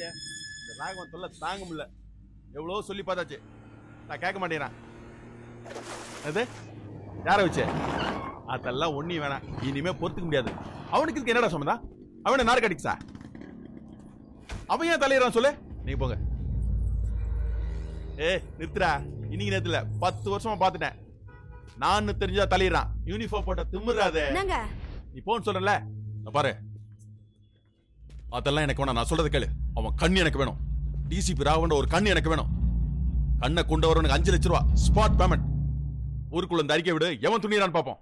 இல்லையே இந்த ராகவன் தொல்லை தாங்க முடியல எவ்வளோ சொல்லி பார்த்தாச்சு நான் கேட்க மாட்டேங்கிறான் அது யாரை வச்சு அதெல்லாம் ஒன்றையும் வேணாம் இனிமே பொறுத்துக்க முடியாது அவனுக்கு இதுக்கு என்னடா சம்மந்தா அவனை நார் கடிச்சா அவன் ஏன் தலையிறான் சொல்லு நீங்க போங்க ஏ நிறுத்துறா இன்னைக்கு நேரத்துல பத்து வருஷமா பாத்துட்டேன் நான் தெரிஞ்சா தலையிறான் யூனிஃபார்ம் போட்ட திமிராதே என்னங்க நீ போன்னு சொல்றல பாரு அதெல்லாம் எனக்கு வேணாம் நான் சொல்றது கேளு அவன் கண்ணு எனக்கு வேணும் டிசிபி ராவண்ட ஒரு கண்ணு எனக்கு வேணும் கண்ணை கொண்டு வரவனுக்கு அஞ்சு லட்ச ரூபா ஸ்பாட் பேமெண்ட் ஊருக்குள்ள இந்த அறிக்கை விடு எவன் துணிறான்னு பாப்போம்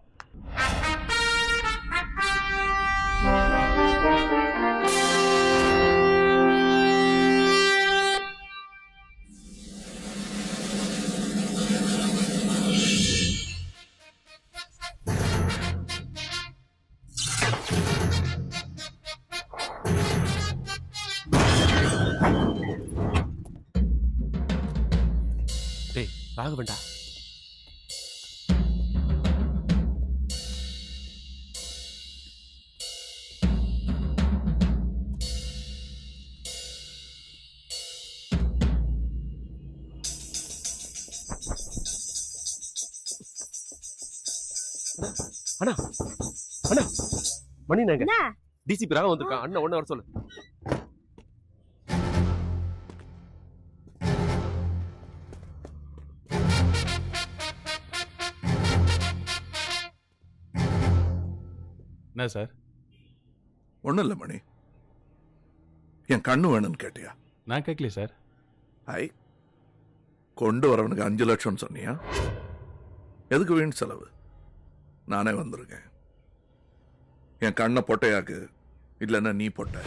டேய் ராகவன்டா அண்ணா அண்ணா மணி நாங்க என்ன டிசிபி ராக வந்திருக்கான் அண்ணா ஒன்னு வர சொல்லு என்ன சார் ஒன்றும் இல்லை மணி என் கண்ணு வேணும்னு கேட்டியா நான் கேட்கலையே சார் ஐ கொண்டு வரவனுக்கு அஞ்சு லட்சம் சொன்னியா எதுக்கு வீண் செலவு நானே வந்திருக்கேன் என் கண்ணை பொட்டையாக்கு இல்லைன்னா நீ பொட்டை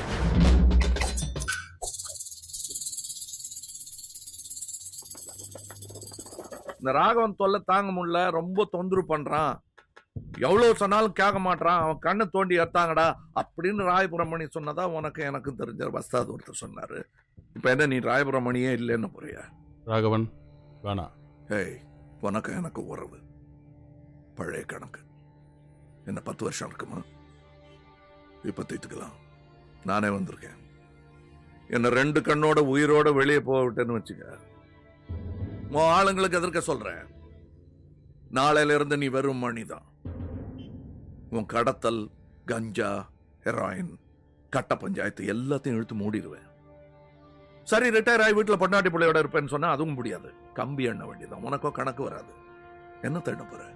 இந்த ராகவன் தொல்லை தாங்க முடியல ரொம்ப தொந்தரவு பண்றான் எவ்வளவு சொன்னாலும் கேட்க மாட்றான் அவன் கண்ணை தோண்டி எடுத்தாங்கடா அப்படின்னு ராயபுரமணி சொன்னதா உனக்கு எனக்கு தெரிஞ்ச வஸ்தாது ஒருத்தர் சொன்னாரு இப்ப என்ன நீ ராயபுரமணியே இல்லைன்னு புரியா ராகவன் வேணாம் ஏய் உனக்கு எனக்கு உறவு பழைய கணக்கு என்ன பத்து வருஷம் இருக்குமா இப்ப தீர்த்துக்கலாம் நானே வந்திருக்கேன் என்ன ரெண்டு கண்ணோட உயிரோட வெளியே போக விட்டேன்னு வச்சுக்க உன் ஆளுங்களுக்கு எதிர்க்க சொல்றேன் நாளையில இருந்து நீ வெறும் மணிதான் உன் கடத்தல் கஞ்சா ஹெராயின் கட்ட பஞ்சாயத்து எல்லாத்தையும் இழுத்து மூடிடுவேன் சரி ரிட்டையர் ஆகி வீட்டுல பொண்டாட்டி பிள்ளையோட இருப்பேன்னு சொன்னா அதுவும் முடியாது கம்பி எண்ண வேண்டியதான் உனக்கோ கணக்கு வராது என்ன தேட போற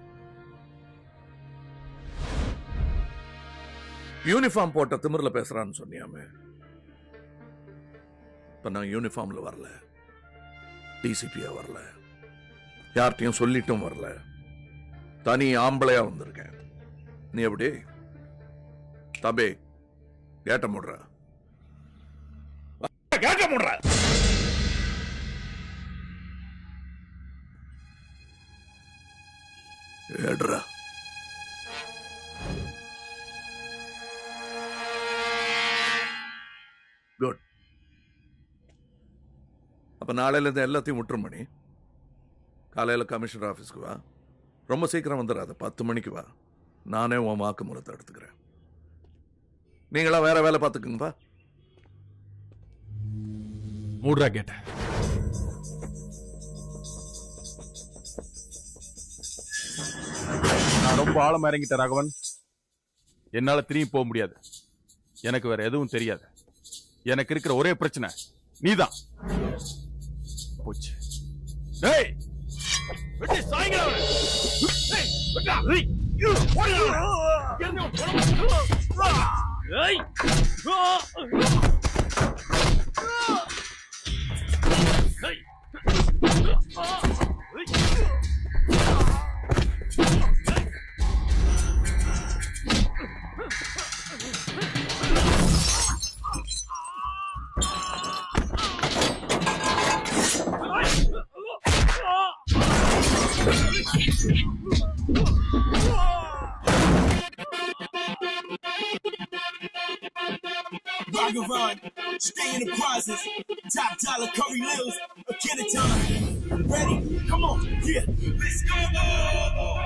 யூனிஃபார்ம் போட்ட திமிர்ல பேசுறான்னு சொன்னியாமே இப்ப நான் யூனிஃபார்ம்ல வரல டிசிபியா வரல யார்கிட்டயும் சொல்லிட்டும் வரல தனி ஆம்பளையா வந்திருக்கேன் நீ எப்படி தபே கேட்ட முடுற கேட்ட முடுற ஏடுறா குட் அப்ப நாளையில இருந்து எல்லாத்தையும் விட்டுரும் மணி காலையில கமிஷனர் ஆபீஸ்க்கு வா ரொம்ப சீக்கிரம் வந்துடாத பத்து மணிக்கு வா நானே உன் வாக்குமூலத்தை எடுத்துக்கிறேன் நீங்களா வேற வேலை பார்த்துக்குங்கப்பா மூடுறா கேட்டேன் நான் ரொம்ப ஆழமா இறங்கிட்டேன் ராகவன் என்னால திரும்பி போக முடியாது எனக்கு வேற எதுவும் தெரியாது எனக்கு இருக்கிற ஒரே பிரச்சனை நீதான் போச்சு டேய் வெட்டி சாய்ங்க அவனை. டேய், வெட்டா. டேய், ஐயோ, ஓடுங்க அவனை. இறங்கு, ஓடுங்க. டேய். டேய். Ragavan, stay in the process. Top dollar Curry Lils, a kid at time. Ready? Come on, yeah, let's go.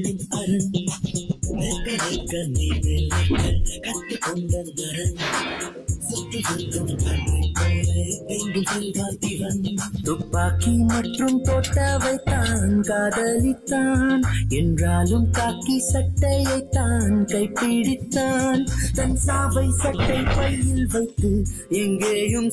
கொள்ளும் அரண் நிற்க நிற்க நீரில் நிற்க கற்றுக்கொண்ட நரன் சுற்றி சுற்றும் காற்றை போல எங்கும் செல்வான் இவன் துப்பாக்கி மற்றும் தோட்டாவை தான் காதலித்தான் என்றாலும் காக்கி சட்டையை தான் கைப்பிடித்தான் தன் சாவை சட்டை பையில் வைத்து எங்கேயும்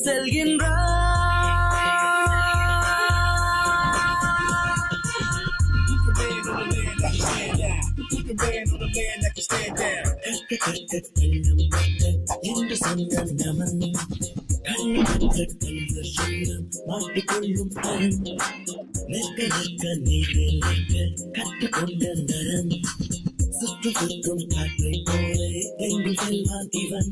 என்று சொன்ன நமன் கண்ணற்ற கல்வர் சொல்லம் மாட்டிக்கொள்ளும் அரண் நிற்க நிற்க நீரில் நிற்க கற்றுக்கொண்ட நரன் சுற்றி சுற்றும் காற்றை போல எங்கும் செல்வான் இவன்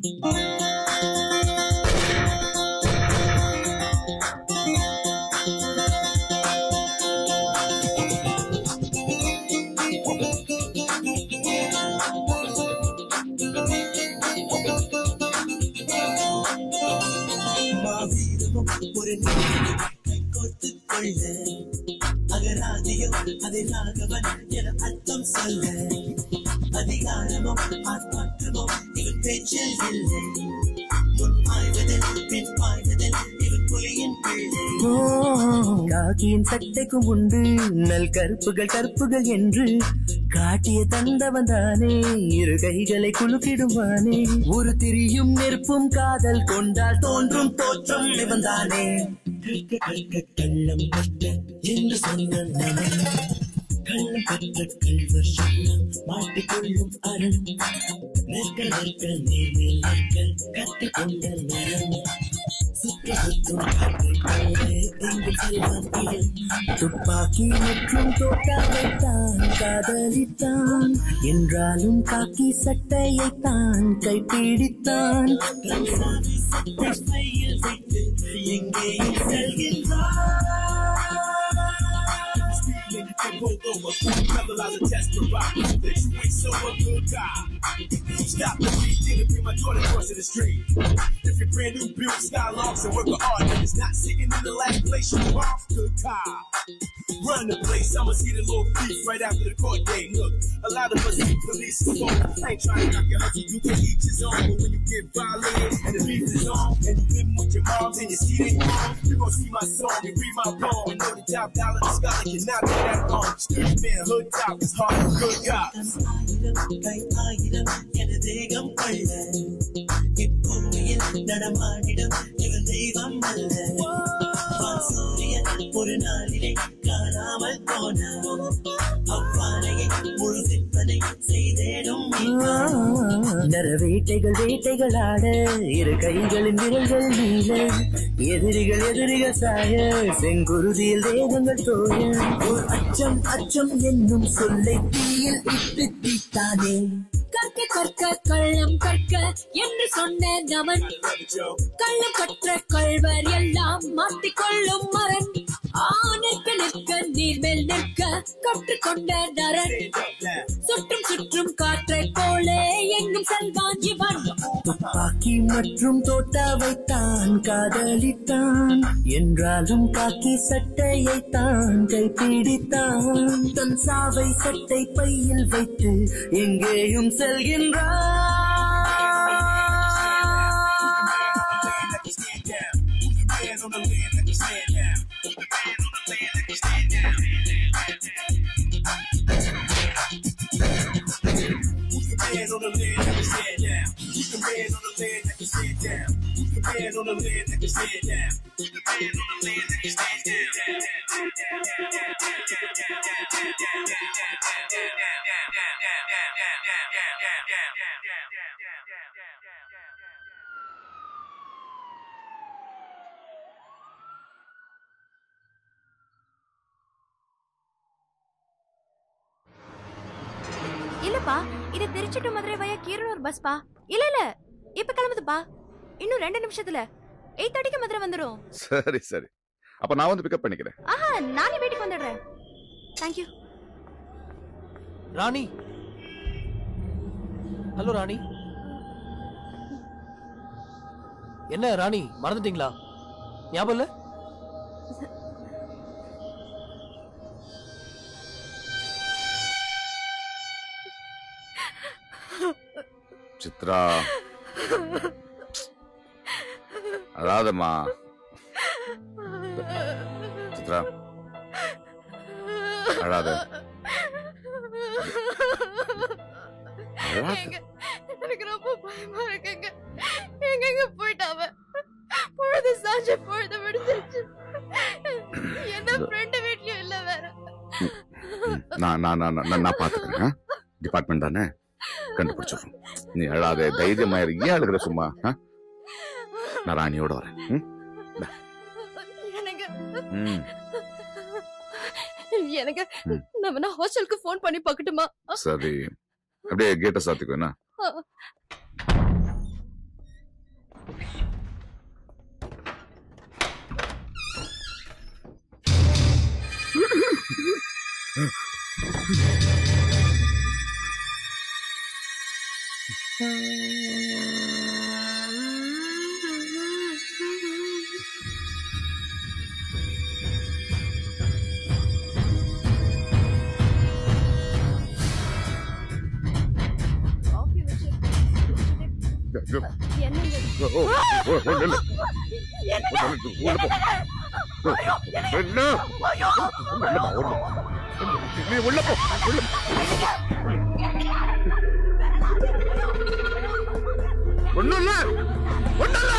மாவீரமும் ஒரு நீதியை கைகோர்த்து கொள்ள அகராதியும் அதை ராகவன் என அர்த்தம் சொல்ல அதிகாரமும் ஆர்ப்பாட்டமும் இவன் பேச்சில் இல்லை முன் பாய்வதில் பின் பாய்வதில் இவன் புலியின் பிள்ளை காக்கியின் சட்டைக்கும் உண்டு நல் கருப்புகள் கருப்புகள் என்று காட்டிய தந்தவன் தானே இரு கைகளை குலுக்கிடுவானே ஒரு திரியும் நெருப்பும் காதல் கொண்டால் தோன்றும் தோற்றம் இவன் தானே கற்க கற்க கள்ளம் கற்க என்று சொன்ன நலன் கள்ளம் கற்ற கல்வர் சொல்லம் மாட்டிக்கொள்ளும் அரண் நிற்க நிற்க நீரில் நிற்க கற்றுக்கொண்ட நரன் சுற்றி சுற்றும் காற்றை போல எங்கும் செல்வான் இவன் துப்பாக்கி மற்றும் தோட்டாவை தான் காதலித்தான் என்றாலும் காக்கி சட்டையை தான் கைப்பிடித்தான் தன் சாவி சட்டை பையில் வைத்து எங்கேயும் செல்கின்றான் pulled over. Level out the test to rock. That you ain't so a good guy. Stop the beat, then bring my daughter across the street. If you're brand new built Skylocks and work hard, and it's not sitting in the last place you are, good time. Run the place, I'ma see the little beef right after the court date. Look, a lot of us see police is on. I ain't trying to knock your hustle, you can each his own. But when you get violated and the beef is on, and you live with your moms and you see they wrong, you gon' see my song and read my poem. And know the top dollar, the scholar cannot be that wrong. Street man, hood top is hard for good cops. ஆயிரம் கை ஆயிரம் என தேகம் கொள்ள இப்பூமியில் நடமாடிடம் இவன் தெய்வம் அல்ல வான் சூரியன் ஒரு நாளிலே காணாமல் போன அவ்வானையை முழு விற்பனை செய்தேனும் நர வேட்டைகள் வேட்டைகள் ஆட இரு கைகளின் விரல்கள் நீள எதிரிகள் எதிரிகள் சாய செங்குருதியில் வேதங்கள் தோய ஒரு அச்சம் அச்சம் என்னும் சொல்லை தீயில் இட்டு தீத்தானே கற்க கற்க கள்ளம் கற்க என்று சொன்ன நமன் கள்ளம் கற்ற கள்வர் எல்லாம் மாட்டிக்கொள்ளும் மரன் ஆணைக்க நிற்க நீர்மேல் நிற்க கற்றுக்கொண்ட நரன் சுற்றும் சுற்றும் காற்றை போலே எங்கும் செல்வான் இவன் துப்பாக்கி மற்றும் தோட்டாவை தான் காதலித்தான் என்றாலும் காக்கி சட்டையை தான் கைப்பிடித்தான் தன் சாவை சட்டை பையில் வைத்து எங்கேயும் Man on the land that can stand down. Who's the man on the land that can stand down? Who's the man on the land that can stand down? Who's the man on the land that can stand இல்லப்பா இது Trichy to Madurai வய Keeranur bus பா இல்ல இல்ல இப்ப கிளம்புதுப்பா இன்னும் ரெண்டு நிமிஷத்துல எயிட் தேர்ட்டிக்கு மதுரை வந்துடும் சரி சரி அப்ப நான் வந்து பிக்கப் பண்ணிக்கிறேன் ஆஹா நானே வீட்டுக்கு வந்துடுறேன் தேங்க்யூ ராணி ஹலோ ராணி என்ன ராணி மறந்துட்டீங்களா ஞாபகம் இல்ல சித்ரா அழாதம்மா சித்ரா அழாத அழாத ஏங்க, எனக்கு ரொம்ப பயமா இருக்குங்க எங்க எங்க போயிட்டாவ பொழுது சாஞ்சு பொழுது விடுத்துருச்சு என்ன ஃப்ரெண்டு வீட்லயும் இல்ல வேற நான் நான் நான் நான் நான் பாத்துக்கிறேன் டிபார்ட்மெண்ட் தானே கண்டுபிடிச்சிடுறோம் நீ அழாத தைரியமா இரு. ஏன் அழுகிற சும்மா ஆ? நான் ராணியோட வரேன் ம்? எனக்கு ம் எனக்கு ம். நம்ம நான் ஹாஸ்டலுக்கு ஃபோன் பண்ணி பார்க்கட்டுமா சரி அப்படியே கேட்ட சாத்திக்கோ என்ன காஃபி வச்சு என்னங்க ஓ, ஓ, ஓ, ஒண்ணும் இல்ல. உள்ள போ. என்ன? உள்ளப்பா, உள்ள. நீ உள்ள போ உள்ள ஒண்ணும் இல்ல ஒண்ணும் இல்ல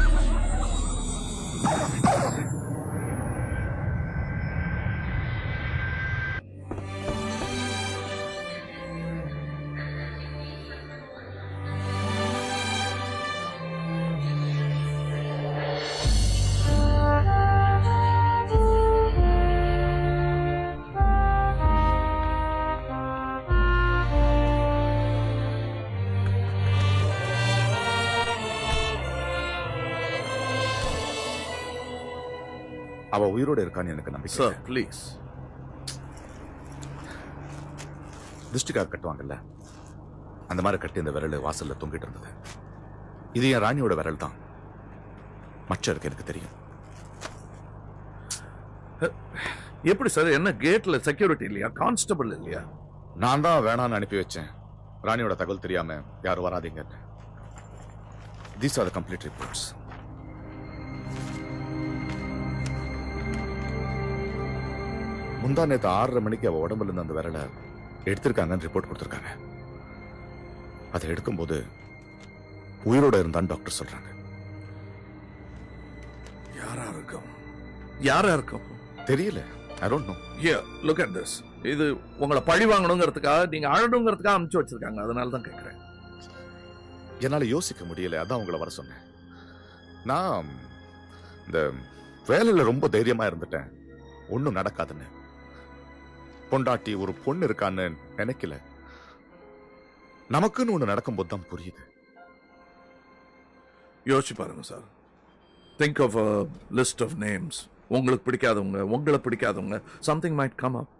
அவ உயிரோட இருக்கான்னு எனக்கு நம்பிக்கை சார் இல்லை. ப்ளீஸ் திருஷ்டிக்காக கட்டுவாங்கல்ல அந்த மாதிரி கட்டி இந்த விரல் வாசல்ல தொங்கிட்டு இருந்தது இது என் ராணியோட விரல் தான் மச்சம் இருக்கு எனக்கு தெரியும் எப்படி சார் என்ன கேட்ல செக்யூரிட்டி இல்லையா கான்ஸ்டபிள் இல்லையா நான் தான் வேணான்னு அனுப்பி வச்சேன் ராணியோட தகவல் தெரியாம யாரும் வராதீங்கன்னு these are the complete reports முந்தா நேத்து ஆறரை மணிக்கு அவ உடம்புல இருந்து அந்த விரலை எடுத்திருக்காங்கன்னு ரிப்போர்ட் கொடுத்திருக்காங்க அதை எடுக்கும்போது உயிரோட இருந்தான்னு டாக்டர் சொல்றாங்க யாரா இருக்கும் யாரா இருக்கும் தெரியல I don't know Yeah, look at this. இது உங்களை பழி வாங்கணுங்கிறதுக்காக நீங்க அழணுங்கிறதுக்காக அனுப்பிச்சு வச்சிருக்காங்க அதனால தான் கேட்கிறேன் என்னால யோசிக்க முடியல அதான் உங்களை வர சொன்னேன் நான் இந்த வேலையில ரொம்ப தைரியமா இருந்துட்டேன் ஒண்ணும் நடக்காதுன்னு பொண்டாட்டி ஒரு பொண்ணு இருக்கான்னு நினைக்கல நமக்குன்னு ஒண்ணு நடக்கும்போது தான் புரியுது யோசிச்சு பாருங்க sir think of a list of names உங்களுக்கு பிடிக்காதவங்க உங்களை பிடிக்காதவங்க something might come up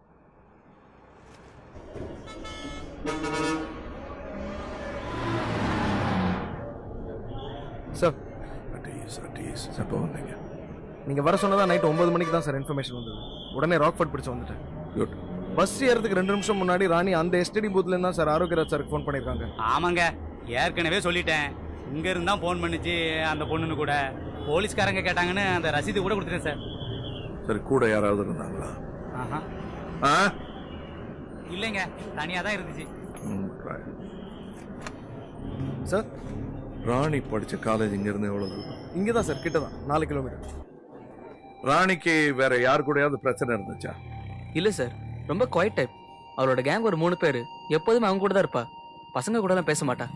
sir அட்டீஸ் அட்டீஸ் எப்போ வந்தீங்க நீங்க வர சொன்னதா நைட் ஒன்பது மணிக்கு தான் சார் இன்ஃபர்மேஷன் வந்தது உடனே ராக்ஃபோர்ட் பிடிச்சு வந்துட்டேன் குட் பஸ் ஏறதுக்கு ரெண்டு நிமிஷம் முன்னாடி ராணி அந்த எஸ்டிடி பூத்ல இருந்தா சார் ஆரோக்கியராஜ் சாருக்கு ஃபோன் பண்ணிருக்காங்க ஆமாங்க ஏற்கனவே சொல்லிட்டேன் இங்க இருந்தா ஃபோன் பண்ணிச்சு அந்த பொண்ணுன்னு கூட போலீஸ்காரங்க கேட்டாங்கன்னு அந்த ரசீது கூட கொடுத்துட்டேன் சார் சரி கூட யாராவது இருந்தாங்களா ஆஹா ஆ இல்லைங்க தனியா தான் இருந்துச்சு ம், right. சார் ராணி படிச்ச காலேஜ் இங்க இருந்து எவ்வளவு தூரம் இங்கே தான் சார் கிட்ட தான் நாலு கிலோமீட்டர் ராணிக்கு வேற யார் கூடயாவது பிரச்சனை இருந்துச்சா இல்ல சார் ரொம்ப குவைட் டைப் அவரோட கேங் ஒரு மூணு பேரு எப்போதுமே அவங்க கூட தான் இருப்பா பசங்க கூட எல்லாம் பேச மாட்டா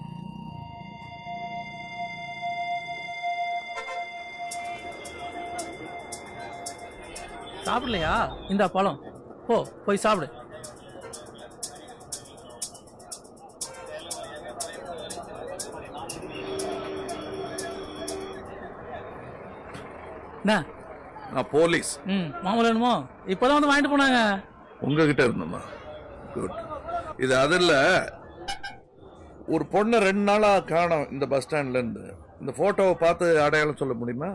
சாப்பிடலையா இந்த பழம் போ போய் சாப்பிடு என்ன நான் போலீஸ் ம் மாமூல் வேணுமோ இப்போதான் வந்து வாங்கிட்டு போனாங்க உங்ககிட்ட இருந்தோமா குட் இது அது இல்ல ஒரு பொண்ணை ரெண்டு நாளா காணோம் இந்த பஸ் ஸ்டாண்ட்ல இருந்து இந்த போட்டோவை பார்த்து அடையாளம் சொல்ல முடியுமா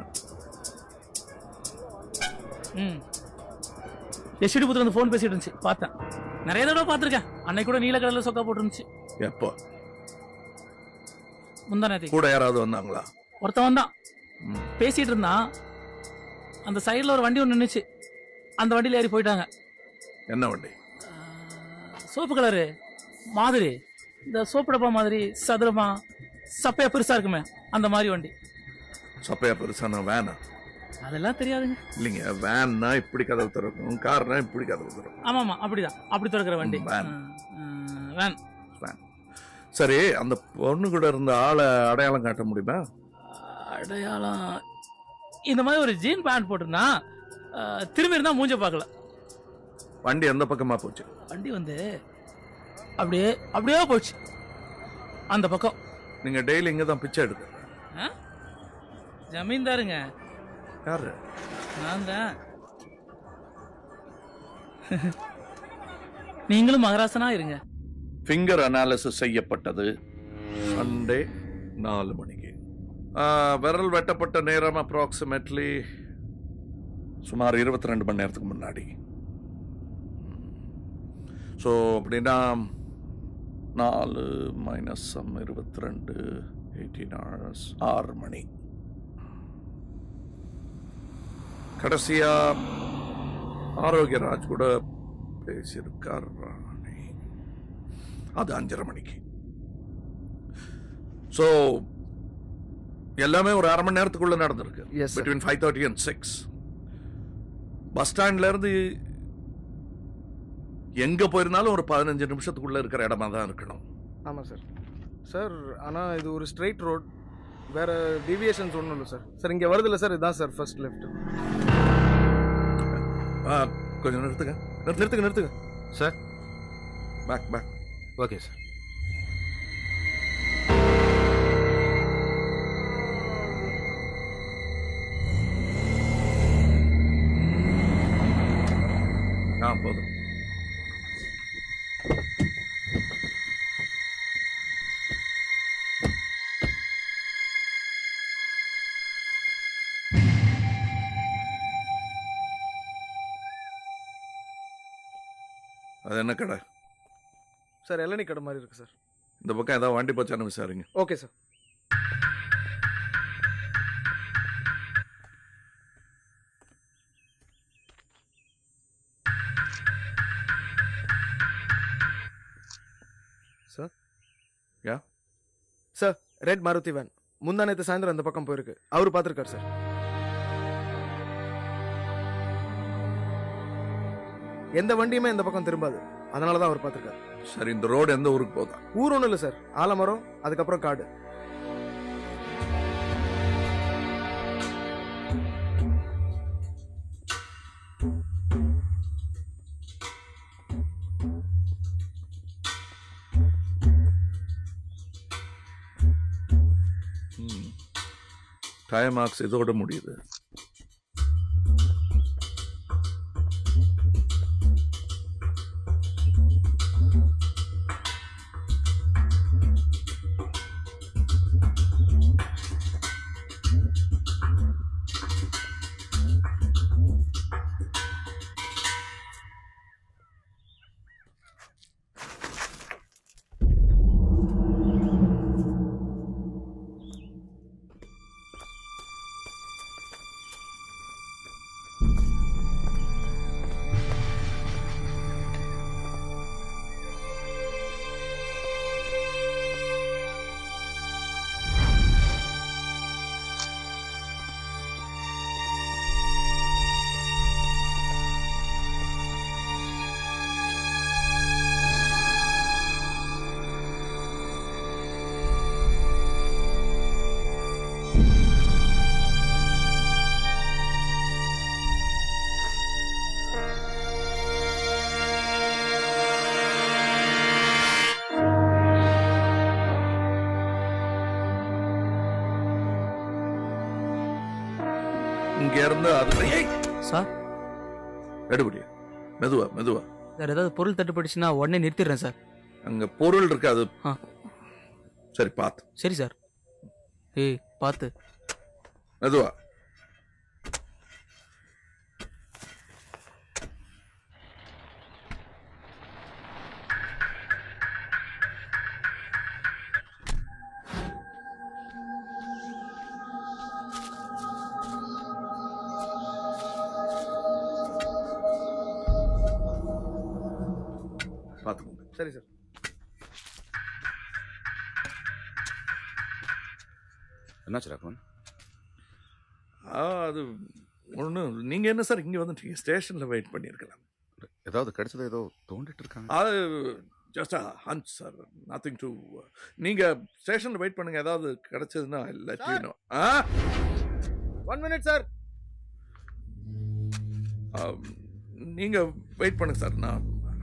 ம் எஸ்டி புத்துல வந்து ஃபோன் பேசிட்டு இருந்துச்சு பார்த்தேன் நிறைய தடவை பார்த்துருக்கேன் அன்னைக்கு கூட நீல கடல்ல சொக்கா போட்டுருந்துச்சு எப்போ முந்தா நேத்தி கூட யாராவது வந்தாங்களா ஒருத்தவன் தான் பேசிட்டு இருந்தான் அந்த சைடுல ஒரு வண்டி ஒன்று நின்னுச்சு அந்த வண்டியில ஏறி போயிட்டாங்க என்ன வண்டி சோப்பு கலரு மாதிரி இந்த சோப்பு டப்பா மாதிரி சதுரமா சப்பையா பெருசா இருக்குமே அந்த மாதிரி வண்டி சப்பையா பெருசான வேனா அதெல்லாம் தெரியாதுங்க இல்லைங்க வேன்னா இப்படி கதவு திறக்கும் கார்னா இப்படி கதவு திறக்கும் ஆமா ஆமா அப்படிதான் அப்படி திறக்கிற வண்டி வேன் வேன் வேன் சரி அந்த பொண்ணு கூட இருந்த ஆளை அடையாளம் காட்ட முடியுமா அடையாளம் இந்த மாதிரி ஒரு ஜீன் பேண்ட் போட்டிருந்தான் அஹ், திரும்பி இருந்தா மூஞ்ச பார்க்கல வண்டி எந்த பக்கமா போச்சு வண்டி வந்து அப்படியே அப்படியே போச்சு அந்த பக்கம் நீங்க டெய்லி இங்க தான் பிச்சை எடுக்க ஆ? ஜமீன்தாருங்க யாரு நான் தான் நீங்களும் மகராசனா இருங்க ஃபிங்கர் அனாலிசிஸ் செய்யப்பட்டது சண்டே நாலு மணிக்கு ஆ, விரல் வெட்டப்பட்ட நேரம் அப்ராக்சிமேட்லி சுமார் இருபத்தி ரெண்டு மணி நேரத்துக்கு முன்னாடி ஸோ அப்படின்னா நாலு மைனஸ் இருபத்தி ரெண்டு எயிட்டீன் ஹவர்ஸ் ஆறு மணி கடைசியா ஆரோக்கியராஜ் கூட பேசியிருக்கார் ராணி அது அஞ்சரை மணிக்கு ஸோ எல்லாமே ஒரு அரை மணி நேரத்துக்குள்ள நடந்திருக்கு Yes, sir. Between five thirty and six bus ஸ்டாண்ட்ல இருந்து எங்க போயிருந்தாலும் ஒரு பதினஞ்சு நிமிஷத்துக்குள்ள இருக்கிற இடமா தான் இருக்கணும் ஆமாம் சார் சார் ஆனால் இது ஒரு ஸ்ட்ரைட் ரோட் வேற டிவியேஷன்ஸ் ஒன்றும் இல்லை சார் சார் இங்கே வருதில்ல சார் இதுதான் சார் ஃபர்ஸ்ட் லெஃப்ட் ஆ, கொஞ்சம் நிறுத்துங்க நிறுத்து- நிறுத்துங்க நிறுத்துங்க sir back back okay sir ஆ போதும் அது என்ன கடை சார் இளநீ கடை மாதிரி இருக்கு சார் இந்த பக்கம் ஏதாவது வண்டி போச்சான்னு விசாரிங்க okay sir sir yeah sir red Maruti van முந்தா நேற்று சாயந்தரம் இந்த பக்கம் போயிருக்கு அவர் பார்த்துருக்காரு சார் எந்த வண்டியுமே இந்த பக்கம் திரும்பாது அதனால தான் அவர் பார்த்துருக்காரு சரி இந்த ரோடு எந்த ஊருக்கு போதா ஊர் ஒன்றும் இல்லை சார் ஆலமரம் அதுக்கப்புறம் காடு டயர் மார்க்ஸ் இதோட முடியுது இங்க இருந்து அது ஏய்! சார் எடுபடி மெதுவா மெதுவா சார் ஏதாவது பொருள் தட்டுப்பட்டுச்சுன்னா உடனே நிறுத்திடுறேன் சார் அங்க பொருள் இருக்கு அது ஆ. சரி பார்த்து சரி சார் ஏய் பார்த்து மெதுவா பார்த்துக்கோங்க சரி சார் என்னாச்சு ராகவன் ஆ, அது ஒன்றும் நீங்கள் என்ன சார் இங்கே வந்துட்டீங்க ஸ்டேஷனில் வெயிட் பண்ணியிருக்கலாம் ஏதாவது கிடைச்சது ஏதோ தோண்டிட்டு இருக்காங்க அது just hunch sir nothing to நீங்கள் ஸ்டேஷனில் வெயிட் பண்ணுங்க ஏதாவது கிடைச்சதுன்னா லெட் யூ நோ ஆ ஒன் மினிட் சார் நீங்கள் வெயிட் பண்ணுங்க சார் நான்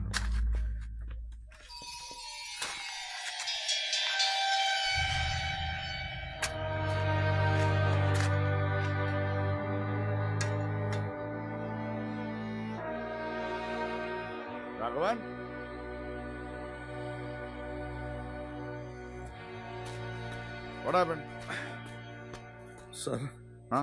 ராகவன் What happened? சார் ஆ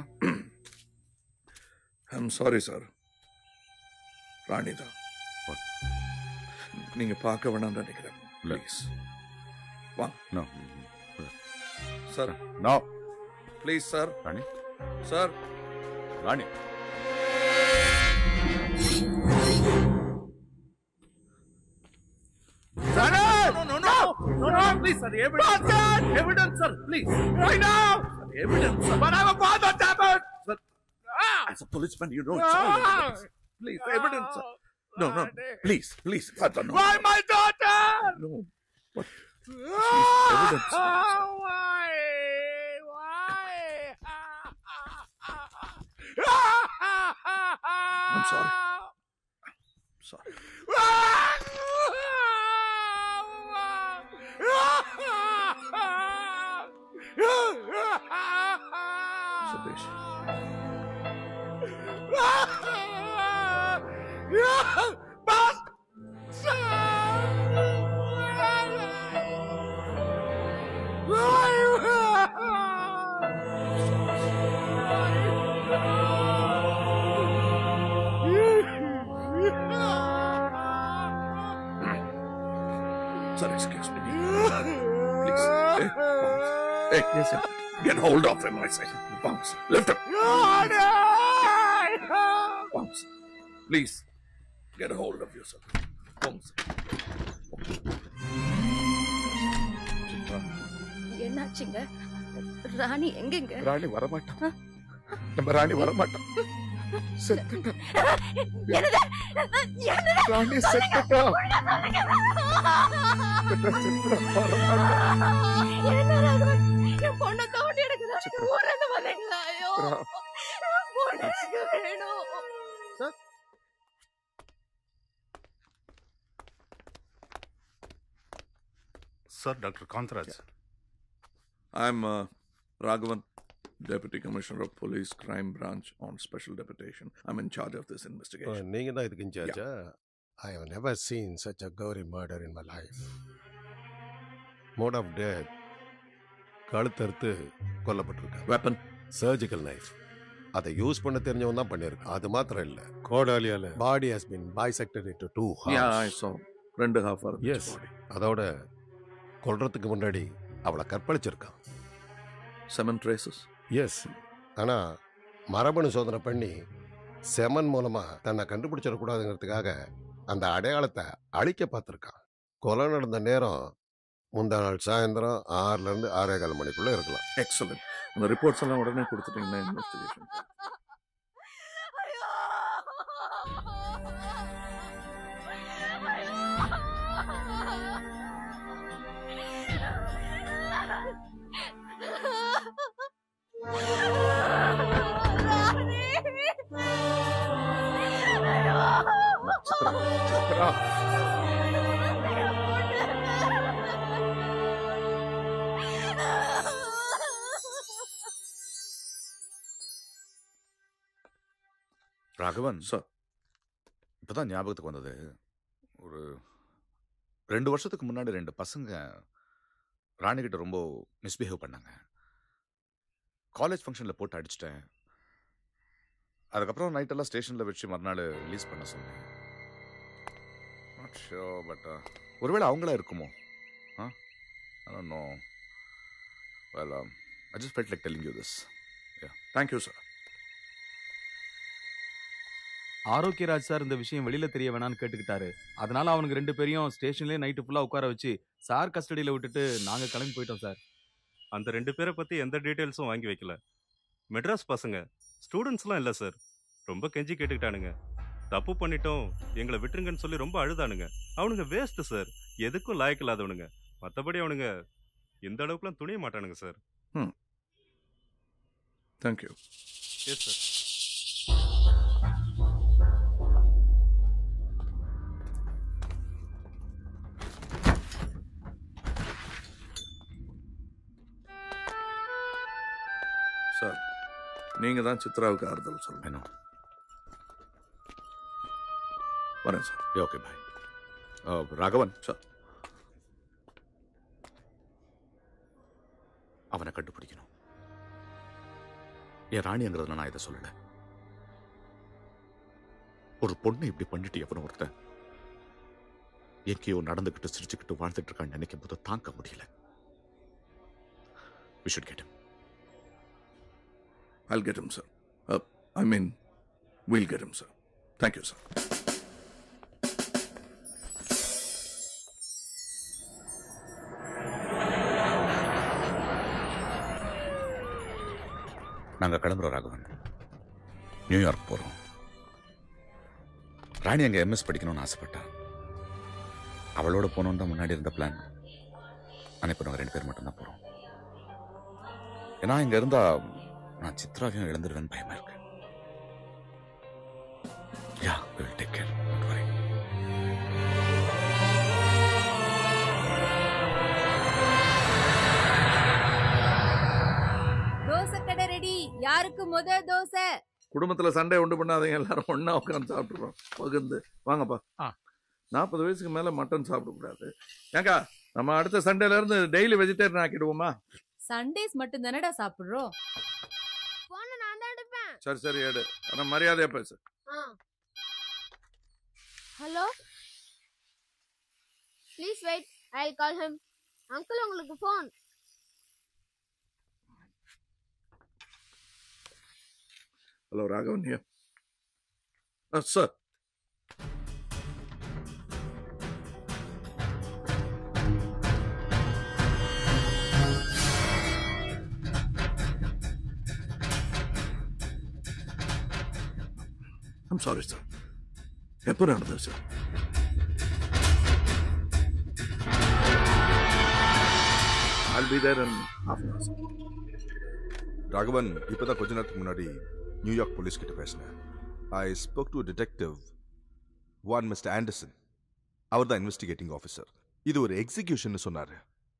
ஐம் சாரி சார் ராணி தான் நீங்கள் பார்க்க வேணாம்னு நினைக்கிறேன் ப்ளீஸ் வாங்க No. Sir No. Please sir Rani sir Rani No, no, no, no, no, please, sir. Evidence, evidence, sir, please. Right now, sir, evidence, sir. But I'm a father, damn Sir, as a policeman, you know it's all evidence. Please, evidence, sir. No, no, please, please, Father, no. Why my daughter? No, but please, evidence. sir. Why? I'm sorry. Sorry. Satish. Sir, excuse me. Please. Hey, bounce. Hey, yes, sir. Get hold of him, I say. Bounce. Lift him. Bounce. Please. Get a hold of yourself. Bounce. என்னாச்சுங்க ராணி எங்கங்க ராணி வரமாட்டான் நம்ம ராணி வரமாட்டான் செத்துட்டா என்னது? என்னது? ராணி செத்துட்டா என்ன ராகவன்? என் பொண்ணை தோண்டி எடுக்குதா? ஊர்ல வந்தீங்களா? ஐயோ. பொண்ணு எனக்கு வேணும். Sir, Dr. Kantaraj. I'm uh, Raghavan, Deputy Commissioner of Police Crime Branch on Special Deputation. I'm in charge of this investigation. நீங்க தான் இதுக்கு இன்சார்ஜா I have never seen such a gory murder in my life mode of death கழுத்தறுத்து கொல்லப்பட்டிருக்காங்க weapon surgical knife அதை use பண்ண தெரிஞ்சவன் தான் பண்ணியிருக்கான் அது மாத்திரம் இல்ல கோடாலியால body has been bisected into two Yeah, halves I saw. ரெண்டு half are எஸ் அதோட கொல்றதுக்கு முன்னாடி அவளை கற்பழிச்சிருக்கான் செமன் ட்ரேசஸ் எஸ் ஆனா மரபணு சோதனை பண்ணி செமன் மூலமா தன்னை கண்டுபிடிச்சிடக்கூடாதுங்கிறதுக்காக அந்த அடையாளத்தை அழிக்க பார்த்துருக்கான் கொலை நடந்த நேரம் முந்தா நாள் சாயந்தரம் ஆறுல இருந்து ஆறே கால் மணிக்குள்ள இருக்கலாம் எக்ஸலன்ட் அந்த ரிப்போர்ட்ஸ் எல்லாம் உடனே கொடுத்துட்டீங்கன்னா இன்வெஸ்டிகேஷன் ராகவன் சார் இப்பதான் ஞாபகத்துக்கு வந்தது ஒரு ரெண்டு வருஷத்துக்கு முன்னாடி ரெண்டு பசங்க ராணிகிட்ட ரொம்ப மிஸ்பிஹேவ் பண்ணாங்க காலேஜ் ஃபங்க்ஷனில் போட்டு அடிச்சிட்டேன் அதுக்கப்புறம் நைட்டெல்லாம் ஸ்டேஷனில் வச்சு மறுநாள் ரிலீஸ் பண்ண சொன்னேன் நாட் ஷோ பட் ஒருவேளை அவங்களா இருக்குமோ ஆ no well I just felt like telling you this thank you sir Arokiyaraj sir இந்த விஷயம் வெளியில தெரிய வேணாம்னு கேட்டுக்கிட்டாரு அதனால அவனுக்கு ரெண்டு பேரையும் ஸ்டேஷன்லயே நைட்டு ஃபுல்லா உட்கார வச்சு சார் கஸ்டடியில விட்டுட்டு நாங்க கிளம்பி போயிட்டோம் சார் அந்த ரெண்டு பேரை பத்தி எந்த டீட்டெயில்ஸும் வாங்கி வைக்கல மெட்ராஸ் பசங்க ஸ்டூடெண்ட்ஸ்லாம் இல்லை சார் ரொம்ப கெஞ்சி கேட்டுக்கிட்டானுங்க தப்பு பண்ணிட்டோம் எங்களை விட்டுருங்கன்னு சொல்லி ரொம்ப அழுதானுங்க அவனுங்க வேஸ்ட் சார் எதுக்கும் லாயக்கு இல்லாதவனுங்க மற்றபடி அவனுங்க இந்த அளவுக்குலாம் துணிய மாட்டானுங்க சார் ம் தேங்க்யூ எஸ் சார் சார் நீங்க தான் சித்ராவுக்கு ஆறுதல் சொல்லணும் வரேன் sir okay bye Raghavan sir அவனை கண்டுபிடிக்கணும் என் ராணிங்கிறதுல நான் இதை சொல்லல ஒரு பொண்ணை இப்படி பண்ணிட்டு எவனோ ஒருத்தன் எங்கேயோ நடந்துகிட்டு சிரிச்சுக்கிட்டு வாழ்ந்துட்டு இருக்கான்னு நினைக்கும் போது தாங்க முடியல we should get him I'll get him, sir. Uh, I mean, we'll get him, sir. Thank you, sir. நாங்க கிளம்புறோம் ராகவன் நியூயார்க் போறோம் ராணி அங்க எம்எஸ் படிக்கணும்னு ஆசைப்பட்டா அவளோட போகணும்னு தான் முன்னாடி இருந்த பிளான் ஆனா இப்போ நாங்க ரெண்டு பேர் மட்டும் தான் போறோம் ஏன்னா இங்க இருந்தா நான் சித்ராவையும் இழந்துருவேன்னு பயமா இருக்கு yeah will take care dosa கடை ரெடி யாருக்கு முத தோசை குடும்பத்துல சண்டை உண்டு பண்ணாதீங்க எல்லாரும் ஒண்ணா உட்காந்து சாப்பிட்டுறோம் பகிர்ந்து வாங்கப்பா நாற்பது வயசுக்கு மேல மட்டன் சாப்பிடக்கூடாது ஏங்கா நம்ம அடுத்த சண்டேல இருந்து டெய்லி வெஜிடேரியன் ஆக்கிடுவோமா சண்டேஸ் மட்டும் தானடா சாப்பிடுறோம் போன நான் தான் எடுப்பேன் சரி சரி எடு ஆனா மரியாதையா பேசு hello please wait I call him uncle உங்களுக்கு phone hello Raghavan here. Uh, sir. I'm sorry, sir. எப்போ நடந்தது sir I'll be there in half an hour, sir. Raghavan இப்பதான் கொஞ்ச நேரத்துக்கு முன்னாடி நியூயார்க் போலீஸ் கிட்ட பேசினேன் I spoke to detective one mister Anderson அவர் தான் இன்வெஸ்டிகேட்டிங் ஆஃபீஸர் இது ஒரு எக்ஸிகியூஷன் சொன்னாரு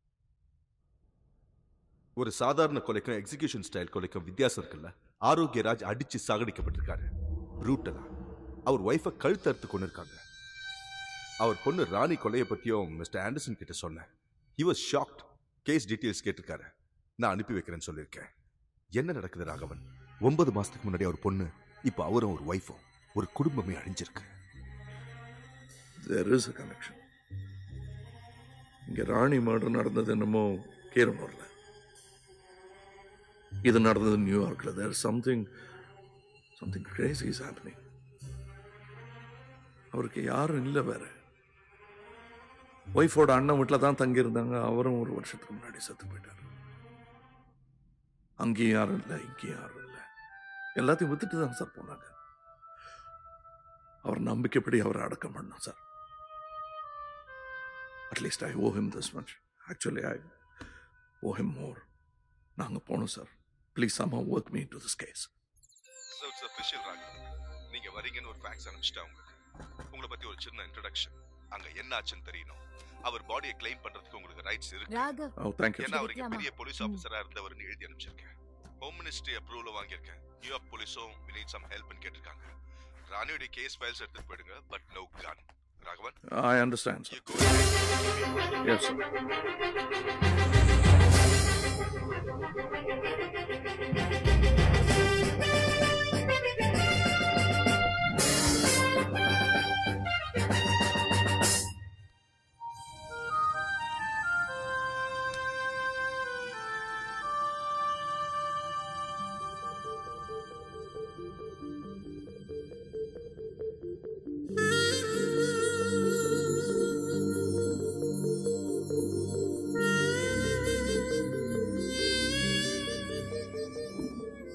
ஒரு சாதாரண கொலைக்கும் எக்ஸிகியூஷன் ஸ்டைல் கொலைக்கும் வித்தியாசம் இருக்குல்ல ஆரோக்கியராஜ் அடிச்சு சாகடிக்கப்பட்டிருக்காரு ப்ரூட்டலா அவர் ஒய்ஃபை கழுத்தறுத்து கொண்டு இருக்காங்க அவர் பொண்ணு ராணி கொலையை பத்தியும் மிஸ்டர் ஆண்டர்சன் கிட்ட சொன்னேன் he was shocked case details கேட்டிருக்காரு நான் அனுப்பி வைக்கிறேன்னு சொல்லியிருக்கேன் என்ன நடக்குது ராகவன் ஒன்பது மாசத்துக்கு முன்னாடி அவர் பொண்ணு இப்போ அவரும் ஒரு ஒய்ஃபும் ஒரு குடும்பமே அழிஞ்சிருக்கு There is a connection. இங்க ராணி மர்டர் நடந்தது என்னமோ கீரனூர்ல இது நடந்தது நியூயார்க்ல there something something crazy is happening அவருக்கு யாரும் இல்லை வேற ஒய்ஃபோட அண்ணன் வீட்டில் தான் தங்கியிருந்தாங்க அவரும் ஒரு வருஷத்துக்கு முன்னாடி செத்து போயிட்டார் அங்கேயும் யாரும் இல்லை இங்கேயும் யாரும் இல்லை எல்லாத்தையும் வித்துட்டு தான் சார் போனாங்க அவர் நம்பிக்கைப்படி அவரை அடக்கம் பண்ணோம் sir at least I owe him this much actually I owe him more நாங்கள் போனோம் சார் ப்ளீஸ் சம்மா work me to this case So it's official, Raghavan நீங்க வரீங்கன்னு ஒரு ஃபேக்ஸ் அனுப்பிச்சிட்டேன் உங்களுக்கு உங்களை பத்தி ஒரு சின்ன இன்ட்ரடக்ஷன் அங்க என்ன ஆச்சுன்னு தெரியணும் அவர் பாடியை கிளைம் பண்றதுக்கு உங்களுக்கு ரைட்ஸ் இருக்கு ராகவ். Oh, thank you. ஏன்னா அவர் இங்க வைக்கலாமா? பெரிய போலீஸ் ஆபீசரா இருந்தவர்னு எழுதி அனுப்பிச்சிருக்கேன் ஹோம் மினிஸ்ட்ரி அப்ரூவல் வாங்கியிருக்கேன் நியூயார்க் போலீஸும் we need some ஹெல்ப்னு கேட்டிருக்காங்க ராணியோட கேஸ் ஃபைல்ஸ் எடுத்துட்டு போயிடுங்க but no gun Raghavan I understand sir yes sir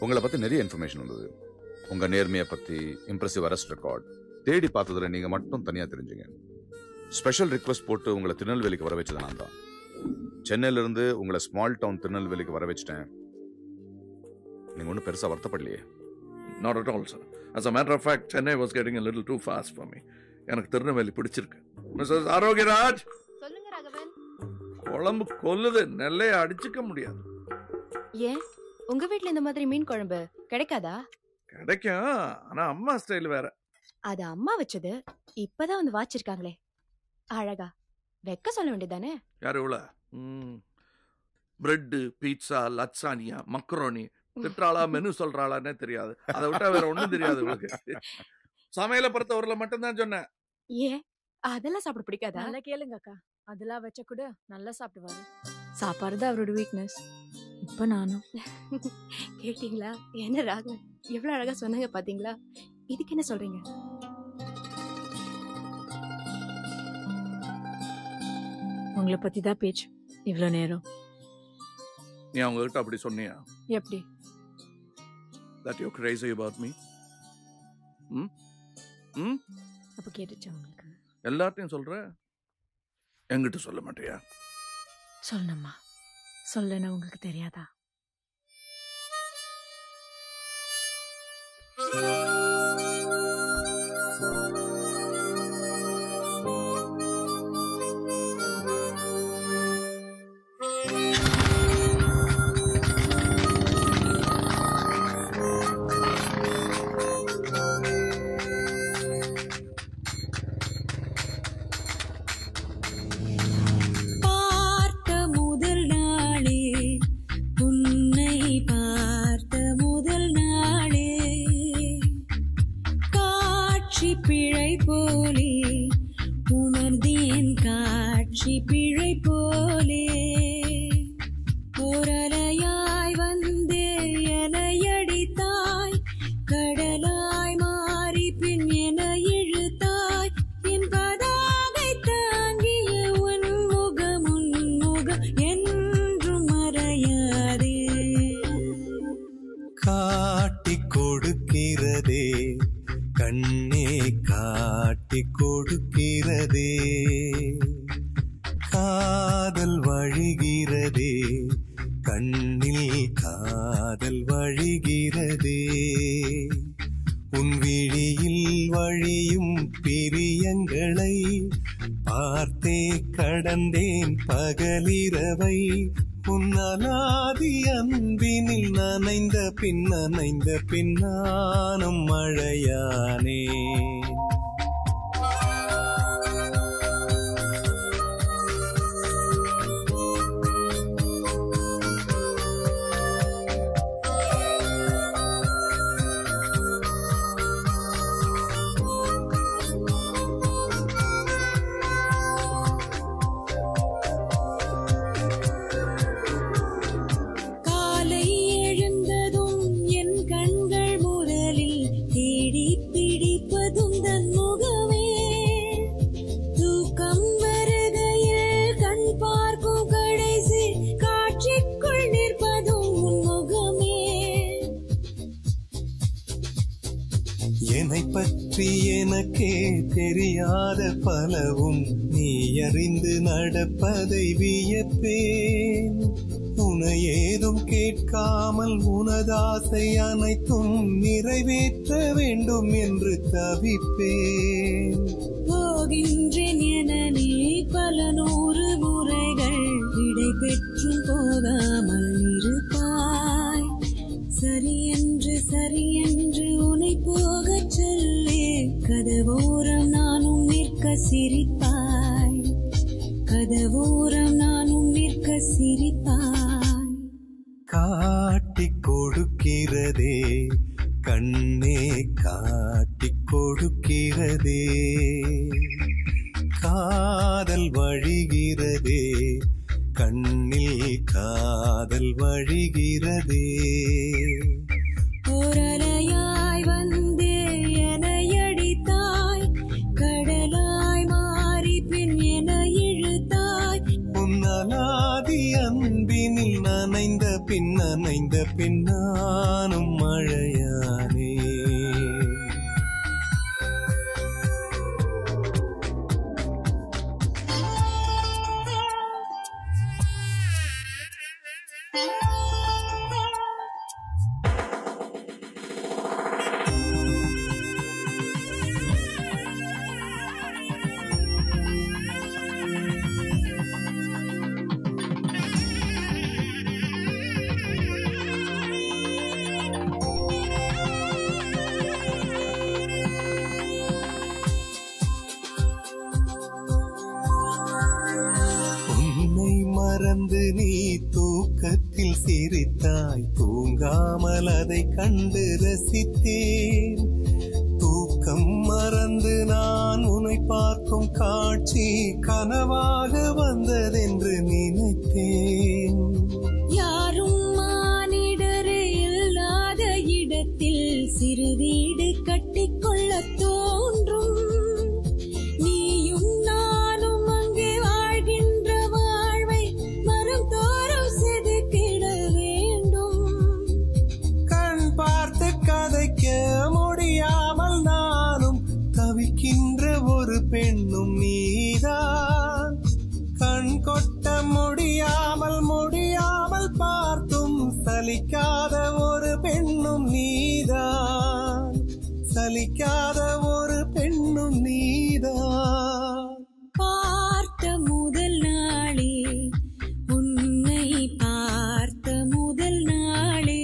உங்களை பத்தி நிறைய இன்ஃபர்மேஷன் வந்தது உங்க நேர்மையை பத்தி இம்ப்ரெசிவ் அரெஸ்ட் ரெக்கார்ட் தேடி பார்த்ததுல நீங்க மட்டும் தனியா தெரிஞ்சீங்க ஸ்பெஷல் ரிக்வெஸ்ட் போட்டு உங்களை திருநெல்வேலிக்கு வர வச்சது நான் தான் சென்னையில இருந்து உங்களை ஸ்மால் டவுன் திருநெல்வேலிக்கு வர வச்சிட்டேன் நீங்க ஒன்றும் பெருசா வருத்தப்படலையே not at all sir as a matter of fact Chennai was getting a little too fast for me எனக்கு திருநெல்வேலி பிடிச்சிருக்கு மிஸ்ஸஸ் ஆரோக்கியராஜ் சொல்லுங்க ராகவன் குழம்பு கொல்லுது நெல்லையை அடிச்சுக்க முடியாது ஏன் உங்க வீட்ல இந்த மாதிரி மீன் குழம்பு கிடைக்காதா கிடைக்கும் ஆனா அம்மா ஸ்டைல் வேற அது அம்மா வச்சது இப்பதான் வந்து வாச்சிருக்காங்களே அழகா வெக்க சொல்ல வேண்டியதானே யார் இவ்வளோ பிரெட்டு பீட்சா லட்சானியா மக்ரோனி திட்டுறாளா மெனு சொல்றாளான்னே தெரியாது அதை விட்டா வேற ஒண்ணும் தெரியாது இவளுக்கு சமையலை பொறுத்தவரையில மட்டும்தான் சொன்னேன் ஏன் அதெல்லாம் சாப்பிட பிடிக்காதா நல்லா கேளுங்க அக்கா அதெல்லாம் வச்ச கூட நல்லா சாப்பிடுவாரு சாப்பாடு தான் அவரோட வீக்னஸ் இப்ப நானும் கேட்டீங்களா என்ன ராகவன் எவ்வளவு அழகா சொன்னாங்க பாத்தீங்களா இதுக்கு என்ன சொல்றீங்க உங்களை பத்தி தான் பேச்சு இவ்வளோ நேரம் நீ அவங்க கிட்ட அப்படி சொன்னியா எப்படி that you crazy about me hmm hmm அப்ப கேட்டுச்சா உங்களுக்கு எல்லார்ட்டையும் சொல்ற என்கிட்ட சொல்ல மாட்டியா சொல்லணுமா சொல்லனா உங்களுக்கு தெரியாதா பார்த்த முதல் நாளே உன்னை பார்த்த முதல் நாளே காட்சி பிழை போலே உணர்ந்தேன் காட்சி பிழை போலே ஓரலையாய் வந்தே எனையடித்தாய் கடலாய் மாறி பின் என இழுத்தாய் என் பதாகை தாங்கிய உன் முகம் உன் முகம் என்றும் மறையாதே காட்டிக் கொடுக்கிறதே கண்ணே காட்டிக் கொடுக்கிறதே காதல் வழிகிறதே கண்ணில் காதல் வழிகிறதே உன் விழியில் வழியும் பிரியங்களை பார்த்தே கடந்தேன் பகலிரவை உன் அலாதி அன்பினில் நனைந்த பின் நனைந்த பின்னானும் மழையானே காலை எழுந்ததும் என் கண்கள் முதலில் தேடி பிடிப்பதும் தன் முகமே தூக்கம் வருகையில் கண் பார்க்கும் கடைசி காட்சிக்குள் நிற்பதும் உன் முகமே என்னை பற்றி எனக்கே தெரியாத பலவும் நீ அறிந்து நடப்பதை வியப்பேன் உனை ஏதும் கேட்காமல் உனதாசை அனைத்தும் நிறைவேற்ற வேண்டும் என்று தவிப்பேன் போகின்றேன் என நீ பல நூறு முறைகள் விடை பெற்றும் போகாமல் இருப்பாய் சரியென்று சரியென்று உனை போகச் சொல்லி கதவோரம் நானும் நிற்க சிரிப்பாய் கதவோரம் நானும் நிற்க சிரிப்பாய் காட்டிக் கொடுக்கிறதே கண்ணே காட்டிக் கொடுக்கிறதே காதல் வழிகிறதே கண்ணில் காதல் வழிகிறதே ஓரலையாய் வந்தே எனையடித்தாய் கடலாய் மாறி பின் என இழுத்தாய் உன்னலாதி அன்பினில் நனைந்த நனைந்த பின் நனைந்த பின் நானும் மழையானே உன்னை மறந்து நீ தூக்கத்தில் சிரித்தாய் தூங்காமல் அதை கண்டு ரசித்தேன் தூக்கம் மறந்து நான் உன்னை பார்க்கும் காட்சி கனவாக வந்ததென்று நினைத்தேன் யாரும் மானிடரே இல்லாத இடத்தில் சிறு வீடு கட்டிக்கொள்ள தோன்றும் நீயும் நானும் அங்கே வாழ்கின்ற வாழ்வை மரம் தோறும் செதுக்கிட வேண்டும் கண் பார்த்து கதைக்க முடியாமல் நானும் தவிக்கின்ற ஒரு பெண்ணும் நீதான் கண் கொட்ட முடியாமல் முடியாமல் பார்த்தும் சலிக்காத ஒரு பெண்ணும் நீதான் சலிக்காத ஒரு பெண்ணும் நீதான் பார்த்த முதல் நாளே உன்னை பார்த்த முதல் நாளே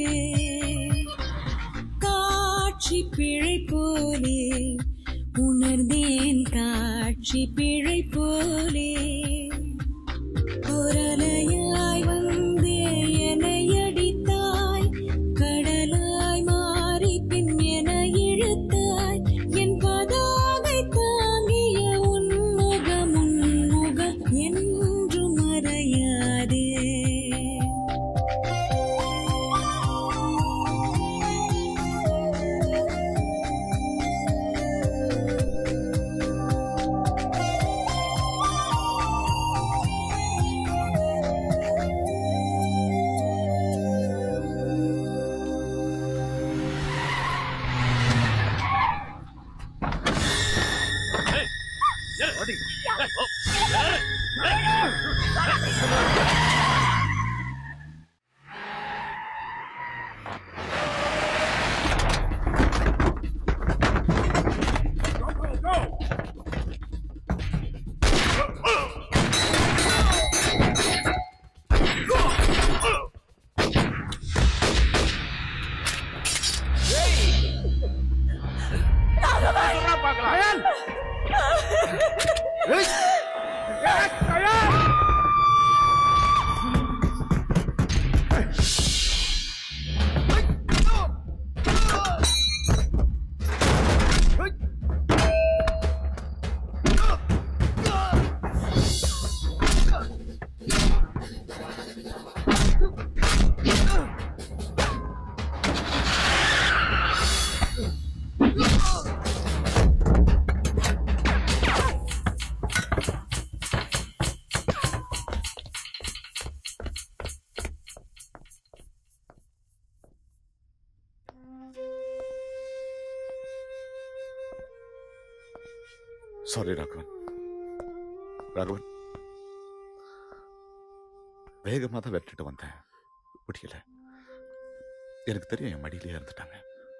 காட்சி பிழை போலே உணர்ந்தேன் காட்சி பிழை போலே குரலையாய் வந்தே என்னை அடித்தாய் கடலாய் மாறி பின் என இழுத்தாய் என் பதாகை தாங்கிய உன்முகம் உன்முகம் என்று மறையாதே சாரி ராகவன் ராகவன் வேகமா தான் வெட்டிட்டு வந்தேன் முடியல எனக்கு தெரியும் என் மடியிலே இருந்துட்டாங்க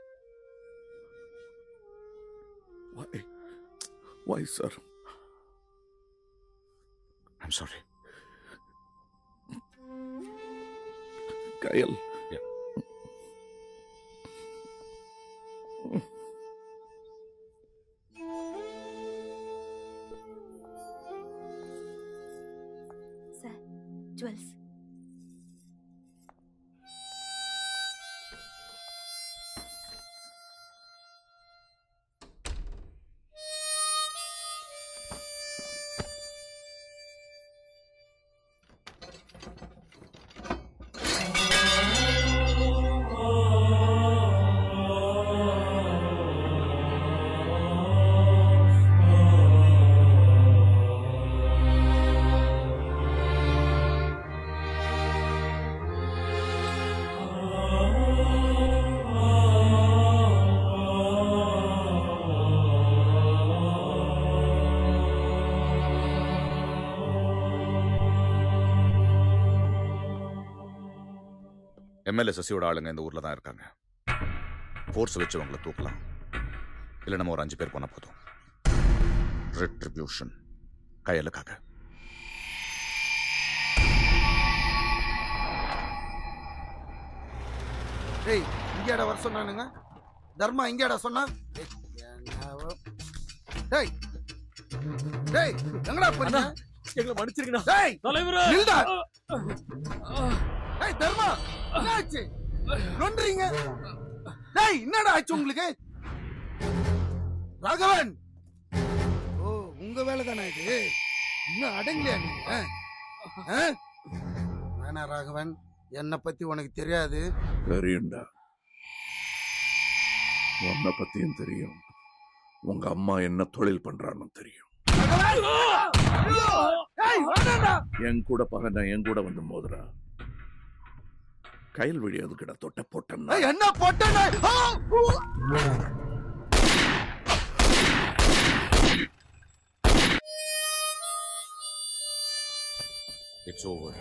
Why? Why, sir? I'm sorry. Kyle. Yeah. Sir jewels ஆ எம்எல்ஏ சசியோட ஆளுங்க இந்த ஊர்ல தான் இருக்காங்க ஃபோர்ஸ் வச்சு அவங்கள தூக்கலாம் இல்லை நம்ம ஒரு அஞ்சு பேர் போனா போதும் ரெட்ரிபியூஷன் கையலுக்காக டேய் இங்கேடா வர சொன்னானுங்க தர்மா இங்கேடா சொன்னா டேய், என்னவோ. டேய் டேய் எங்கடா போறீங்க எங்களை மன்னிச்சிருக்கணும் டேய் தலைவரே! நில்டா டேய் தர்மா என்னாச்சு நொன்றீங்க டேய் என்னடா ஆச்சு உங்களுக்கு ராகவன் ஓ உங்க வேலை தானே இது இன்னும் அடங்கலையா நீங்க ஆ? வேணா ராகவன் என்னை பத்தி உனக்கு தெரியாது தெரியும்டா உன்னை பத்தியும் தெரியும் உங்க அம்மா என்ன தொழில் பண்றான்னு தெரியும் ஏய், வேணாம்டா. என் கூட பகன என் கூட வந்து மோதுறா கையில் விழி அதுக்கிட தொட்ட போட்டேன்னா ஏய், என்ன போட்டேன்னு ஆ! ஊ! இட்ஸ் ஓவர்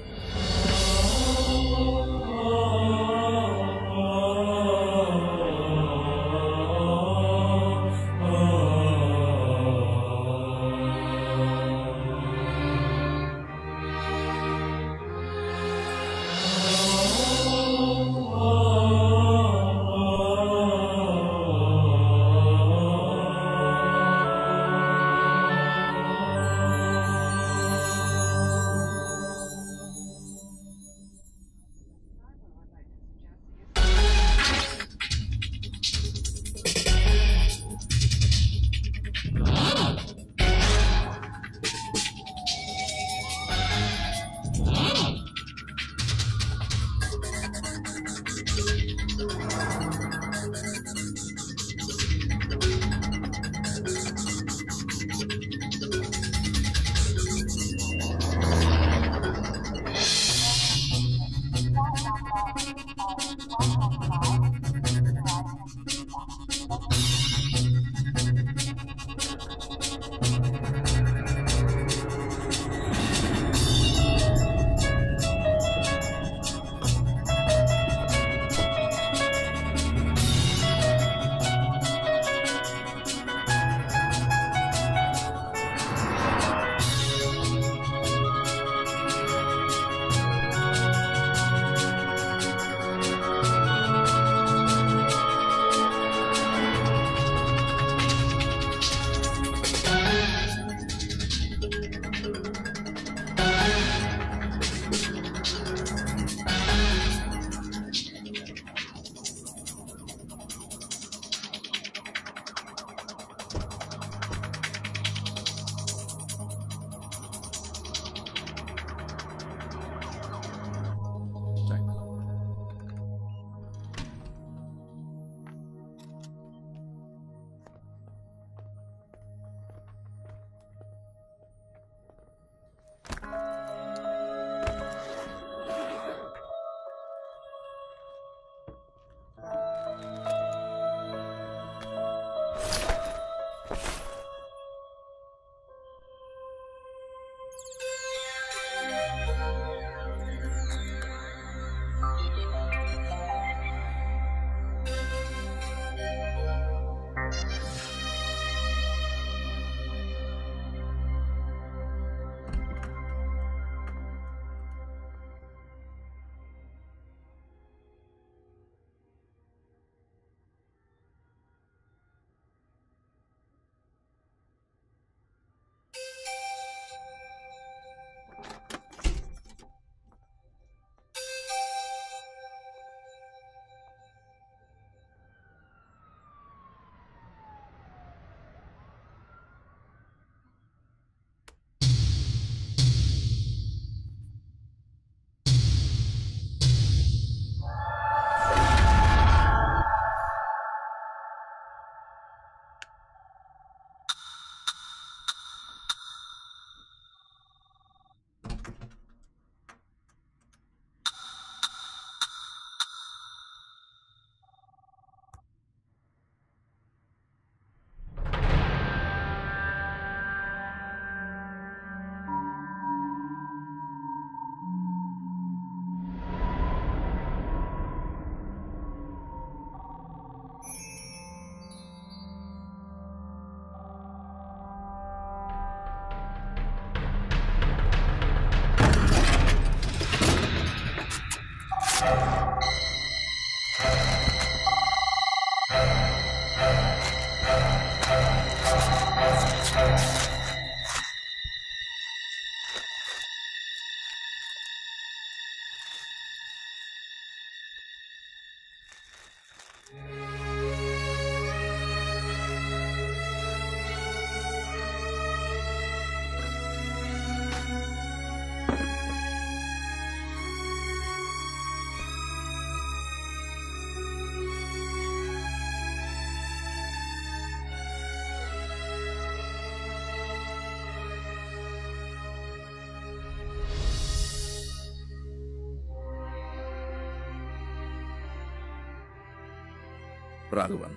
ராகவன்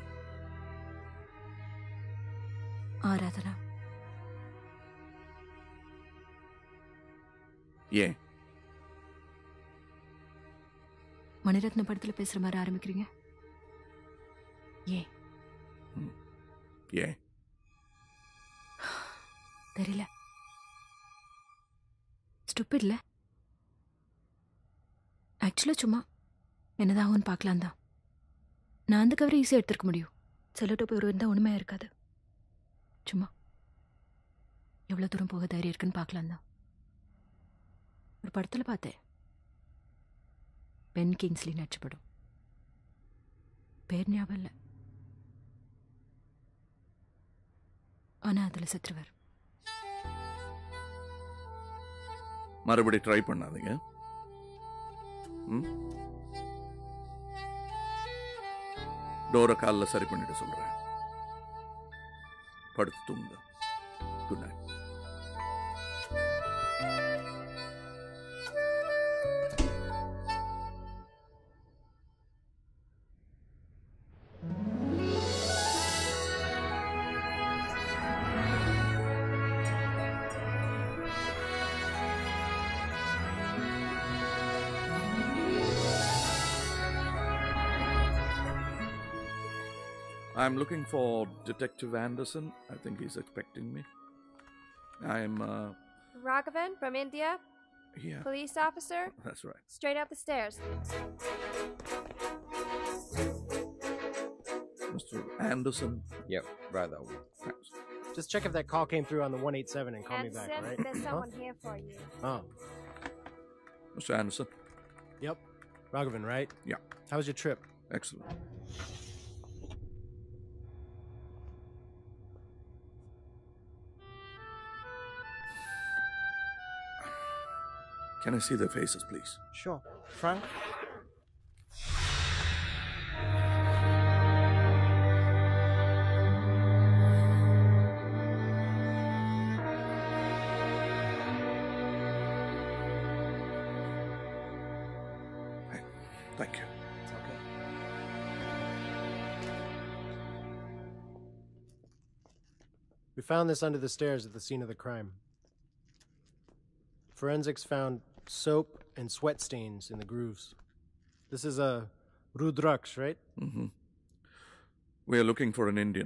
ஆராதனா ஏன் மணிரத்ன படத்துல பேசுற மாதிரி ஆரம்பிக்கிறீங்க ஏன் ஏன் தெரியல ஸ்டூப்பிட்ல ஆக்சுவலாக சும்மா என்னதான் ஆகும்னு பார்க்கலாம் தான் நான் அந்த கவரை ஈஸியாக எடுத்துருக்க முடியும் செல்லோட்ட போய் ஒரு இருந்தால் உண்மையாக இருக்காது சும்மா எவ்வளோ தூரம் போக தைரியம் இருக்குன்னு பார்க்கலாம் தான் ஒரு படத்தில் பார்த்தேன் பென் கிங்ஸ்லி நடிச்ச படம் பேர் ஞாபகம் இல்லை ஆனால் அதில் செத்துருவார் மறுபடி ட்ரை பண்ணாதீங்க ம் டோரை காலில் சரி பண்ணிட்டு சொல்றேன் படுத்து தூங்க good night I'm looking for Detective Anderson. I think he's expecting me. I'm, uh, Raghavan from India? Yeah. Police officer? that's right. Straight up the stairs. Mr. Anderson. Yep, right that one. Thanks. Just check if that call came through on the 187 and call me Anderson, back, right? there's Huh? someone here for you. Oh, Mr. Anderson. yep. Raghavan, right? Yeah. How was your trip? Excellent. Can I see their faces, please? Sure. Frank? Thank you. We found this under the stairs at the scene of the crime. Forensics found soap and sweat stains in the grooves. This is a Rudraksh, right? Mm-hmm. We are looking for an Indian.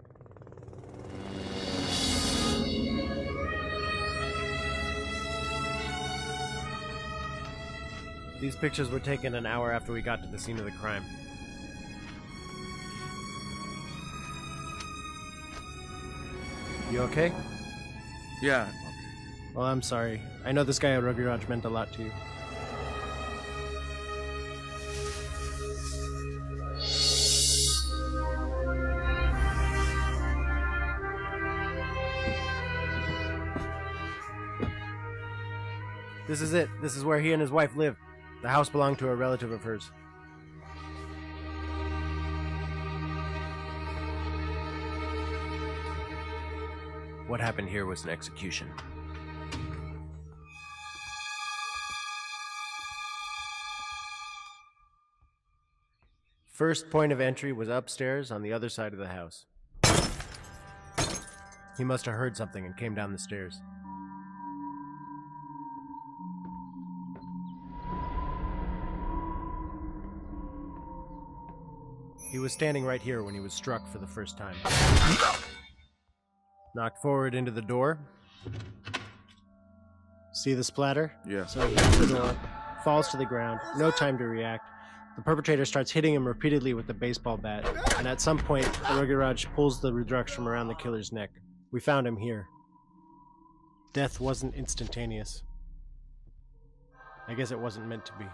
These pictures were taken an hour after we got to the scene of the crime. You okay? Yeah. Well, I'm sorry. I know this guy at Ragiraj meant a lot to you. This is it. This is where he and his wife lived. The house belonged to a relative of hers. What happened here was an execution. First point of entry was upstairs on the other side of the house. He must have heard something and came down the stairs. He was standing right here when he was struck for the first time. Knocked forward into the door. See the splatter? Yeah. So he hits the door, falls to the ground, no time to react. The perpetrator starts hitting him repeatedly with the baseball bat, and at some point, Raj pulls the Rudraksh from around the killer's neck. We found him here. Death wasn't instantaneous. I guess it wasn't meant to be.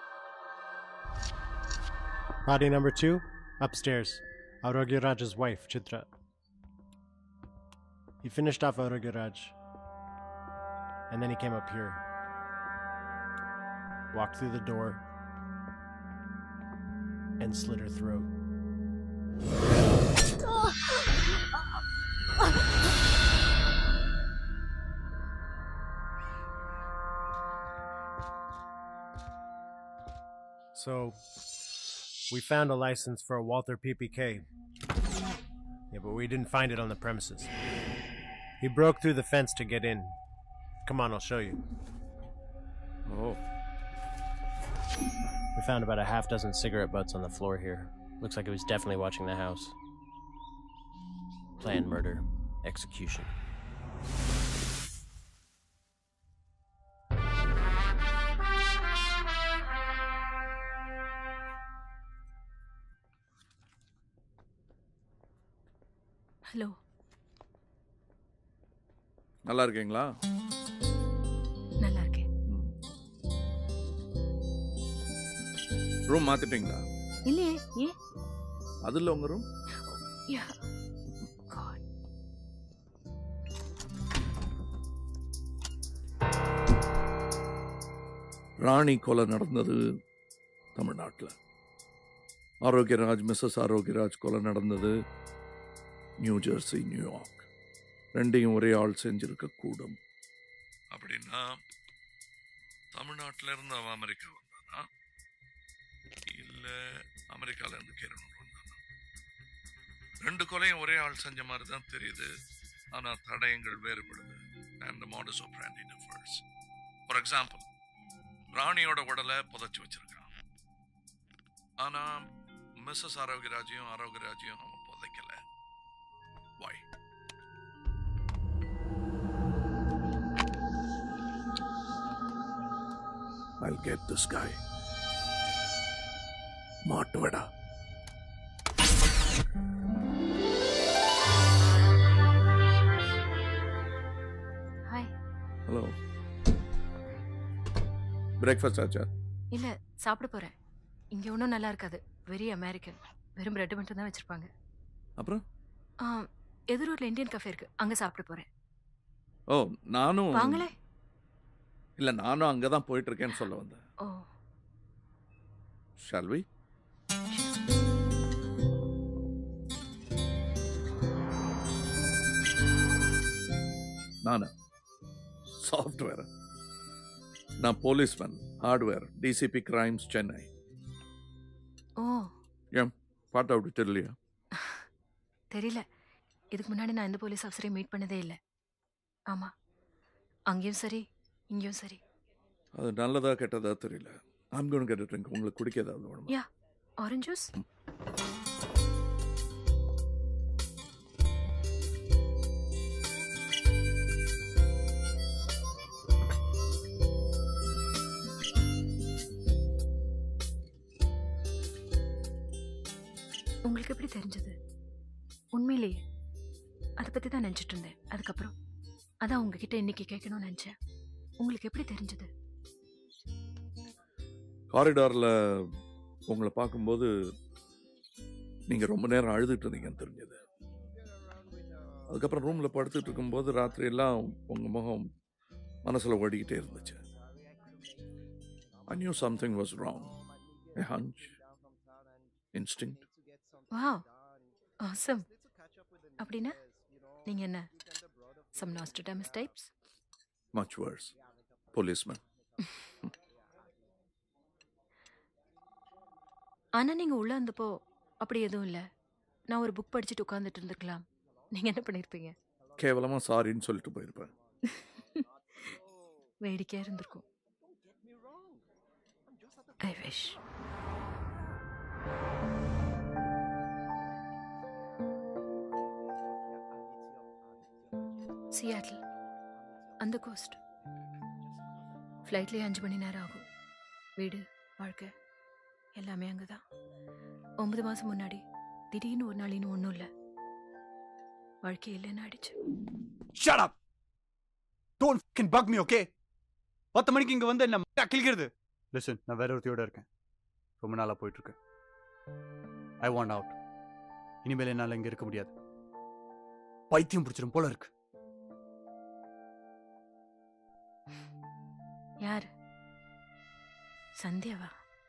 Body number two, upstairs. Aurogiraj's wife, Chitra. He finished off Aurogiraj. And then he came up here. Walked through the door. And slit her throat. So, We found a license for a Walther PPK. Yeah, but we didn't find it on the premises. He broke through the fence to get in. Come on, I'll show you. Oh. We found about a half dozen cigarette butts on the floor here. Looks like he was definitely watching the house. Planned murder, execution. Hello நல்லா இருக்கீங்களா நல்லா இருக்கேன் room மாத்திட்டீங்களா இல்லையே ஏன் அது இல்ல உங்க room யா ராணி கொலை நடந்தது தமிழ்நாட்டில் ஆரோக்கியராஜ் மிஸ்ஸஸ் ஆரோக்கியராஜ் கொலை நடந்தது நியூ ஜெர்சி நியூயார்க் ரெண்டையும் ஒரே ஆள் செஞ்சிருக்க கூடும் அப்படின்னா தமிழ்நாட்டில இருந்து அவன் அமெரிக்கா வந்தானா இல்ல அமெரிக்கால இருந்து கேரளூர் வந்தானா ரெண்டு கொலையும் ஒரே ஆள் செஞ்ச மாதிரி தான் தெரியுது ஆனா தடயங்கள் வேறுபடுது and modus operandi differs for example ராணியோட உடலை புதைச்சு வச்சிருக்கான் ஆனா மிஸ்ஸஸ் ஆரோக்கியராஜையும் ஆரோக்கியராஜையும் அவன் புதைக்கல வாய் I'll get this guy. மாட்டுவடா ஹாய் ஹலோ பிரேக்ஃபாஸ்ட் ஆச்சா இல்ல சாப்பிட போறேன் இங்க ஒன்றும் நல்லா இருக்காது வெரி அமெரிக்கன் வெறும் பிரெட் மட்டும் தான் வச்சிருப்பாங்க அப்புறம் ஆ, எதிர் ரோட்ல இந்தியன் கஃபே இருக்கு அங்க சாப்பிட போறேன் ஓ நானும் வாங்களே இல்ல நானும் அங்கதான் போயிட்டு இருக்கேன்னு சொல்ல வந்தேன் ஓ ஷால் வி நானு சாஃப்ட்வேர் நான் policeman hardware DCP crimes Chennai oh ஏன் பாட்டை விட்டு தெரியலையா தெரியல இதுக்கு முன்னாடி நான் எந்த போலீஸ் ஆஃபீஸரையும் மீட் பண்ணதே இல்லை ஆமா அங்கேயும் சரி இங்கேயும் சரி அது நல்லதா கெட்டதா தெரியல I'm going to get a drink உங்களுக்கு குடிக்க ஏதாவது வேணுமா யா ஆரஞ்சு ஜூஸ் உங்களுக்கு எப்படி தெரிஞ்சது உண்மையிலேயே அதை பத்தி தான் நினைச்சிட்டு இருந்தேன் அதுக்கப்புறம் அதான் உங்ககிட்ட இன்னைக்கு கேட்கணும்னு நினைச்சேன் உங்களுக்கு எப்படி தெரிஞ்சது காரிடார்ல உங்களை பார்க்கும்போது நீங்க ரொம்ப நேரம் அழுதுட்டு இருந்தீங்கன்னு தெரிஞ்சது அதுக்கப்புறம் ரூம்ல படுத்துட்டு இருக்கும்போது ராத்திரி எல்லாம் உங்க முகம் மனசுல ஓடிக்கிட்டே இருந்துச்சு I knew something was wrong. A hunch, instinct. Wow awesome அப்படின்னா நீங்க என்ன some Nostradamus types Much worse. Policeman. ஆனா நீங்க உள்ள இருந்தப்போ அப்படி எதுவும் இல்ல நான் ஒரு புக் படிச்சுட்டு உட்கார்ந்துட்டு இருந்திருக்கலாம் நீங்க என்ன பண்ணிருப்பீங்க கேவலமா சாரின்னு சொல்லிட்டு போயிருப்பேன் வேடிக்கையா இருந்திருக்கும் ஐ விஷ் சியாட்டில் அந்த கோஸ்ட் ஃப்ளைட்லேயே அஞ்சு மணி நேரம் ஆகும் வீடு வாழ்க்கை எல்லாமே அங்கே தான் ஒன்பது மாதம் முன்னாடி திடீர்னு ஒரு நாள் இன்னும் ஒன்றும் இல்லை வாழ்க்கை இல்லைன்னு ஆயிடுச்சு shut up don't fucking bug me okay பத்து மணிக்கு இங்க வந்து என்ன ம- கிழிக்கிறது லிசன் நான் வேற ஒருத்தியோட இருக்கேன் ரொம்ப நாளா போயிட்டு இருக்கேன் ஐ வாண்ட் அவுட் இனிமேல் என்னால இங்க இருக்க முடியாது பைத்தியம் பிடிச்சிரும் போல இருக்கு யார் சந்தியாவா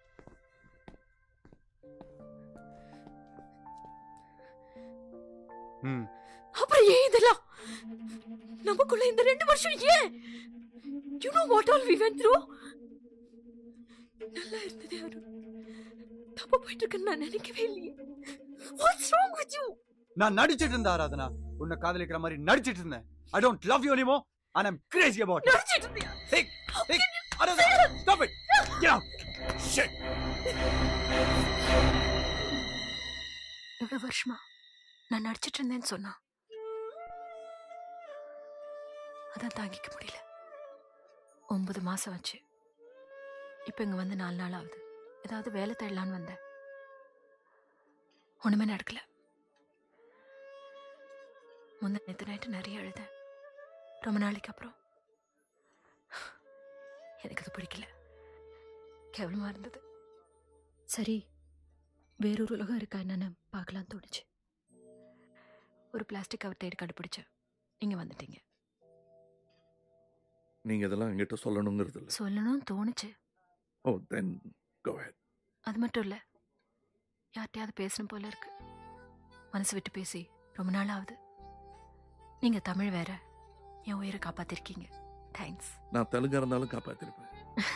ம் அப்புறம் ஏன் இதெல்லாம் நமக்குள்ள இந்த ரெண்டு வருஷம் ஏன் you know what all we went through நல்லா இருந்ததே அருண் தப்பு போயிட்டு இருக்குன்னு நான் நினைக்கவே இல்லையே வாட்ஸ் ராங் வித் யூ நான் நடிச்சிட்டு இருந்தேன் ஆராதனா உன்னை காதலிக்கிற மாதிரி நடிச்சிட்டு இருந்தேன் I don't love you anymore and I'm crazy about it. நடிச்சிட்டு இருந்தியா Hey, hey, Aradhana, stop it. Get out. Shit. எவ்வளவு வருஷமா நான் நடிச்சிட்டு இருந்தேன்னு சொன்னா அதான் தாங்கிக்க முடியல ஒன்பது மாசம் ஆச்சு இப்ப இங்க வந்து நாலு நாள் ஆகுது ஏதாவது வேலை தேடலான்னு வந்தேன் ஒண்ணுமே நடக்கல முந்த நேற்று நைட்டு நிறைய அழுதேன் ரொம்ப நாளைக்கு அப்புறம் எனக்கு அது பிடிக்கல கேவலமா இருந்தது சரி வேறொரு உலகம் இருக்கா என்னன்னு பார்க்கலாம் தோணுச்சு ஒரு பிளாஸ்டிக் கவர் தேடி கண்டுபிடிச்சேன் நீங்க வந்துட்டீங்க நீங்க இதெல்லாம் என்கிட்ட சொல்லணுங்கிறது இல்லை சொல்லணும்னு தோணுச்சு ஓ தென் கோ ஹெட் அது மட்டும் இல்ல யார்கிட்டயாவது பேசணும் போல இருக்கு மனசு விட்டு பேசி ரொம்ப நாள் ஆகுது நீங்க தமிழ் வேற என் உயிரை காப்பாத்திருக்கீங்க தேங்க்ஸ் நான் தெலுங்கா இருந்தாலும் காப்பாத்திருப்பேன்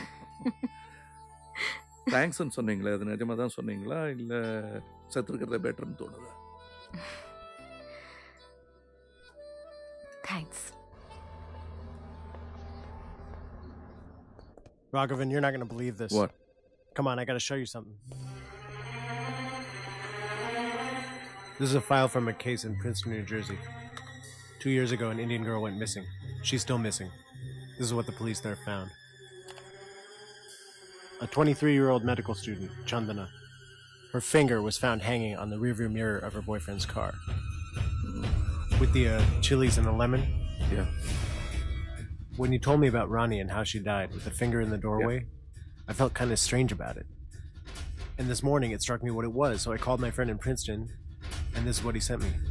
தேங்க்ஸ்ன்னு சொன்னீங்களே அது நிஜமா தான் சொன்னீங்களா இல்ல செத்துருக்கிறத பெட்டர்னு தோணுதா thanks Raghavan, you're not going to believe this. What? Come on, I got to show you something. This is a file from a case in Princeton, New Jersey. Two years ago, an Indian girl went missing. She's still missing. This is what the police there found. A 23 year old medical student, Chandana. Her finger was found hanging on the rearview mirror of her boyfriend's car. With the uh, chilies and the lemon? Yeah. When you told me about Ronnie and how she died with the finger in the doorway, I felt kind of strange about it. And this morning it struck me what it was, so I called my friend in Princeton, and this is what he sent me.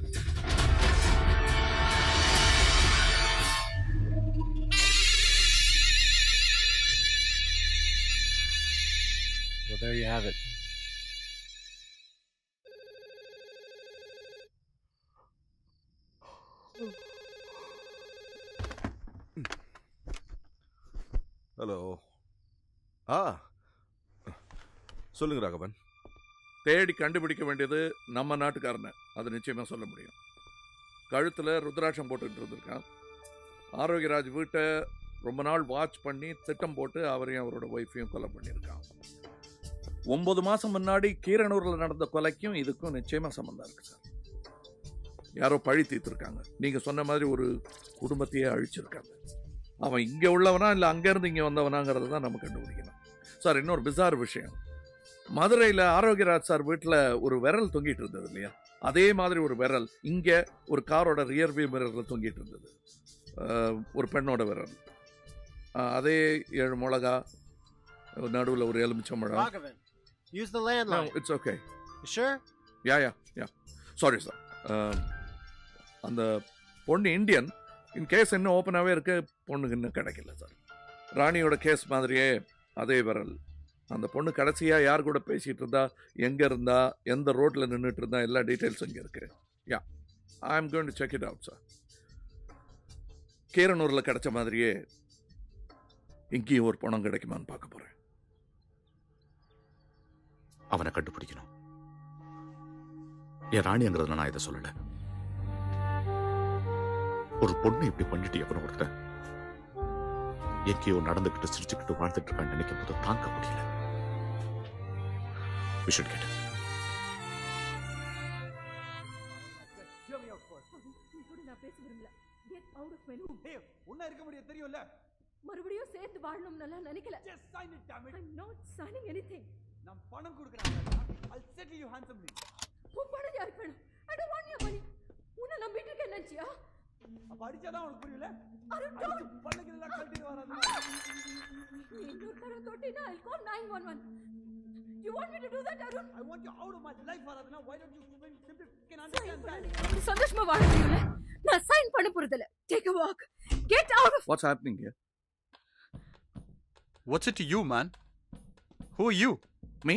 Well, there you have it. Hello ஆ சொல்லுங்க ராகவன் தேடி கண்டுபிடிக்க வேண்டியது நம்ம நாட்டுக்காரனை அது நிச்சயமா சொல்ல முடியும் கழுத்துல ருத்ராட்சம் போட்டுட்டு இருந்திருக்கான் ஆரோக்கியராஜ் வீட்டை ரொம்ப நாள் வாட்ச் பண்ணி திட்டம் போட்டு அவரையும் அவரோட ஒய்ஃபையும் கொலை பண்ணியிருக்கான் ஒன்பது மாசம் முன்னாடி கீரனூர்ல நடந்த கொலைக்கும் இதுக்கும் நிச்சயமா சம்பந்தம் இருக்கு சார் யாரோ பழி தீர்த்திருக்காங்க நீங்க சொன்ன மாதிரி ஒரு குடும்பத்தையே அழிச்சிருக்காங்க அவன் இங்க உள்ளவனா இல்ல அங்க இருந்து இங்க வந்தவனாங்கிறத தான் நம்ம கண்டுபிடிக்கணும் சார் இன்னொரு பிசார் விஷயம் மதுரையில் ஆரோக்கியராஜ் சார் வீட்டில் ஒரு விரல் தொங்கிட்டு இருந்தது இல்லையா அதே மாதிரி ஒரு விரல் இங்கே ஒரு காரோட ரியர் வியூ மிரரில் தொங்கிட்டு இருந்தது அஹ், ஒரு பெண்ணோட விரல் அஹ், அதே ஏழு மிளகா நடுவில் ஒரு எலுமிச்சம்பழம் Raghavan, use the landline. It's okay You sure? Yeah yeah yeah sorry sir அந்த பொண்ணு இந்தியன் இன் கேஸ் இன்னும் ஓப்பனாகவே இருக்கு பொண்ணுக்கு இன்னும் கிடைக்கல சார் ராணியோட கேஸ் மாதிரியே அதே விரல் அந்த பொண்ணு கடைசியாக யார் கூட பேசிகிட்டு இருந்தா எங்கே இருந்தா எந்த ரோட்டில் நின்றுட்டு இருந்தா எல்லா டீட்டெயில்ஸும் இங்கே இருக்கு yeah I am going to check it out sir கீரனூரில் கிடைச்ச மாதிரியே இங்கேயும் ஒரு பணம் கிடைக்குமான்னு பார்க்க போகிறேன் அவனை கண்டுபிடிக்கணும் என் ராணிங்கிறதுல நான் இதை சொல்லல ஒரு பொண்ணு இப்படி பண்ணிட்டு எவனோ ஒருத்தன் எங்கேயோ நடந்துகிட்டு சிரிச்சுக்கிட்டு வாழ்ந்துட்டு இருக்கான்னு நினைக்கும் போது தாங்க முடியல We should get him. உன்ன இருக்க முடியாது தெரியும்ல மறுபடியும் சேர்ந்து வாழணும்னு நினைக்கல Just sign it, damn it. I'm not signing anything. நான் பணம் கொடுக்குறேன் I'll settle you handsomely. உன் பணம் யாருக்கு வேணும்? I don't want your money. உன்னை நம்பிட்டு இருக்கேன் நினைச்சியா? அப்ப அடிச்சாதான் உனக்கு புரியல அருண், அடிச்சு பல்லுக்கு எல்லாம் கழட்டிட்டு வராது நீ இன்னொரு தடவை தொட்டினா I'll call 911. You want me to do that, Arun? I want you out of my life, Aradhana. Why don't you simply can understand that? அப்படி சந்தோஷமா வாழ முடியல நான் சைன் பண்ண போறதில்ல take a walk get out of what's happening here What's it to you, man? Who are you? Me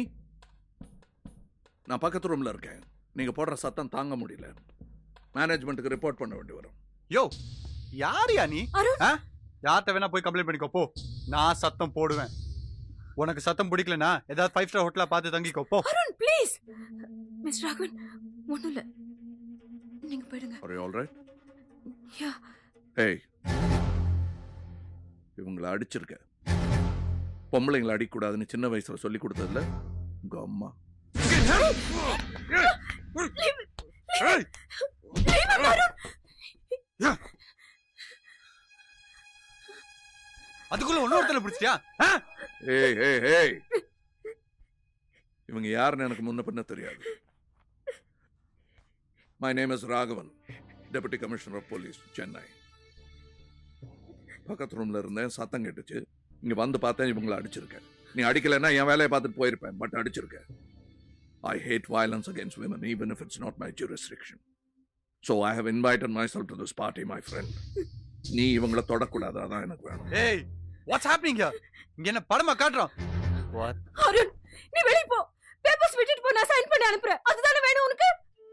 நான் பக்கத்து ரூமில் இருக்கேன் நீங்கள் போடுற சத்தம் தாங்க முடியல மேனேஜ்மெண்ட்டுக்கு ரிப்போர்ட் பண்ண வேண்டி வரும் யோ யாரியா நீ ஆ? யார்கிட்ட வேணா போய் கம்ப்ளைண்ட் பண்ணிக்கோ போ நான் சத்தம் போடுவேன் உனக்கு சத்தம் பிடிக்கலனா ஏதாவது ஃபைவ் ஸ்டார் ஹோட்டலா பார்த்து தங்கிக்கோ போ அருண் ப்ளீஸ் மிஸ் ராகவன் ஒண்ணும் இல்ல நீங்க போயிடுங்க Are you all right? யா ஏய் இவங்கள அடிச்சிருக்க பொம்பளைங்களை அடிக்கக்கூடாதுன்னு சின்ன வயசுல சொல்லி கொடுத்ததுல உங்க அம்மா ஏய்! அதுக்குள்ள இன்னொருத்தனை பிடிச்சிட்டியா ஏய் ஏய் ஏய் இவங்க யாருன்னு எனக்கு முன்ன பின்ன தெரியாது my name is Raghavan deputy commissioner of police Chennai பக்கத்து ரூம்ல இருந்தேன் சத்தம் கேட்டுச்சு இங்க வந்து பார்த்தேன் இவங்கள அடிச்சிருக்கேன் நீ அடிக்கலைன்னா என் வேலையை பார்த்துட்டு போயிருப்பேன் பட் அடிச்சிருக்கேன் I hate violence against women even if it's not my jurisdiction so i have invited myself to this party my friend நீ இவங்கள தொடக்கூடாது அதான் எனக்கு வேணும் ஏய் வாட்ஸ் ஹேப்பனிங் ஹியர் இங்க என்ன படமா காட்டுறோம் வாட் அருண் நீ வெளிய போ பேப்பர்ஸ் விட்டுட்டு போ நான் சைன் பண்ணி அனுப்புறேன் அதுதானே வேணும் உனக்கு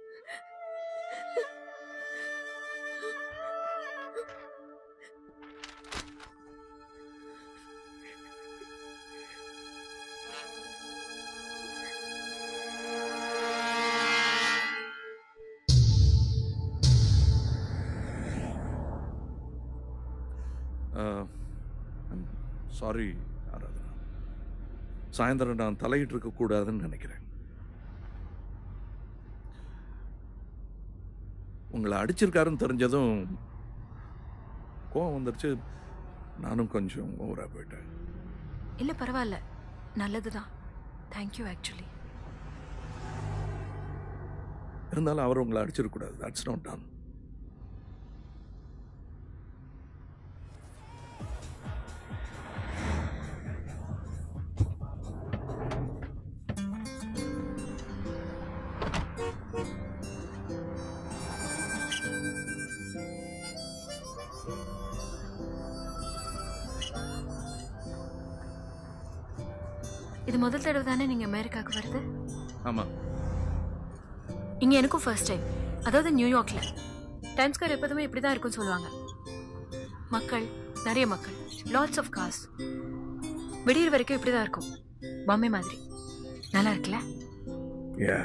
சாரி ஆராதனா சாயந்தரம் நான் தலையிட்டு இருக்க கூடாதுன்னு நினைக்கிறேன் உங்களை அடிச்சிருக்காருன்னு தெரிஞ்சதும் கோவம் வந்துருச்சு நானும் கொஞ்சம் ஓவரா போயிட்டேன் இல்ல பரவாயில்ல நல்லதுதான் தேங்க்யூ ஆக்சுவலி இருந்தாலும் அவர் உங்களை அடிச்சிருக்க கூடாது தட்ஸ் நாட் டன் இது முதல் தடவை தானே நீங்க அமெரிக்காவுக்கு வருது ஆமா இங்க எனக்கும் ஃபர்ஸ்ட் டைம் அதாவது நியூயார்க்ல டைம் ஸ்கொயர் எப்போதுமே இப்படி தான் இருக்கும்னு சொல்லுவாங்க மக்கள் நிறைய மக்கள் லாட்ஸ் ஆஃப் காஸ் விடியற வரைக்கும் இப்படி தான் இருக்கும் பாம்பே மாதிரி நல்லா இருக்குல்ல Yeah.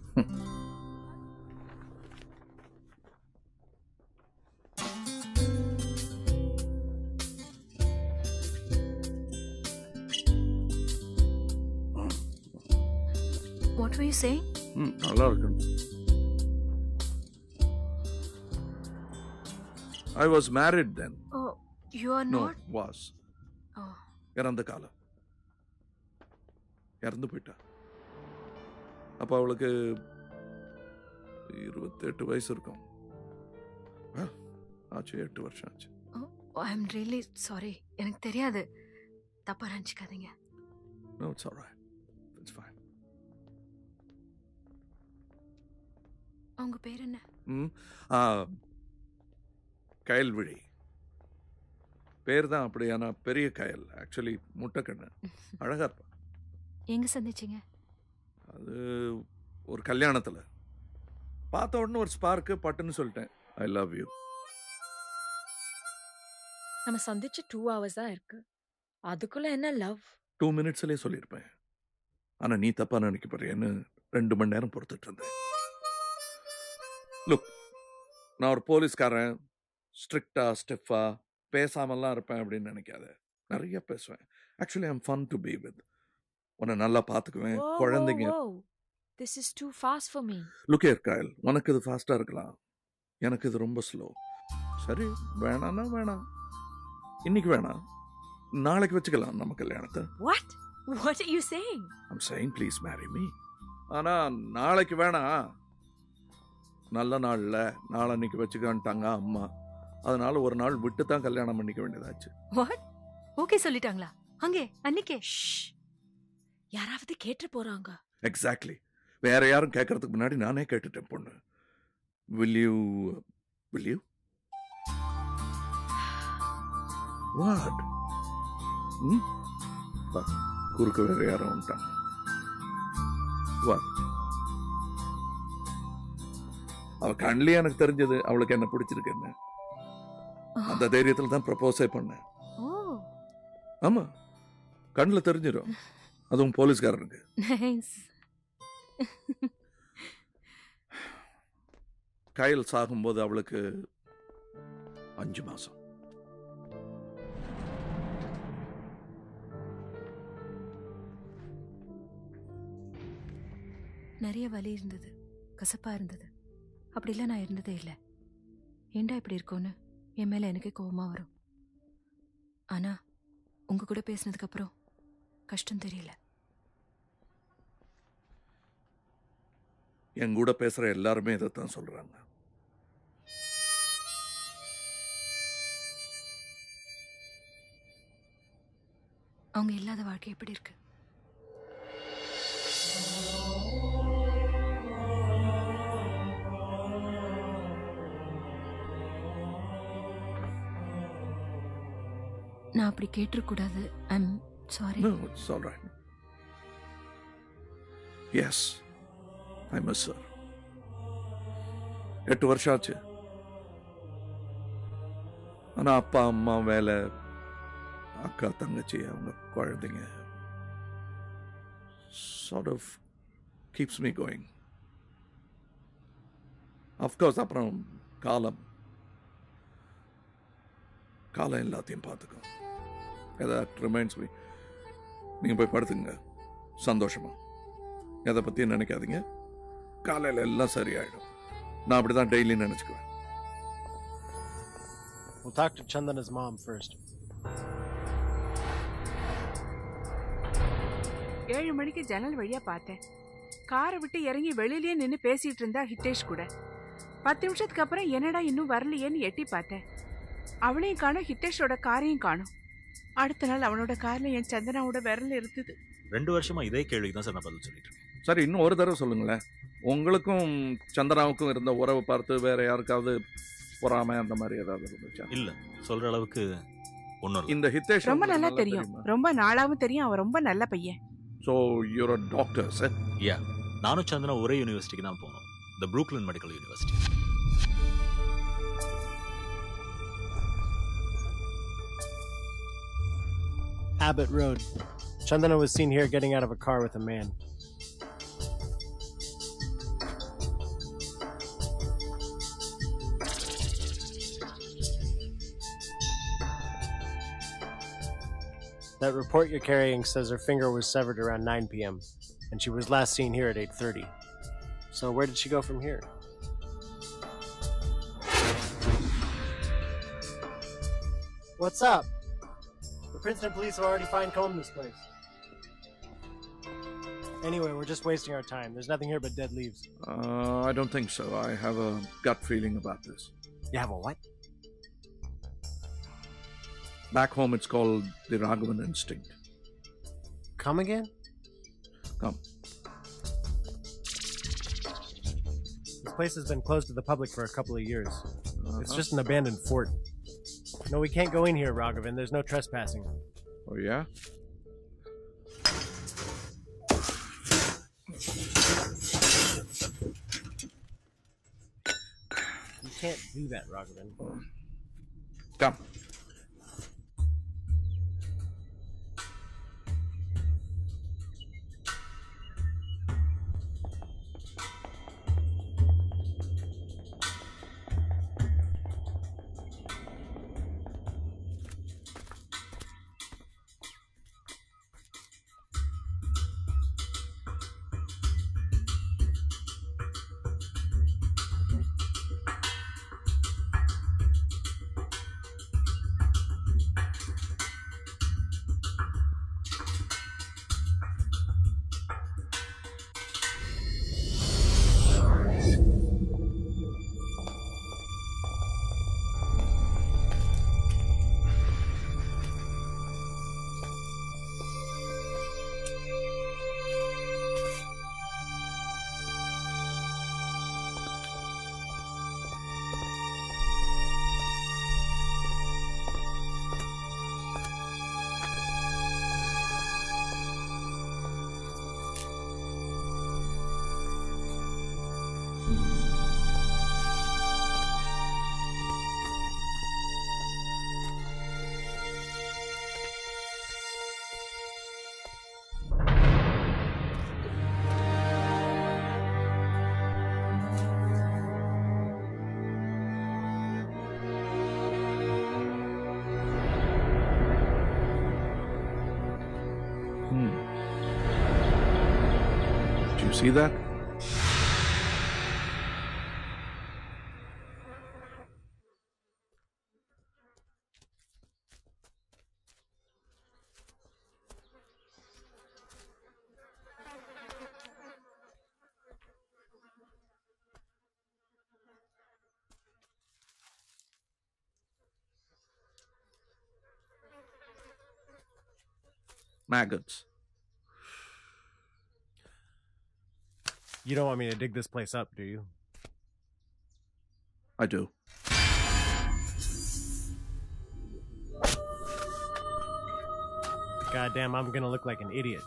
What were you saying hmm, நல்லா இருக்கு I was married then oh you are no not was oh இறந்த காலம் இறந்து போயிட்டா அப்போ அவளுக்கு இருபத்தெட்டு வயசு இருக்கும் ஆ, ஆச்சு எட்டு வருஷம் ஆச்சு ஐ எம் ரியலி சாரி எனக்கு தெரியாது தப்பா நினச்சிக்காதீங்க No, it's all right. It's fine. அவங்க பேர் என்ன ம் ஆ, கயல்விழி பேர் தான் அப்படி ஆனா பெரிய கயல் ஆக்சுவலி முட்டைக்கண்ணு அழகா இருப்பா எங்க சந்திச்சீங்க அது ஒரு கல்யாணத்துல பார்த்த உடனே ஒரு ஸ்பார்க்கு பட்டுன்னு சொல்லிட்டேன் ஐ லவ் யூ நம்ம சந்திச்சு டூ ஹவர்ஸ் தான் இருக்கு அதுக்குள்ள என்ன லவ் டூ மினிட்ஸ்லயே சொல்லியிருப்பேன் ஆனா நீ தப்பா நினைக்க போறியன்னு ரெண்டு மணி நேரம் பொறுத்துட்டு இருந்தேன் லுக் நான் ஒரு போலீஸ்காரன் ஸ்ட்ரிக்டா ஸ்டெஃபா பேசாமலாம் இருப்பேன் அப்படின்னு நினைக்காத நிறைய பேசுவேன் actually I'm fun to be with உன்னை நல்லா பார்த்துக்குவேன் குழந்தைங்க this is too fast for me look here Kyle உனக்கு இது ஃபாஸ்டா இருக்கலாம் எனக்கு இது ரொம்ப ஸ்லோ சரி வேணாம்னா வேணாம் இன்னைக்கு வேணாம் நாளைக்கு வச்சுக்கலாம் நம்ம கல்யாணத்தை what what are you saying I'm saying please marry me ஆனா நாளைக்கு வேணாம் நல்ல நாள்ல நாளன்னைக்கு வச்சுக்கான்ட்டாங்க அம்மா அதனால ஒரு நாள் விட்டு தான் கல்யாணம் பண்ணிக்க வேண்டியதாச்சு வாட் ஓகே சொல்லிட்டாங்களா அங்கே அன்னைக்கே யாராவது கேட்டு போறாங்க எக்ஸாக்ட்லி வேற யாரும் கேட்கறதுக்கு முன்னாடி நானே கேட்டுட்டேன் பொண்ணு will you will you what hmm வா, குறுக்க வேற யாரும் வந்துட்டாங்க வா அவ கண்லயே எனக்கு தெரிஞ்சது அவளுக்கு என்ன பிடிச்சிருக்கு என்ன அந்த தைரியத்துல தான் ப்ரப்போஸே பண்ணேன் ஓ ஆமா கண்ணில் தெரிஞ்சிடும் அதுவும் போலீஸ்காரனுக்கு நைஸ் கையில் சாகும்போது அவளுக்கு அஞ்சு மாசம் நிறைய வலி இருந்தது கசப்பா இருந்தது அப்படிலாம் நான் இருந்ததே இல்லை ஏண்டா இப்படி இருக்கோன்னு என் மேல எனக்கே கோவமா வரும் ஆனா உங்க கூட பேசினதுக்கு அப்புறம் கஷ்டம் தெரியல என் கூட பேசுற எல்லாருமே இதைத்தான் சொல்றாங்க அவங்க இல்லாத வாழ்க்கை எப்படி இருக்கு நான் அப்படி கேட்டிருக்கூடாது I'm sorry No, it's all right. Yes, I miss her. எட்டு வருஷம் ஆச்சு ஆனா அப்பா அம்மா வேலை அக்கா தங்கச்சி அவங்க குழந்தைங்க sort of keeps me going. Of course, அப்புறம் காலம் காலம் எல்லாத்தையும் பார்த்துக்கும் that reminds me நீங்க போய் படுத்துங்க சந்தோஷமா எதை பத்தியும் நினைக்காதீங்க காலையில எல்லாம் சரியாயிடும் நான் அப்படிதான் டெய்லி நினைச்சுக்குவேன் We'll talk to Chandana's mom first. ஏழு மணிக்கு ஜன்னல் வழியா பார்த்தேன் காரை விட்டு இறங்கி வெளியிலேயே நின்னு பேசிட்டு இருந்தா ஹிதேஷ் கூட பத்து நிமிஷத்துக்கு அப்புறம் என்னடா இன்னும் வரலையேன்னு எட்டி பார்த்தேன் அவளையும் காணும் ஹிதேஷோட காரையும் காணும் அடுத்த நாள் அவனோட கார்ல என் சந்தனாவோட விரல் இருந்தது ரெண்டு வருஷமா இதே கேள்விக்கு தான் சார் நான் பதில் சொல்லிட்டு இருக்கேன் சரி இன்னும் ஒரு தடவை சொல்லுங்களேன் உங்களுக்கும் சந்திராவுக்கும் இருந்த உறவை பார்த்து வேற யாருக்காவது பொறாமை அந்த மாதிரி ஏதாவது இருந்துச்சா இல்ல சொல்ற அளவுக்கு ஒன்றும் இந்த ஹிதேஷ் ரொம்ப நல்லா தெரியும் ரொம்ப நாளாவும் தெரியும் அவன் ரொம்ப நல்ல பையன் so your doctor sir yeah நானும் சந்தனா ஒரே யூனிவர்சிட்டிக்கு தான் போனோம் the Brooklyn medical university Abbott Road. Chandana was seen here getting out of a car with a man. That report you're carrying says her finger was severed around 9 p.m. and she was last seen here at 8:30. So where did she go from here? What's up? The Princeton police have already fine combed this place. Anyway, we're just wasting our time. There's nothing here but dead leaves. Uh, I don't think so. I have a gut feeling about this. You have a what? Back home, it's called the Raghavan instinct. Come again? Come. This place has been closed to the public for a couple of years. It's Uh-huh. just an abandoned fort. No, we can't go in here, Raghavan. There's no trespassing. Oh, yeah? You can't do that, Raghavan. Come. See that? Maggots. You don't want me to dig this place up, do you? I do. Goddamn, I'm gonna look like an idiot.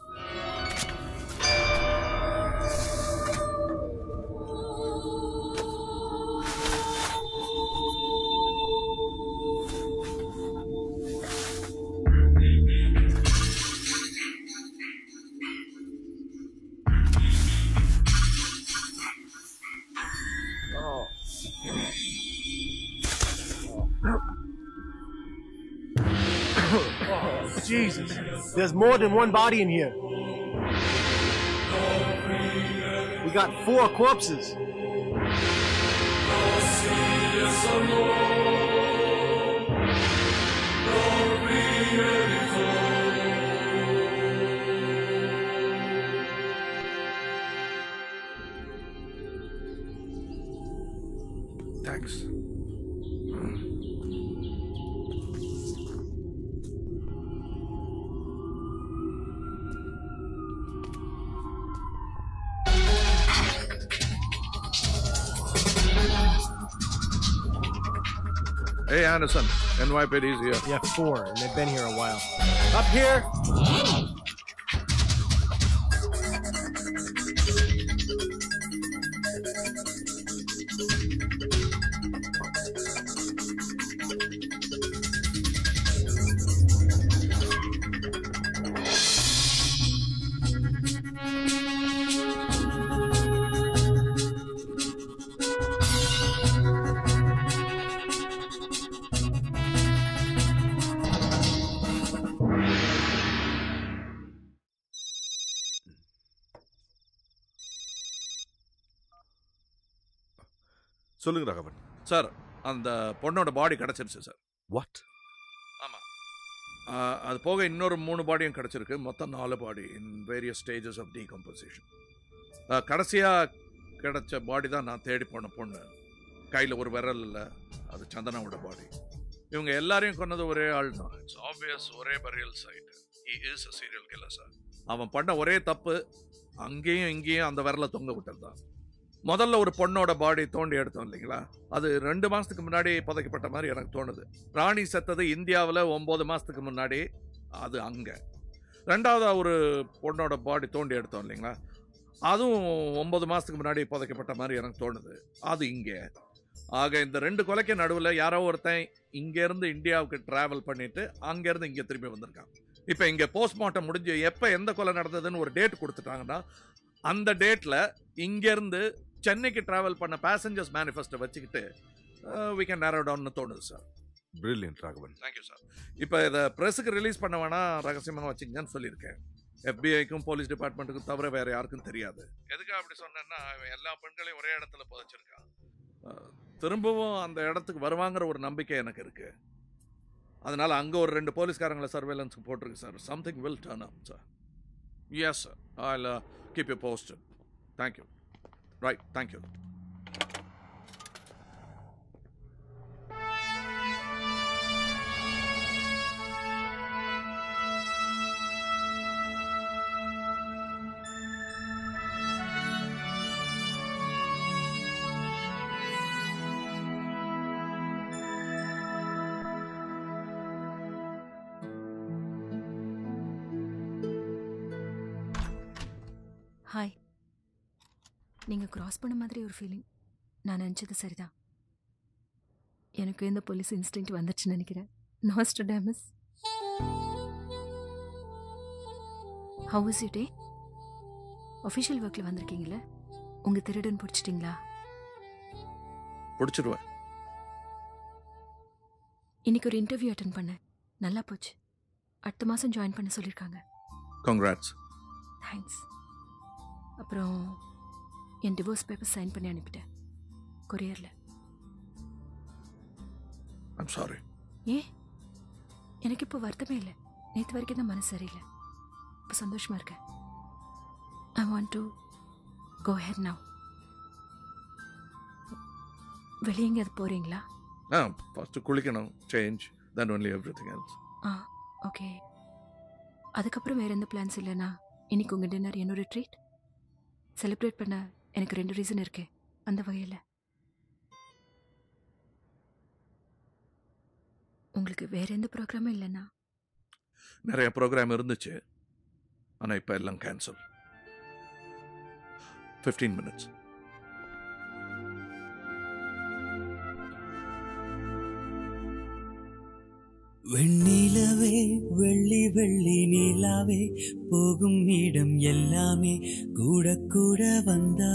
Oh, Jesus. There's more than one body in here. We got four corpses. Thanks. Hey, Anderson. NYPD's here. Yeah, four, and they've been here a while. Up here! சொல்லுங்க Raghavan sir அந்த பொண்ணோட பாடி கிடைச்சிருச்சு sir what ஆ, அது போக இன்னொரு மூணு பாடியும் கிடைச்சிருக்கு மொத்தம் நாலு body in various stages of decomposition கடைசியாக கிடைச்ச பாடி தான் நான் தேடி போன பொண்ணு கையில் ஒரு விரல் இல்லை அது சந்தனாவோட பாடி இவங்க எல்லாரையும் கொன்னது ஒரே ஆள் தான் இட்ஸ் ஆப்வியஸ் ஒரே burial site he is a serial killer sir அவன் பண்ண ஒரே தப்பு அங்கேயும் இங்கேயும் அந்த விரலை தொங்க விட்டது தான் முதல்ல ஒரு பொண்ணோட பாடி தோண்டி எடுத்தோம் இல்லைங்களா அது ரெண்டு மாசத்துக்கு முன்னாடி புதைக்கப்பட்ட மாதிரி எனக்கு தோணுது ராணி செத்தது இந்தியாவில் ஒன்பது மாசத்துக்கு முன்னாடி அது அங்கே ரெண்டாவது ஒரு பொண்ணோட பாடி தோண்டி எடுத்தோம் இல்லைங்களா அதுவும் ஒன்பது மாசத்துக்கு முன்னாடி புதைக்கப்பட்ட மாதிரி எனக்கு தோணுது அது இங்கே ஆக இந்த ரெண்டு கொலைக்கு நடுவில் யாரோ ஒருத்தன் இங்கேருந்து இந்தியாவுக்கு ட்ராவல் பண்ணிட்டு அங்கேருந்து இங்கே திரும்பி வந்திருக்கான் இப்போ இங்கே போஸ்ட்மார்ட்டம் முடிஞ்சு எப்போ எந்த கொலை நடந்ததுன்னு ஒரு டேட் கொடுத்துட்டாங்கன்னா அந்த டேட்டில் இங்கேருந்து சென்னைக்கு ட்ராவல் பண்ண பேசஞ்சர்ஸ் மேனிஃபெஸ்டோ வச்சுக்கிட்டு வி கேன் நேரோ டவுன்னு தோணுது sir brilliant Raghavan thank you sir இப்போ இதை ப்ரெஸ்ஸுக்கு ரிலீஸ் பண்ண வேணா ரகசியமாக வச்சுக்கங்கன்னு சொல்லியிருக்கேன் எஃபிஐக்கும் போலீஸ் டிபார்ட்மெண்ட்டுக்கும் தவிர வேற யாருக்கும் தெரியாது எதுக்கு அப்படி சொன்னேன்னா அவன் எல்லா பெண்களையும் ஒரே இடத்துல புதைச்சிருக்கான் அஹ், திரும்பவும் அந்த இடத்துக்கு வருவாங்கிற ஒரு நம்பிக்கை எனக்கு இருக்கு அதனால அங்கே ஒரு ரெண்டு போலீஸ்காரங்களை சர்வேலன்ஸ்க்கு போட்டிருக்கு sir something will turn up sir yes sir I keep you posted thank you right thank you hi நீங்கள் கிராஸ் பண்ண மாதிரி ஒரு ஃபீலிங் நான் நினச்சது சரிதான் எனக்கு இந்த போலீஸ் இன்ஸ்டிங்க்ட் வந்துருச்சுன்னு நினைக்கிறேன் Nostradamus how is you day official ஒர்க்கில் வந்திருக்கீங்களே உங்கள் திருடன் பிடிச்சிட்டிங்களா பிடிச்சிடுவேன் இன்னைக்கு ஒரு இன்டர்வியூ அட்டன் பண்ணேன் நல்லா போச்சு அடுத்த மாதம் ஜாயின் பண்ண சொல்லியிருக்காங்க கங்க்ராட்ஸ் தேங்க்ஸ் அப்புறம் என் டிவோர்ஸ் பேப்பர் சைன் பண்ணி அனுப்பிட்டேன் கொரியரில் ஐம் சாரி ஏன் எனக்கு இப்போ வருத்தமே இல்லை நேற்று வரைக்கும் தான் மனசு சரியில்லை இப்போ சந்தோஷமா இருக்கேன் I want to go head now வெளியே எங்கேயாவது போகிறீங்களா ஆ ஃபஸ்ட்டு குளிக்கணும் சேஞ்ச் தென் ஒன்லி எவ்ரி திங் எல்ஸ் ஆ ஓகே அதுக்கப்புறம் வேற எந்த பிளான்ஸ் இல்லைனா இன்னைக்கு உங்கள் டின்னர் என்னோட ட்ரீட் செலிப்ரேட் பண்ண எனக்கு ரெண்டு ரீசன் இருக்கு அந்த வகையில் உங்களுக்கு வேற எந்த ப்ரோக்ராமும் இல்லைன்னா நிறைய ப்ரோக்ராம் இருந்துச்சு ஆனால் இப்போ எல்லாம் கேன்சல் ஃபிஃப்டீன் மினிட்ஸ் வெண்ணிலவே வெள்ளி வெள்ளி நிலாவே போகும் இடம் எல்லாமே கூட கூட வந்தா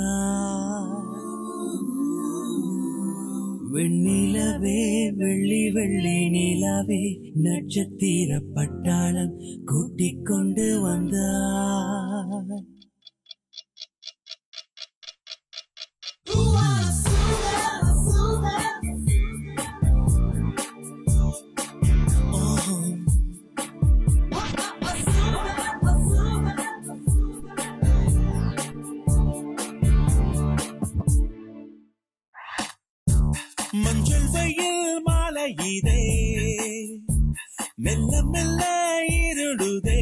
வெண்ணிலவே வெள்ளி வெள்ளி நிலாவே நட்சத்திர பட்டாளம் கூட்டிக் கொண்டு வந்தா மஞ்சள் வெயில் மாலை இதே மெல்ல மெல்ல இருளுதே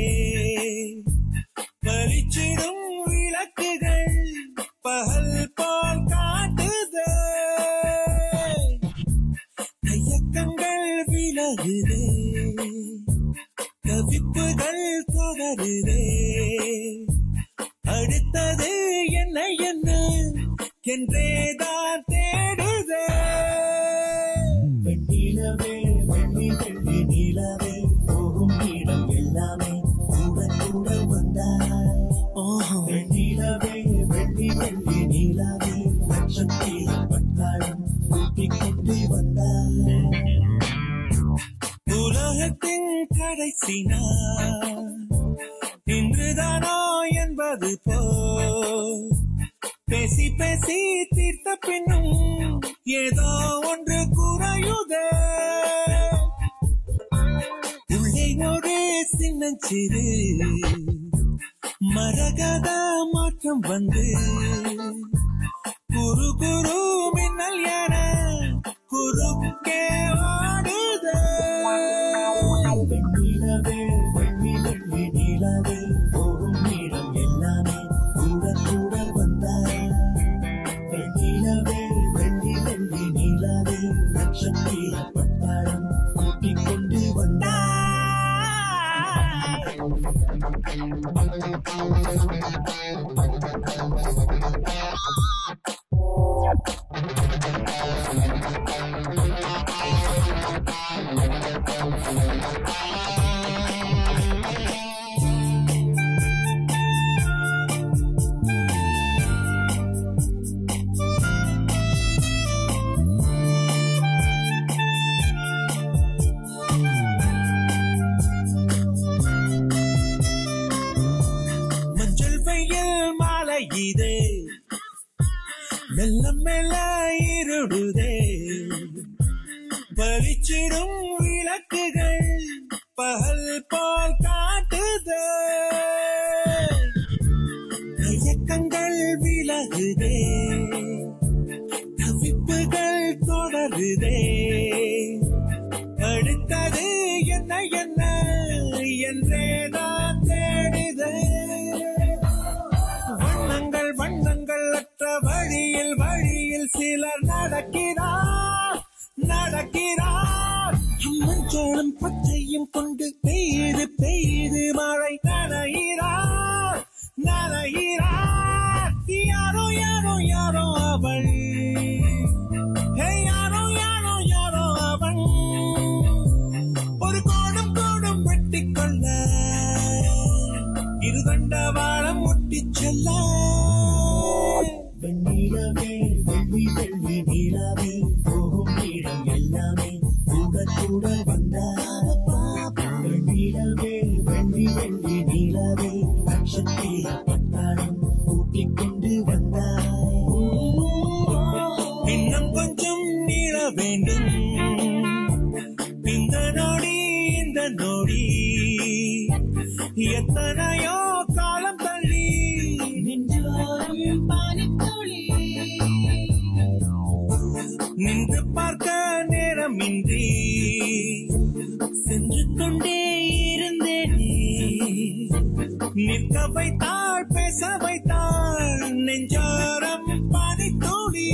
பளிச்சிடும் விளக்குகள் பகல் போல் காட்டுதே கையக்கங்கள் விலகுதே கவிப்புகள் தொடருதே அடுத்தது என்ன என்ன என்றேதான் தேடுதே வெண்ணிலவே வெள்ளி வெள்ளி நிலவே போகும் இடம் எல்லாமே கூட கூட வந்தாய் வெண்ணிலவே வெள்ளி வெள்ளி நிலவே நட்சத்திர பட்டாளம் கூட்டிக் கொண்டு வந்தாய் உலகத்தின் கடைசி நாள் இன்றுதானோ என்பது போ பேசி பேசி தீர்த்த பின்னும் ஏதோ ஒன்று குறையுதே உள்ளே ஒரு சின்னஞ்சிறு மரகத மாற்றம் வந்து குரு குரு மின்னல் என குறுக்கே வாடுதே வெண்ணிலவே வெள்ளி வெள்ளி நிலவே போகும் இடம் எல்லாமே கூட கூட வந்தாய் வெண்ணிலவே வெள்ளி வெள்ளி நிலவே நட்சத்திர பட்டாளம் கூட்டிக் கொண்டு மஞ்சள் வெயில் மாலை இதே மெல்ல மெல்ல இருடுதே பளிச்சிடும் விளக்குகள் பகல் போல் காட்டுதே இயக்கங்கள் விலகுதே தவிப்புகள் தொடருதே அடுத்தது என்ன என்ன என்றேதான் தேடுதே வண்ணங்கள் வண்ணங்கள் அற்ற வழியில் வழியில் சிலர் நடக்கிறார் நடக்கிறார் மஞ்சளும் பச்சையும் கொண்டு பெய்து பெய்து மழை நனைகிறார் நனைகிறார் யாரோ யாரோ யாரோ அவள் ஹே, யாரோ யாரோ யாரோ அவன் ஒரு கோடும் கோடும் வெட்டிக் கொள்ள இருதண்ட வாழம் ஒட்டிச் செல்ல வெண்ணிலவே வெள்ளி வெள்ளி நிலவே போகும் இடம் எல்லாமே கூட கூட வந்தார் வெண்ணிலவே வெள்ளி வெள்ளி நிலவே நட்சத்திர பட்டாளம் கூட்டிக் வேண்டும் இந்த நொடி இந்த நொடி எத்தனையோ காலம் தள்ளி நெஞ்சோரம் பானித்துளி நின்று பார்க்க நேரமின்றி சென்று கொண்டே இருந்தேனே நிற்க வைத்தாள் பேச வைத்தாள் நெஞ்சோரம் பானித்துளி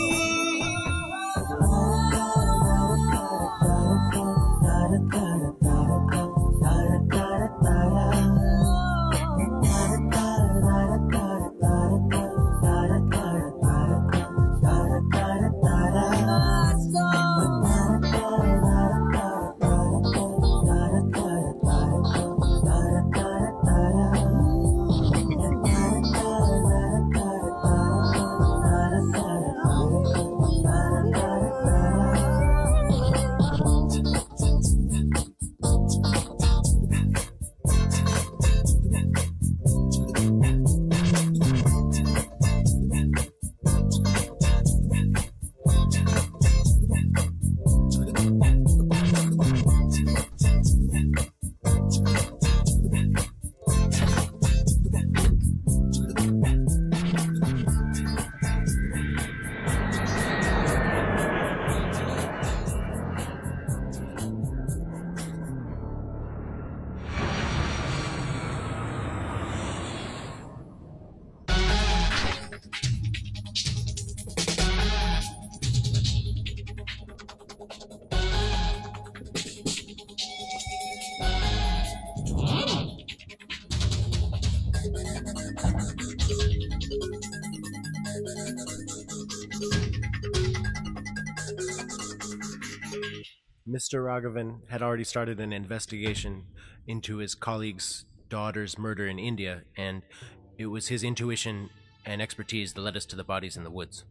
Mr. Raghavan had already started an investigation into his colleague's daughter's murder in India, and it was his intuition and expertise that led us to the bodies in the woods.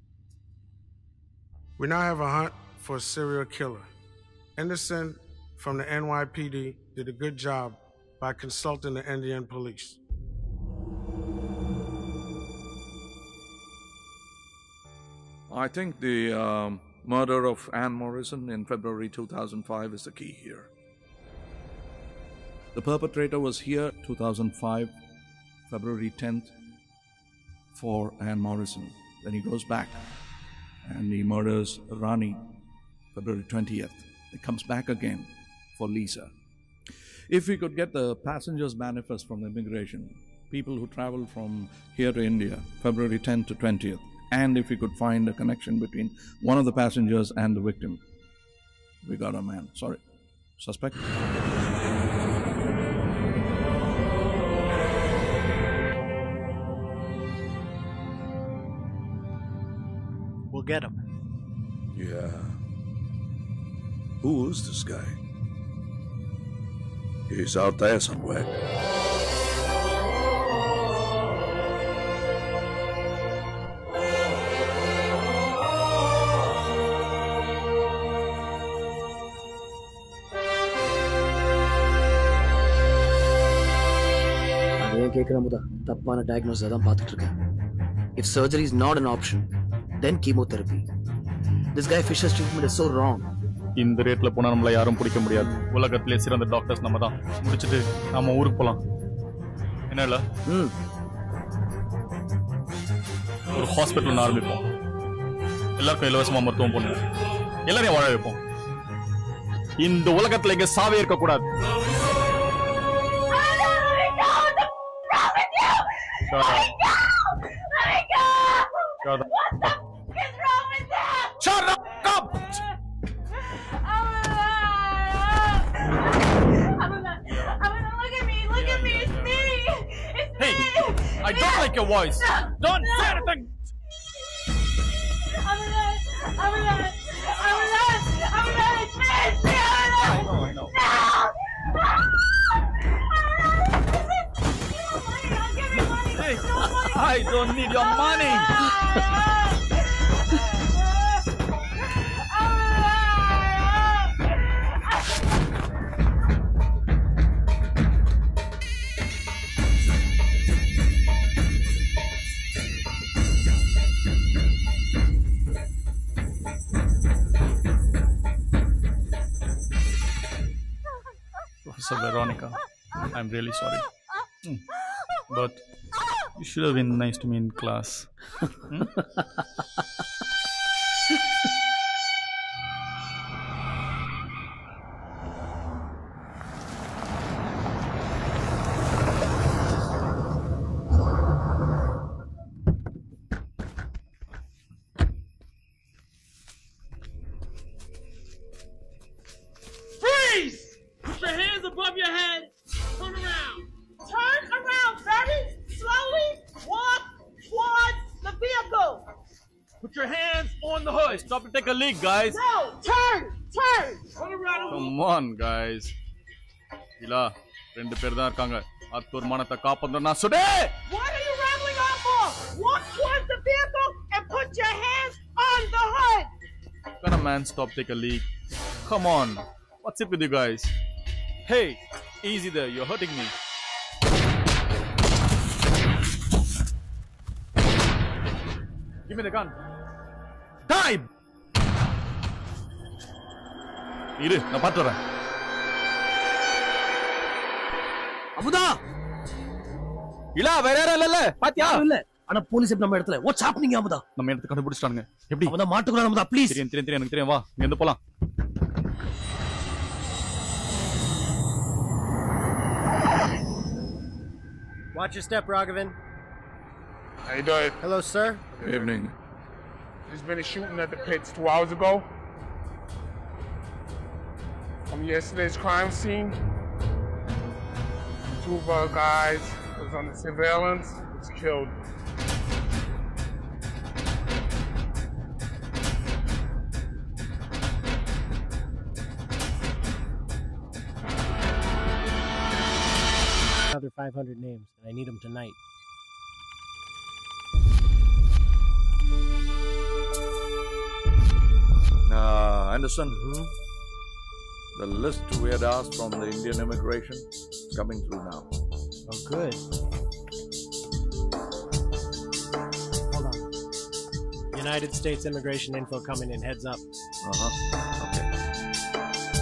We now have a hunt for a serial killer. Anderson from the NYPD did a good job by consulting the Indian police. I think the um, murder of Anne Morrison in February 2005 is the key here. The perpetrator was here 2005, February 10th, for Anne Morrison. Then he goes back and he murders Rani, February 20th. He comes back again for Lisa. If we could get the passengers manifest from the immigration, people who travel from here to India, February 10th to 20th, and if we could find a connection between one of the passengers and the victim, we got a man. Sorry, suspect. We'll get him. Yeah. Who is this guy? He's out there somewhere. அதே கேட்குற முத தப்பான டயக்னோஸை தான் பார்த்துட்டு இருக்கேன் if surgery is not an option then chemotherapy this guy Fisher's treatment is so wrong இந்த ரேட்ல போனா நம்மள யாரும் பிடிக்க முடியாது உலகத்திலே சிறந்த டாக்டர்ஸ் நம்ம தான் முடிச்சிட்டு நாம ஊருக்கு போலாம் என்ன இல்ல ஒரு ஹாஸ்பிட்டல் ஆரம்பிப்போம் எல்லாருக்கும் இலவசமா மருத்துவம் பண்ணுவோம் எல்லாரையும் வாழ வைப்போம் இந்த உலகத்துல எங்க சாவே இருக்க கூடாது Shut up! Hey, I don't like your voice. Don't say anything. I know, I know. Hey, I don't need your money. Officer Veronica. I'm really sorry. Hmm. But you should have been nice to me in class. Hmm? Freeze! Put your hands above your head. Turn around. Turn around very slowly. Walk towards the vehicle. Put your hands on the hood. Stop to take a leak, guys. No, turn, turn. Turn around. Come on, guys. இல்லா ரெண்டு பேர் தான் இருக்காங்க அத்தூர் மானத்தை காப்பந்தோம் நான் சுடே What are you rambling on for? Walk towards the vehicle and put your hands on the hood. Can a man stop take a leak? Come on. What's up with you guys? Hey, easy there. You're hurting me. Give me the gun. Time! இரு நான் பார்த்து வரேன் அமுதா இல்ல வேற யாரும் இல்ல பாத்தியா இல்ல ஆனா போலீஸ் இப்ப நம்ம இடத்துல வாட்ஸ் ஹேப்பனிங் அமுதா நம்ம இடத்துக்கு கண்டுபிடிச்சிட்டானுங்க எப்படி அமுதா மாட்டுக்குள்ள அமுதா ப்ளீஸ் தெரியும் தெரியும் தெரியும் எனக்கு தெரியும் வா இங்க இருந்து போலாம் Watch your step, Raghavan. How you doing? Hello, sir. Evening. There's been a shooting at the pits two hours ago. From yesterday's crime scene. Two of our guys was under surveillance, was killed. Another 500 names, and I need them tonight. Uh, Anderson, the list we had asked from the Indian immigration is coming through now. Oh, good. Hold on. United States immigration info coming in. Heads up. Uh huh. Okay.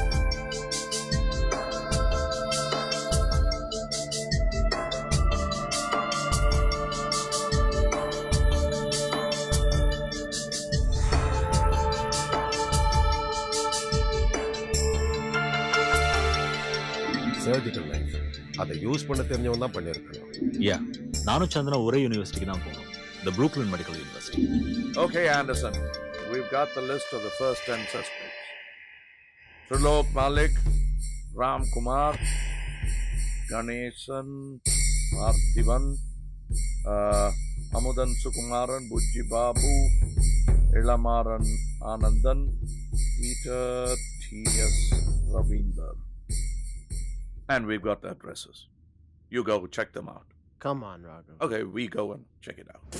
Surgical knife அதை use பண்ண தெரிஞ்சவன் தான் பண்ணியிருக்கணும் யா நானும் சந்தனா ஒரே யூனிவர்சிட்டிக்கு தான் போனோம் the Brooklyn medical university Okay, Anderson. We've got the list of the first 10 suspects. Trilok Malik, Ram Kumar, Ganesan, Parthivan, uh, Amudan Sukumaran, Bujji Babu, Ilamaran Anandan, Peter T.S. Ravinder. And we've got the addresses. You go check them out. Come on, Raghavan. Okay, we go and check it out.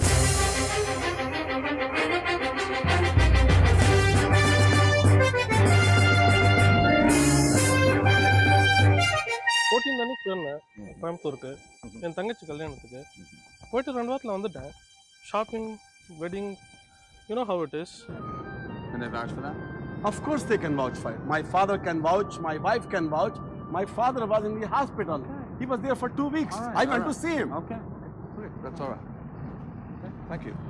Fourteen அன்னைக்கு போயிருந்தேன் கோயம்புத்தூருக்கு என் தங்கச்சி கல்யாணத்துக்கு போயிட்டு ரெண்டு வாரத்தில் வந்துட்டேன் shopping wedding you know how it is Can I vouch for that? Of course they can vouch for it. My father can vouch, my wife can vouch. My father was in the hospital. He was there for two weeks. All right, I all went to right. see him. Okay. Okay, that's all right. Okay, thank you.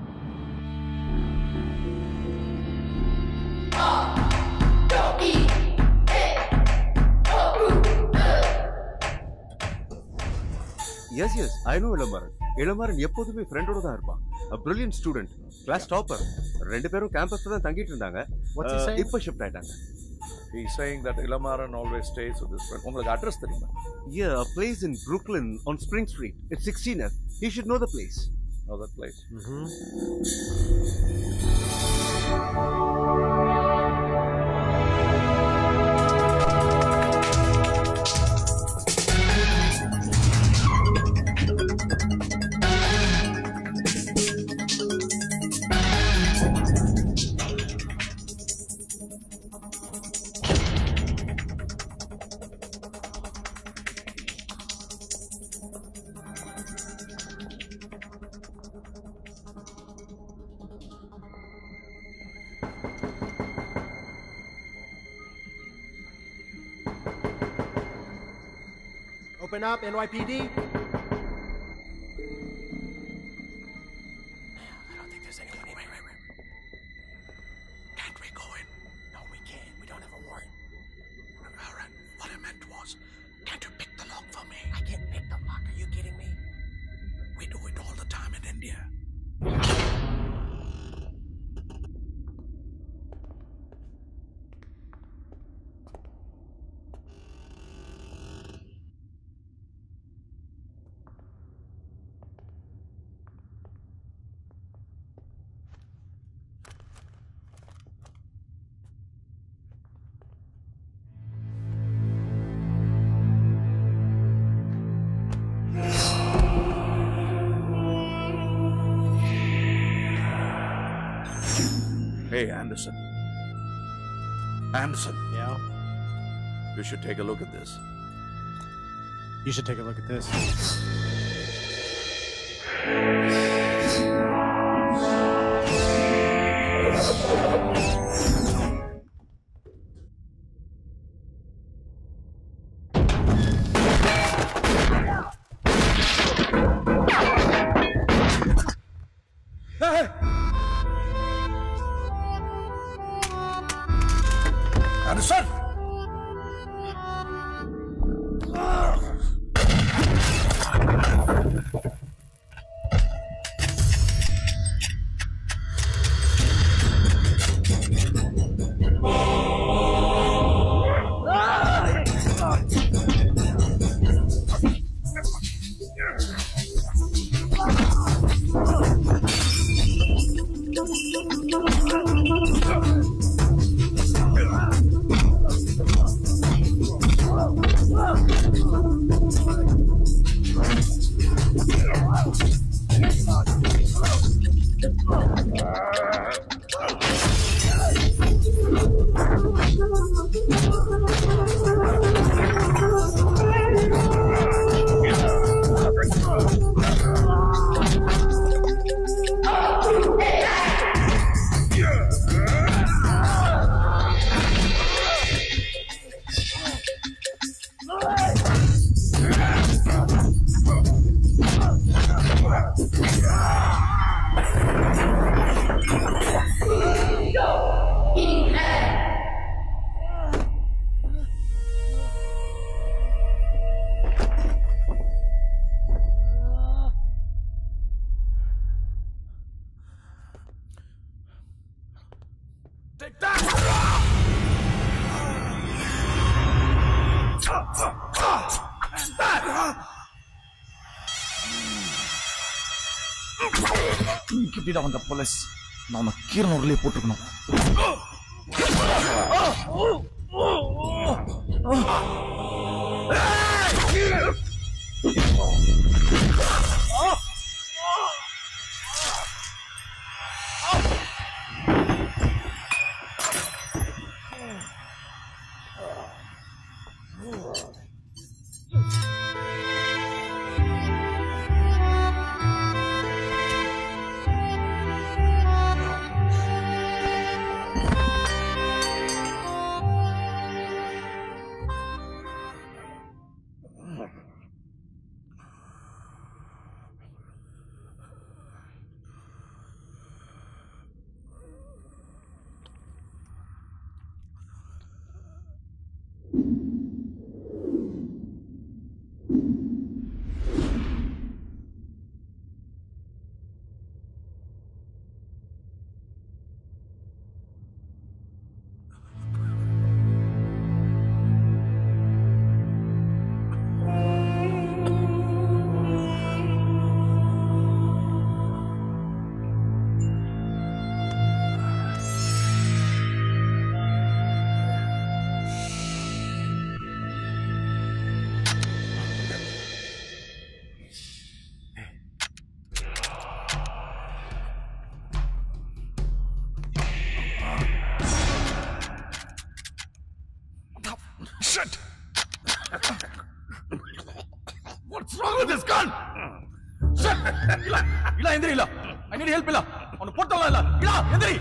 Yes yes I know Ilamaran Ilamaran எப்போதுமே ஃப்ரெண்டோட தான் இருப்பான் brilliant student class topper ரெண்டு பேரும் கேம்பஸ்ல தான் தங்கிட்டு இருந்தாங்க What's he Uh, saying? இப்போ ஷிஃப்ட் ஆயிட்டாங்க He's saying that Ilamaran always stays with his friend. உங்களுக்கு அட்ரஸ் தெரியுமா Yeah, a place in Brooklyn on Spring Street. It's 16F. He should know the place. Know that place? Open up, NYPD. I don't think there's anyone in here. Can't we go in? No, we can't. We don't have a warrant. All right. What I meant was, can't you pick the lock for me? I can't pick the lock. Are you kidding me? We do it all the time in India. Hey, Anderson. Anderson. Yeah? You should take a look at this. You should take a look at this. Hey! Anderson! Take that! கிட்டிடா வந்த police நான் உன்னை கீரனூர்லயே போட்டுக்கணும் Shit! What's wrong with this gun? Shit! இல்ல இல்ல எந்திரி இல்ல I need help இல்ல அவனை போட்டலாம் இல்ல இல்ல எந்திரி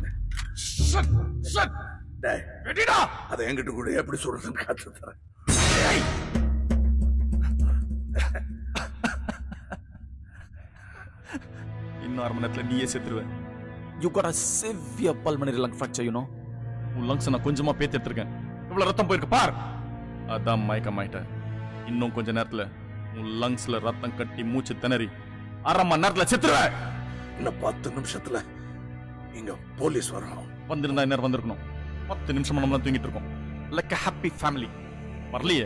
Shit! Shit! டேய், வெட்டிடா அதை என்கிட்ட கூட எப்படி சொல்றதுன்னு காத்து தரேன் இன்னும் அரை மணி நேரத்துல நீயே செத்துருவேன் you got a severe pulmonary lung fracture you know உன் லங்ஸ் நான் கொஞ்சமா பேத்து எடுத்திருக்கேன் இவ்வளவு ரத்தம் போயிருக்கு பார் அதான் மயக்கமாயிட்டேன் இன்னும் கொஞ்ச நேரத்துல உன் லங்ஸ்ல ரத்தம் கட்டி மூச்சு திணறி அரை மணி நேரத்துல செத்துருவேன் இன்னும் பத்து நிமிஷத்துல இங்க போலீஸ் வரும் வந்திருந்தா நேரம் வந்திருக்கணும் பத்து நிமிஷமா நம்மள தூங்கிட்டு இருக்கோம் லைக் a ஹாப்பி ஃபேமிலி வரலையே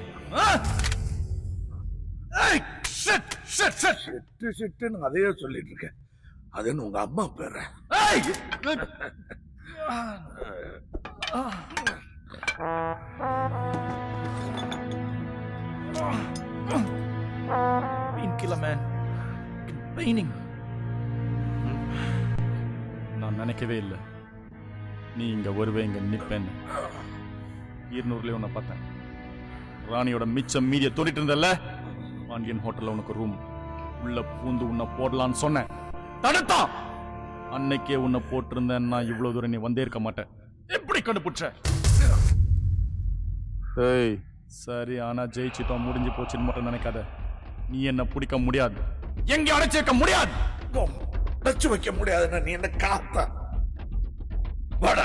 சிட்டு சிட்டுன்னு அதையே சொல்லிட்டு இருக்கேன் அதுன்னு உங்க அம்மா பேர Painkiller, man. Paining. நான் நினைக்கவே இல்லை நீ இங்க வருவே இங்க நிப்பேன்னு இருநூறுலயே உன்னை பார்த்தேன் ராணியோட மிச்சம் மீதிய தோண்டிட்டு இருந்தல்ல பாண்டியன் ஹோட்டல்ல உனக்கு ரூம் உள்ள பூந்து உன்னை போடலான்னு சொன்னேன் தடுத்தான் அன்னைக்கே உன்னை போட்டிருந்தேன் நான் இவ்வளவு தூரம் நீ வந்தே இருக்க மாட்டேன் எப்படி கண்டுபிடிச்ச ஏய் சரி ஆனா ஜெயிச்சிட்டோம் முடிஞ்சு போச்சுன்னு மட்டும் நினைக்காத நீ என்ன பிடிக்க முடியாது எங்க அடைச்சு வைக்க முடியாது வச்சு வைக்க முடியாதுன்னா நீ என்ன காத்தா வாடா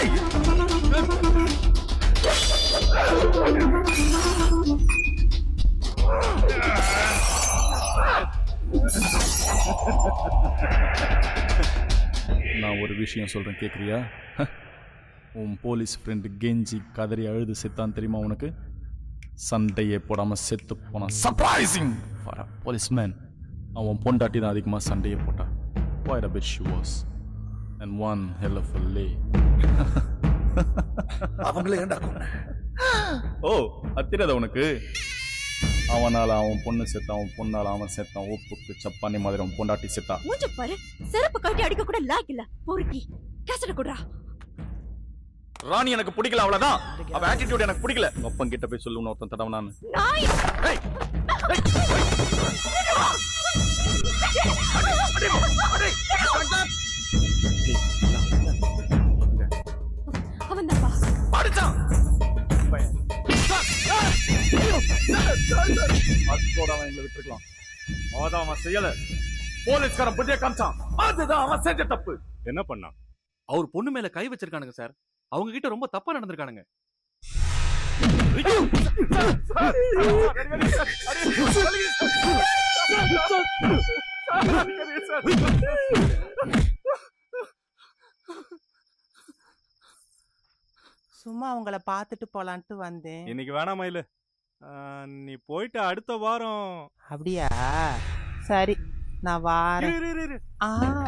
நான் ஒரு விஷயம் சொல்றேன் கேக்குறியா உன் போலீஸ் ஃப்ரெண்டு கெஞ்சி கதறி அழுது செத்தான் தெரியுமா உனக்கு சண்டையே போடாம செத்து போனான் சர்ப்ரைசிங் ஃபார் அ போலீஸ்மேன் அவன் பொண்டாட்டி தான் அதிகமா சண்டையே போட்டான் quite a bit she was and one hell of a lay அவங்களே ஏண்டா கொன்ன ஓ அது தெரியாதா உனக்கு அவனால அவன் பொண்ணு செத்தான் அவன் பொண்ணால அவன் செத்தான் உப்புக்கு சப்பானி மாதிரி அவன் பொண்டாட்டி செத்தா மூஞ்ச பாரு செருப்பு காட்டி அடிக்க கூட லாக் இல்ல பொறுக்கி கேசட குடுறா ராணி எனக்கு பிடிக்கல அவ்வளவுதான் அவ ஆட்டிடியூட் எனக்கு பிடிக்கல உங்க அப்பன் கிட்ட போய் சொல்லு ஒருத்தன் தடவனான்னு நாய் அவன் தான்ப்பா படிச்சான் அதோட அவன் எங்களை விட்டுருக்கலாம் அதான் அவன் செய்யல போலீஸ்காரன் புதிய காமிச்சான் அதுதான் அவன் செஞ்ச தப்பு என்ன பண்ணான் அவர் பொண்ணு மேல கை வச்சிருக்கானுங்க சார் அவங்க கிட்ட ரொம்ப தப்பா நடந்திருக்கானுங்க சும்மா உங்களை பார்த்துட்டு போலான்ட்டு வந்தேன் இன்னைக்கு வேணாமா இல்ல நீ போயிட்டு அடுத்த வாரம் அப்படியா சரி நான் வாரேன் இரு, இரு, இரு. ஆ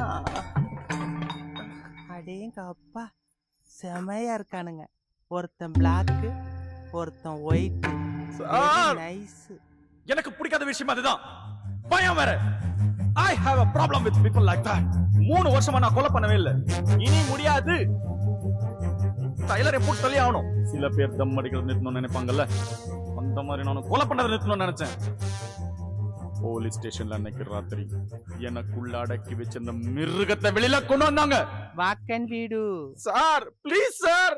அடேங்க அப்பா செமையா இருக்கானுங்க ஒருத்தன் பிளாக்கு ஒருத்தன் ஒயிட் சார். நைஸ் எனக்கு பிடிக்காத விஷயம் அதுதான் பயம் வேற I have a problem with people like that மூணு வருஷமா நான் கொலை பண்ணவே இல்ல இனி முடியாது டைலரை போட்டு தள்ளி ஆகணும் சில பேர் தம் அடிக்கிறது நிறுத்தணும்னு நினைப்பாங்கல்ல அந்த மாதிரி நானும் கொலை பண்ணதை நிறுத்தணும்னு நினைச்சேன் போலீஸ் ஸ்டேஷன்ல அன்னைக்கு ராத்திரி எனக்குள்ள அடக்கி வச்சிருந்த மிருகத்தை வெளியில கொண்டு வந்தாங்க வாக்கன் வீடு சார் ப்ளீஸ் சார்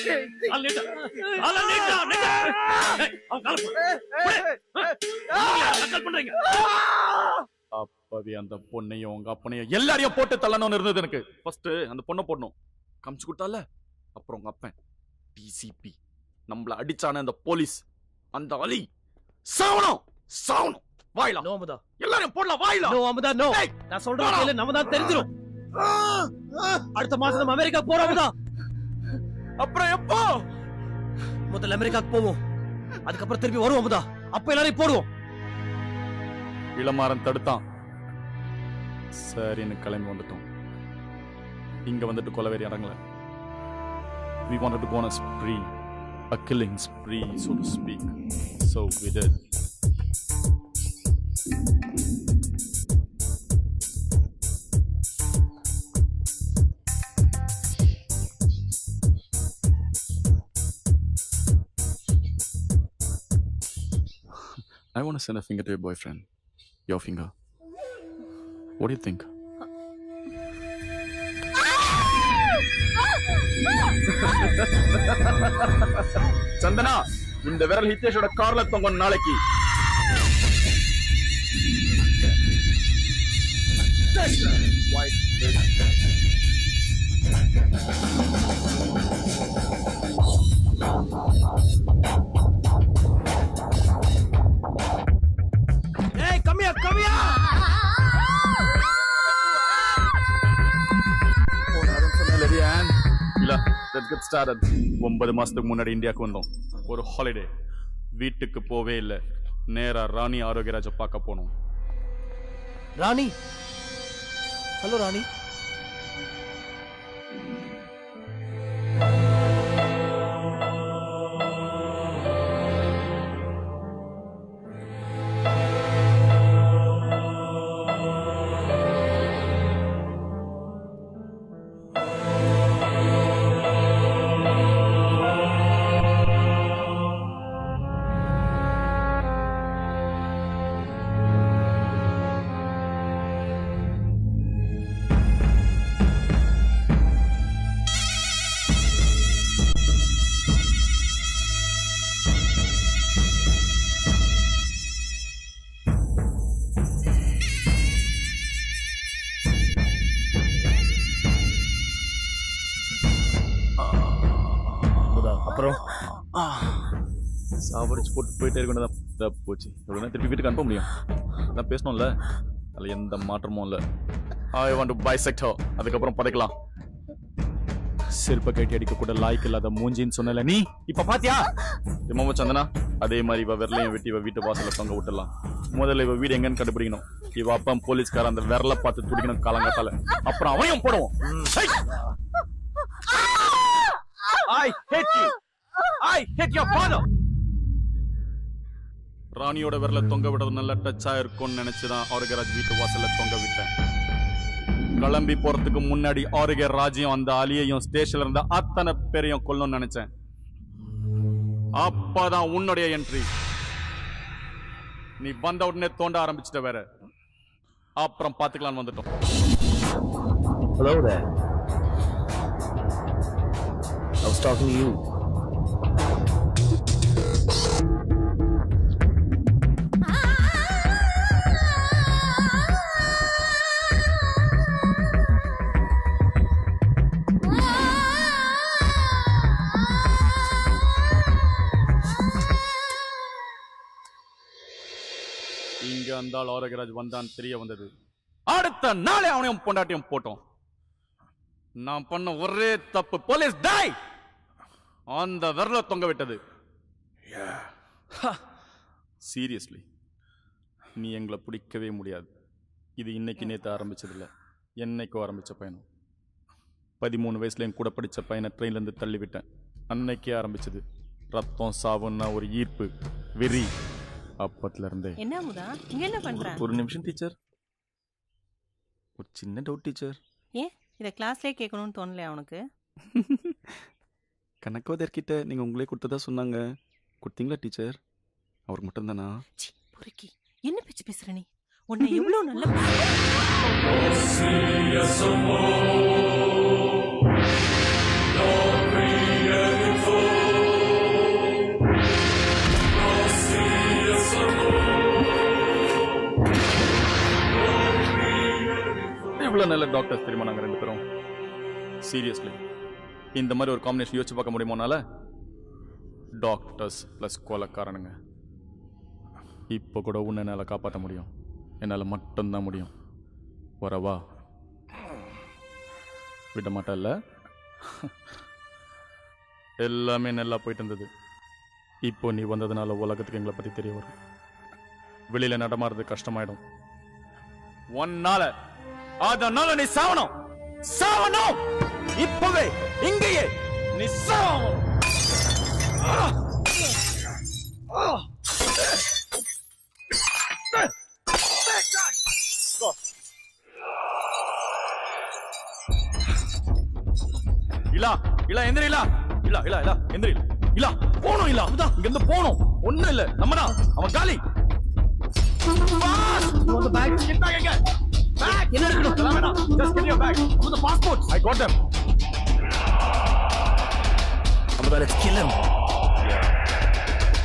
அப்பவே அந்த பொண்ணையும் உங்க அப்பனையும் எல்லாரையும் போட்டு தள்ளணும்னு இருந்தது எனக்கு ஃபர்ஸ்ட் அந்த பொண்ணை போடணும் காமிச்சு கொடுத்தால அப்புறம் உங்க அப்பன் டிசிபி நம்மள அடிச்சான அந்த போலீஸ் அந்த அலி சாவணும் சாவணும் வாயிலாம் நோ அமுதா எல்லாரையும் போடலாம் வாயிலாம் நோ அமுதா நோ நான் சொல்றேன் கேளு நம்ம தான் தெரிஞ்சிரும் அடுத்த மாசம் நம்ம அமெரிக்கா போறோம் அமுதா அப்புறம் எப்போ முதல்ல அமெரிக்காக்கு போவோம் அதுக்கப்புறம் திருப்பி வருவோம் அமுதா அப்ப எல்லாரையும் போடுவோம் இளமாறன் தடுத்தான் சரின்னு கிளம்பி வந்துட்டோம் இங்க வந்துட்டு கொலவேரி இறங்கல we wanted to go on a spree a killing spree so to speak so we did I want to send a finger to your boyfriend. Your finger. What do you think? Santhana இந்த விரல் ஹித்தேஷோட கார்ல தொங்கும் நாளைக்கு ஏய் கம்மியா கம்மியா இல்ல let's get started ஒன்பது மாசத்துக்கு முன்னாடி இந்தியாவுக்கு வந்தோம் ஒரு ஹாலிடே வீட்டுக்கு போவே இல்லை நேரா ராணி ஆரோக்கியராஜ பார்க்க போனோம் ராணி ஹலோ ராணி அப்புறம் சாவடிச்சு போட்டு போயிட்டே இருக்கணும் போச்சு எவ்வளோ நேரம் திருப்பி வீட்டுக்கு அனுப்ப முடியும் அதான் பேசணும்ல அதில் எந்த மாற்றமும் இல்லை ஐ வாண்ட் டு பைசெக்ட் அதுக்கப்புறம் பதைக்கலாம் செருப்ப கட்டி அடிக்க கூட லாய்க்கு இல்லாத மூஞ்சின்னு சொன்னல நீ இப்ப பாத்தியா இம்மா சந்தனா அதே மாதிரி இவ விரலையும் வெட்டி இவ வீட்டு வாசல்ல தொங்க விட்டுலாம் முதல்ல இவ வீடு எங்கன்னு கண்டுபிடிக்கணும் இவ அப்பா போலீஸ்கார அந்த விரலை பார்த்து துடிக்கணும் காலங்காத்தால அப்புறம் அவனையும் போடுவோம் I hate you I hate your father ராணியோட விரல தொங்க விடுறது நல்ல டச்சா இருக்கும்னு நினைச்சுதான் ஆரோக்கியராஜ் வீட்டு வாசல்ல தொங்க விட்டேன் கிளம்பி போறதுக்கு முன்னாடி ஆரோக்கிய ராஜையும் அந்த அலியையும் ஸ்டேஷன்ல இருந்த அத்தனை பேரையும் கொல்லணும்னு நினைச்சேன் அப்பதான் உன்னுடைய என்ட்ரி நீ வந்த உடனே தோண்ட ஆரம்பிச்சிட்ட வேற அப்புறம் பாத்துக்கலாம்னு வந்துட்டோம் Hello there. I was talking to you. இங்க அந்த ஆள் ஆரோக்கியராஜ் வந்தான் தெரிய வந்தது அடுத்த நாளே அவனையும் பொண்டாட்டியும் போட்டோம் நான் பண்ண ஒரே தப்பு போலீஸ் டை அந்த விரல தொங்க விட்டது சீரியஸ்லி நீ எங்களை பிடிக்கவே முடியாது இது இன்னைக்கு நேத்து ஆரம்பிச்சதில்ல என்னைக்கோ ஆரம்பிச்ச பயணம் பதிமூணு வயசுல என் கூட படிச்ச பையனை ட்ரெயின்ல இருந்து தள்ளி விட்டேன் அன்னைக்கே ஆரம்பிச்சது ரத்தம் சாவுன்னா ஒரு ஈர்ப்பு வெறி அப்பத்துல இருந்தே என்ன அமுதா இங்க என்ன பண்ற ஒரு நிமிஷம் டீச்சர் ஒரு சின்ன டவுட் டீச்சர் ஏன் இத கிளாஸ்லயே கேட்கணும்னு தோணலையா உனக்கு கணக்கோதர்கிட்ட நீங்க உங்களே கொடுத்ததா சொன்னாங்க கொடுத்தீங்களா டீச்சர் அவருக்கு மட்டும்தானா பொறுக்கி என்ன பேச்சு பேசுற நீ உன்னை எவ்வளவு நல்ல இவ்வளவு நல்ல டாக்டர்ஸ் தெரியுமா நாங்க ரெண்டு பேரும் சீரியஸ்லி இந்த மாதிரி ஒரு காம்பினேஷன் யோசிச்சு பார்க்க முடியுமோனால டாக்டர்ஸ் ப்ளஸ் கொலைக்காரனுங்க இப்போ கூட உன்னை என்னால் காப்பாற்ற முடியும் என்னால் மட்டும்தான் முடியும் வரவா விட மாட்டல்ல எல்லாமே நல்லா போயிட்டு இருந்தது இப்போ நீ வந்ததுனால உலகத்துக்கு எங்களை பற்றி தெரிய வரும் வெளியில நடமாடுறது கஷ்டமாயிடும் ஒன்னால அதனால நீ சாவணும் சாவணும் இப்பவே இங்கேயே நீ சாவணும் இல்லா இல்ல எந்திரி இல்ல இல்ல இல்ல இல்ல எந்திரி இல்ல இல்ல போணும் இல்ல அமுதா இங்க இருந்து போணும் ஒண்ணும் இல்ல நம்ம தான் அவன் காலி என்ன இருக்கணும் Just give me your bag. With the passport. I got them. Amrita, let's kill him.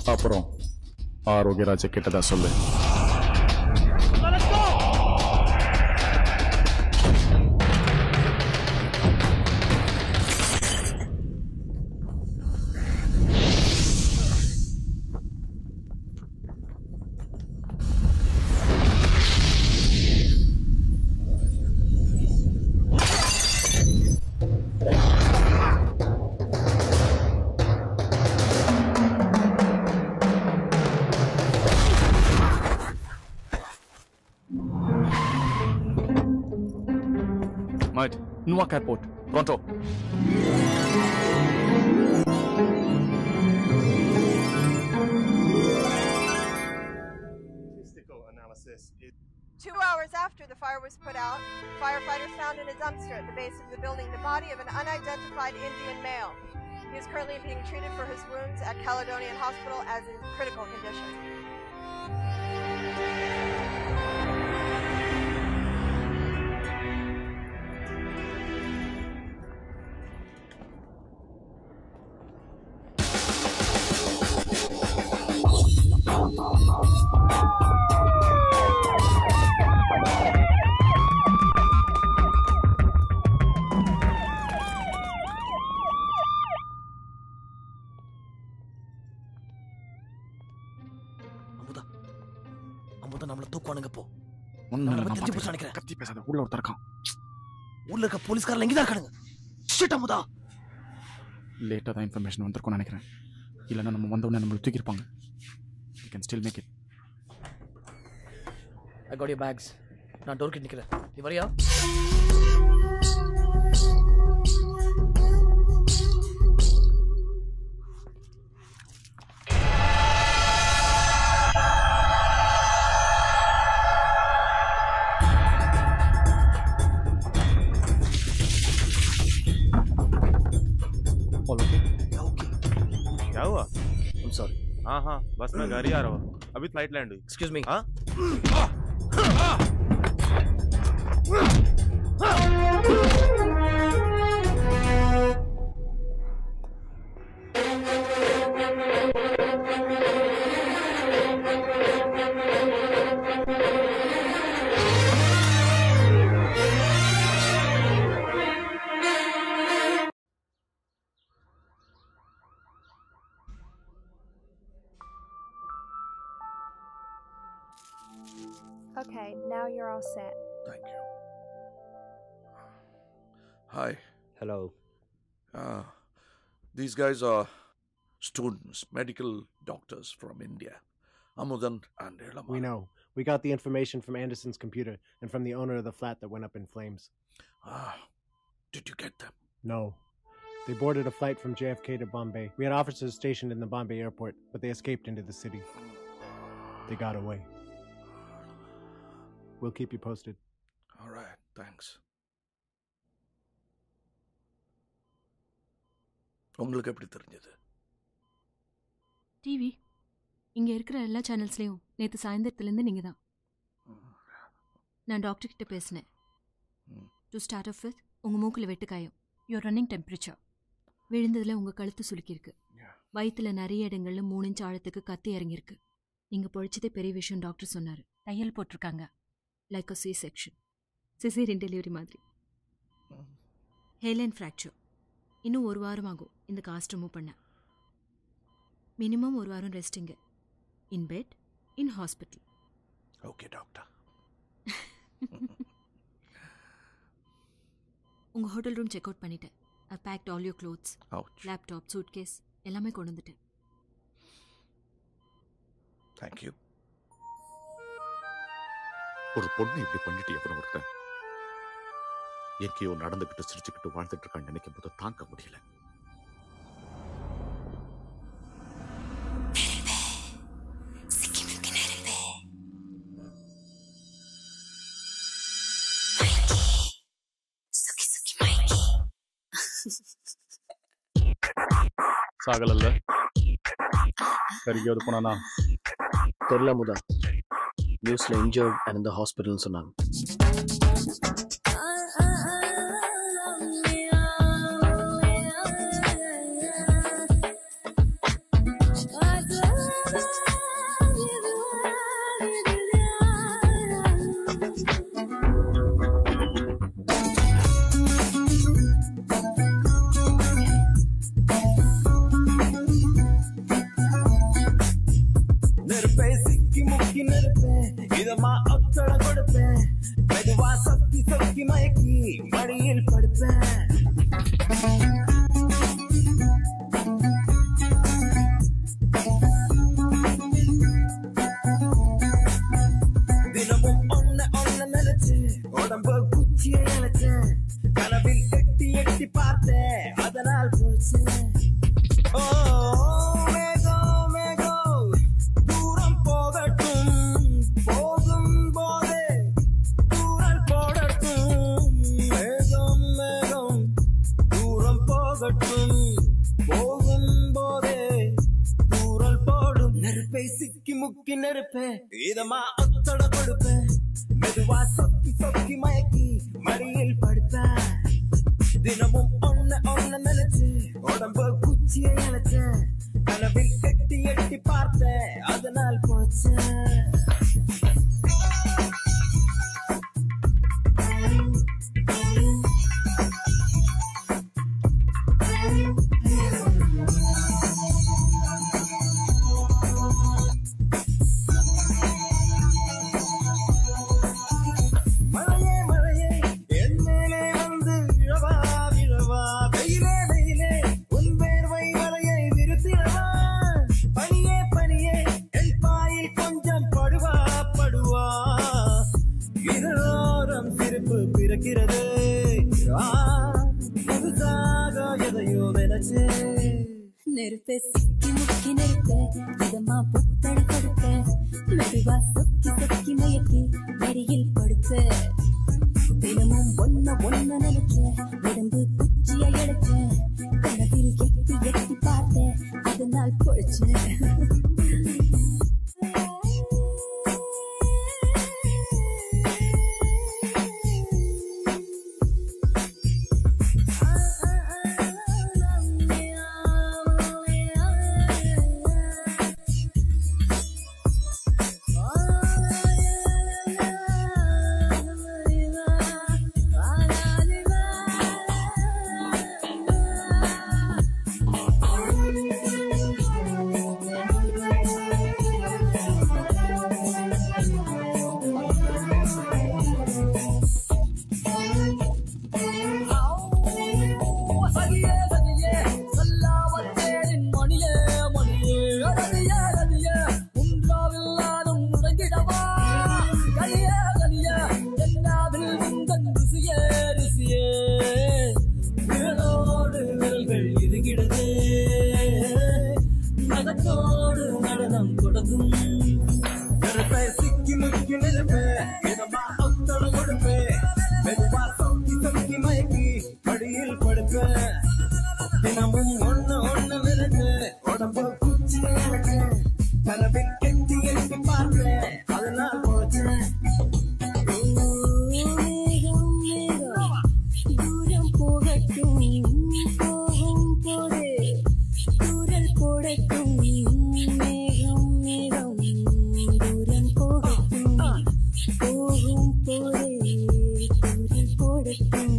அப்புறம் ஆரோக்கியராஜ கிட்டதான் சொல்லு Mate, Newark Airport. Pronto. Statistical analysis is Two hours after the fire was put out, firefighters found in a dumpster at the base of the building the body of an unidentified Indian male. He is currently being treated for his wounds at Caledonian Hospital as in critical condition. Amudha நம்மள தூக்குவானுங்க போ ஒண்ணும் இல்ல, நம்ம நான் தெரிஞ்சு பாத்துக்கிறேன். போச்சு நினைக்கிறேன் கத்தி பேசாத உள்ள ஒருத்தர் இருக்கான் ஊர்ல இருக்க போலீஸ்காரங்க இங்கதான் இருக்கானுங்க ஷிட் அமுதா லேட்டாக தான் இன்ஃபர்மேஷன் வந்திருக்கும்னு நினைக்கிறேன் இல்லைன்னா நம்ம வந்த உடனே நம்மளை தூக்கியிருப்பாங்க we can still make it I got you bags நான் டோர் கிட்ட நிக்கிறேன் நீ வரியா क्या हुआ I'm sorry. हाँ हाँ बस मैं घर ही आ रहा हूँ अभी फ्लाइट लैंड हुई Excuse me. हाँ Okay, now you're all set. Thank you. Hi. Hello. Uh, these guys are students, medical doctors from India. Amudan and Elamar. We know. We got the information from Anderson's computer and from the owner of the flat that went up in flames. Ah, did you get them? No. They boarded a flight from JFK to Bombay. We had officers stationed in the Bombay airport, but they escaped into the city. They got away. We'll keep you posted. All right, thanks. உங்களுக்கு எப்படி தெரிஞ்சது TV இங்க இருக்கிற எல்லா சேனல்ஸ்லயும் நேத்து சாயந்தரத்துலேருந்து நீங்க தான் நான் டாக்டர் கிட்ட பேசினேன் டு ஸ்டார்ட் ஆஃப் வித் உங்க மூக்குல வெட்டுக்காயம் யோர் ரன்னிங் டெம்பரேச்சர் விழுந்ததுல உங்க கழுத்து சுளுக்கியிருக்கு வயித்துல நிறைய இடங்கள்ல மூணு இன்ச் ஆழத்துக்கு கத்தி இறங்கியிருக்கு நீங்க பொழிச்சதே பெரிய விஷயம் டாக்டர் சொன்னாரு தையல் போட்டிருக்காங்க like a C section caesarean delivery மாதிரி ஹேலைன் ஃப்ராக்சர் இன்னும் ஒரு வாரம் ஆகும் இந்த காஸ்ட் ரிமூவ் பண்ண மினிமம் ஒரு வாரம் resting in bed in hospital okay doctor உங்க ஹோட்டல் ரூம் செக் அவுட் பண்ணிட்டேன் I packed all your clothes Ouch. Laptop suitcase எல்லாமே கொண்டு வந்துட்டேன் தேங்க்யூ ஒரு பொண்ணு இப்படி பண்ணிட்டு எவனும் ஒருத்தன் எங்கேயோ நடந்துகிட்டு சிரிச்சுக்கிட்டு வாழ்ந்துட்டு இருக்கான்னு நினைக்கும் போது தாங்க முடியல சாகலல்ல கறிக்காவது போனானா தெரியல முதா நியூஸ்ல இன்ஜர்ட் அண்ட் இந்த ஹாஸ்பிட்டல்னு சொன்னாங்க சிக்கி முக்கி நிற்பேன் இதமா ஒத்தட கொடுப்பேன் மெதுவா சொக்கி சொக்கி மயக்கி மடியில் படுப்பேன் தினமும் ஒன்ன ஒன்ன நினைச்சு உடம்பு குச்சியை நினைச்சேன் கனவில் எட்டி எட்டி பார்த்தேன் அதனால் பிடிச்சேன் ஓ மேகம் மேகம் தூரம் போகட்டும் போகும் போதே தூரல் போடட்டும் மேகம் மேகம் தூரம் போகட்டும் போகும் போதே தூரல் போடும் நெருப்பை சிக்கி முக்கி நெருப்பேன் இதமா ஒத்தட கொடுப்பேன் மெதுவா சொக்கி சொக்கி மயக்கி மடியில் படுப்பேன் தினமும் ஒன்ன ஒன்ன நினைச்சு உடம்பு குச்சியை நினைச்சேன் கனவில் எட்டி எட்டி பார்த்தேன் அதனால் போச்சேன் மழையே மழையே என் மேலே வந்து விழவா விழவா வெயிலே வெயிலே உன் வேர்வை வலையை விரித்திடவா பனியே பனியே என் பாயில் கொஞ்சம் படுவா படுவா இதோரம் சிரிப்பு பிறக்கிறது ஆ, புதுசாக எதையோ நினைச்சே நெருப்பே சிக்கி முக்கி நெருப்பே இதமா புத்தட கொடுப்பே மெதுவா சொக்கி சொக்கி மயக்கி மடியில் படுப்பே தினமும் ஒன்ன ஒன்ன நினைச்ச உடம்பு குச்சிய எடுச்ச கனவில் எட்டி எட்டி பார்த்தேன் அதனால் பொழிச்சேன் சகியே சகியே சொல்லாமத்தேரின் மணியே மணியே ரதியே ரதியே உன்றாவில் நானும் நுழைந்திடவா கலியே கலியே எல்லாவில் உந்தன் ருசியே ருசியே விரலோடு விரல்கள் இருகிடதே நகத்தோடு நடனம் தொடங்கும் நெருப்பை சிக்கி முக்கி நிற்பே இதமா ஒத்தட கொடுப்பே மெதுவா சொக்கி சொக்கி மயக்கி படியில் படுப்பே தினமும் ஒண்ணு ஒண்ணு விழுந்து உடம்பு குச்சி எனக்கு கனவில் கெட்டி எட்டி பார்த்தேன் அதனால் போச்சேன் தூரம் போகட்டும் போகும் போது தூரல் போடட்டும் மேகம் மேகம் தூரம் போகட்டும் போகும் போது தூரல் போடட்டும்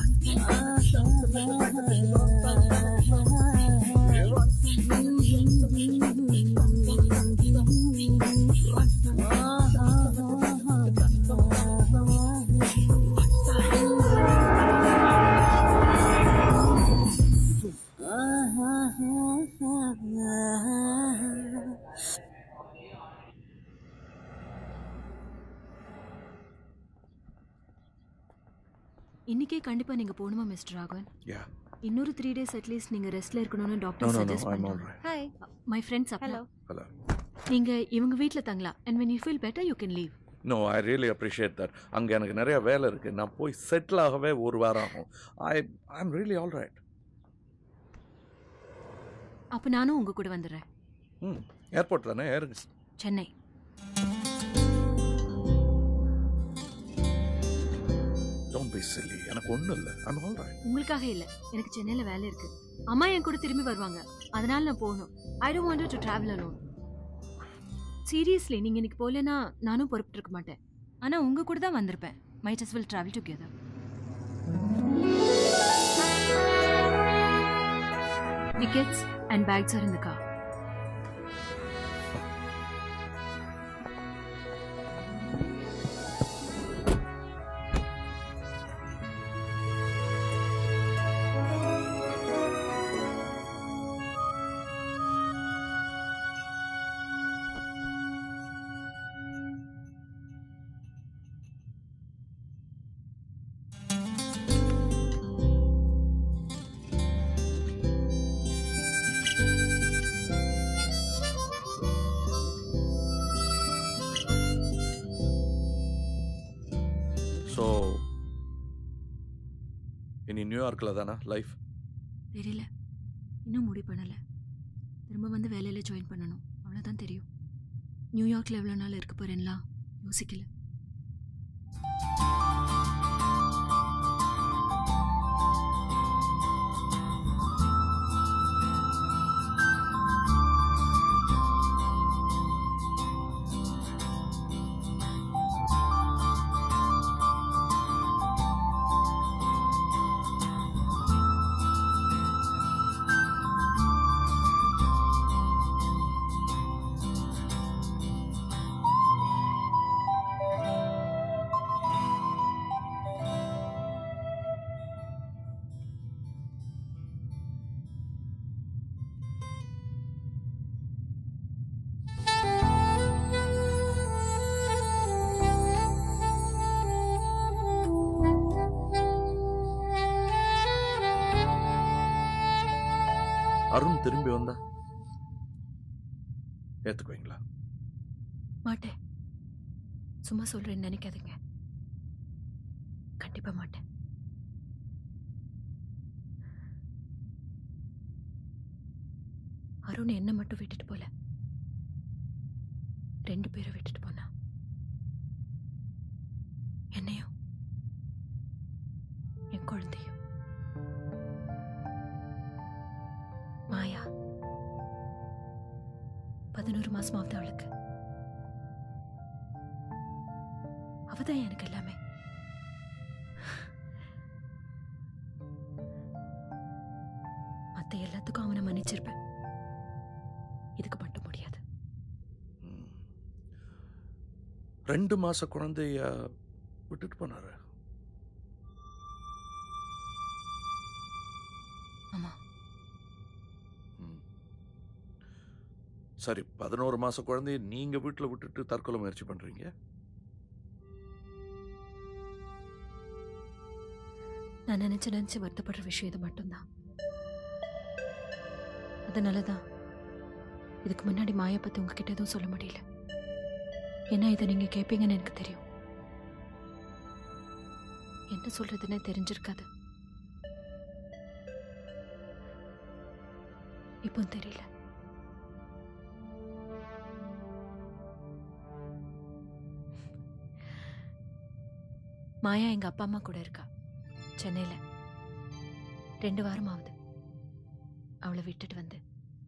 இன்னைக்கே கண்டிப்பா நீங்க போகணுமா மிஸ்டர் ராகவன் Yeah. இன்னொரு த்ரீ டேஸ் அட்லீஸ்ட் நீங்க ரெஸ்ட்ல இருக்கணும்னு No, doctor no, no, suggest I'm பண்ணாங்க all right. Hi my friends hello Hello. நீங்க இவங்க வீட்ல தங்கலாம் and when you feel better you can leave no I really appreciate that அங்கே எனக்கு நிறைய வேலை இருக்குது நான் போய் செட்டில் ஆகவே ஒரு வாரம் ஆகும் I I am really all right அப்ப நானும் உங்க கூட வந்துடுறேன் ம் ஏர்போர்ட் தானே ஏறுங்க சென்னை டோன்ட் பி சில்லி எனக்கு ஒன்றும் இல்லை ஐம் ஆல் ரைட் உங்களுக்காக இல்ல எனக்கு சென்னையில வேலை இருக்கு அம்மா என் கூட திரும்பி வருவாங்க அதனால நான் போகணும் I don't want to travel alone seriously நீங்க இன்னைக்கு போகலனா நானும் பொறுப்பிட்டு இருக்க மாட்டேன் ஆனா உங்க கூட தான் வந்திருப்பேன் might as well travel together tickets and bags are இந்த கார் ஸோ இனி நியூயார்க்கில் தானே லைஃப் தெரியல இன்னும் முடிவு பண்ணல திரும்ப வந்து வேலையில ஜாயின் பண்ணணும் அவ்வளோதான் தெரியும் நியூயார்க்ல எவ்வளோ நாள் இருக்க போறேன்லாம் யோசிக்கல அருண் திரும்பி வந்தா ஏத்துக்குவீங்களா மாட்டேன் சும்மா சொல்றேன்னு நினைக்காதீங்க கண்டிப்பா மாட்டேன் அருண் என்ன மட்டும் விட்டுட்டு போல ரெண்டு பேரை விட்டுட்டு போனா என்னையும் என் குழந்தையும் மாயா பதினோரு மாசமாவது அவளுக்கு அவதான் எனக்கு எல்லாமே மத்த எல்லாத்துக்கும் அவனை மன்னிச்சிருப்பேன் இதுக்கு மட்டும் முடியாது ரெண்டு மாச குழந்தைய விட்டுட்டு போனாரு ஆமா சரி பதினோரு மாச குழந்தைய நீங்க வீட்டுல விட்டுட்டு தற்கொலை முயற்சி பண்றீங்க நான் நினைச்சு நினைச்சு வருத்தப்படுற விஷயம் இது மட்டும்தான் அதனாலதான் இதுக்கு முன்னாடி மாயா பத்தி உங்ககிட்ட எதுவும் சொல்ல முடியல ஏன்னா இதை நீங்க கேட்பீங்கன்னு எனக்கு தெரியும் என்ன சொல்றதுன்னே தெரிஞ்சிருக்காது இப்போ தெரியல மாயா எங்க அப்பா அம்மா கூட இருக்கா சென்னையில ரெண்டு வாரம் ஆகுது அவளை விட்டுட்டு வந்து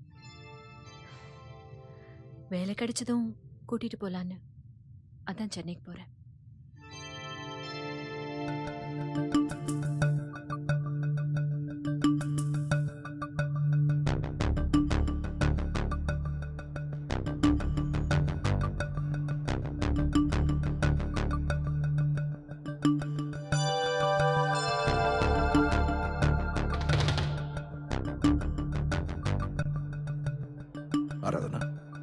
வேலை கிடைச்சதும் கூட்டிட்டு போலான்னு அதான் சென்னைக்கு போறேன் ஆராதனா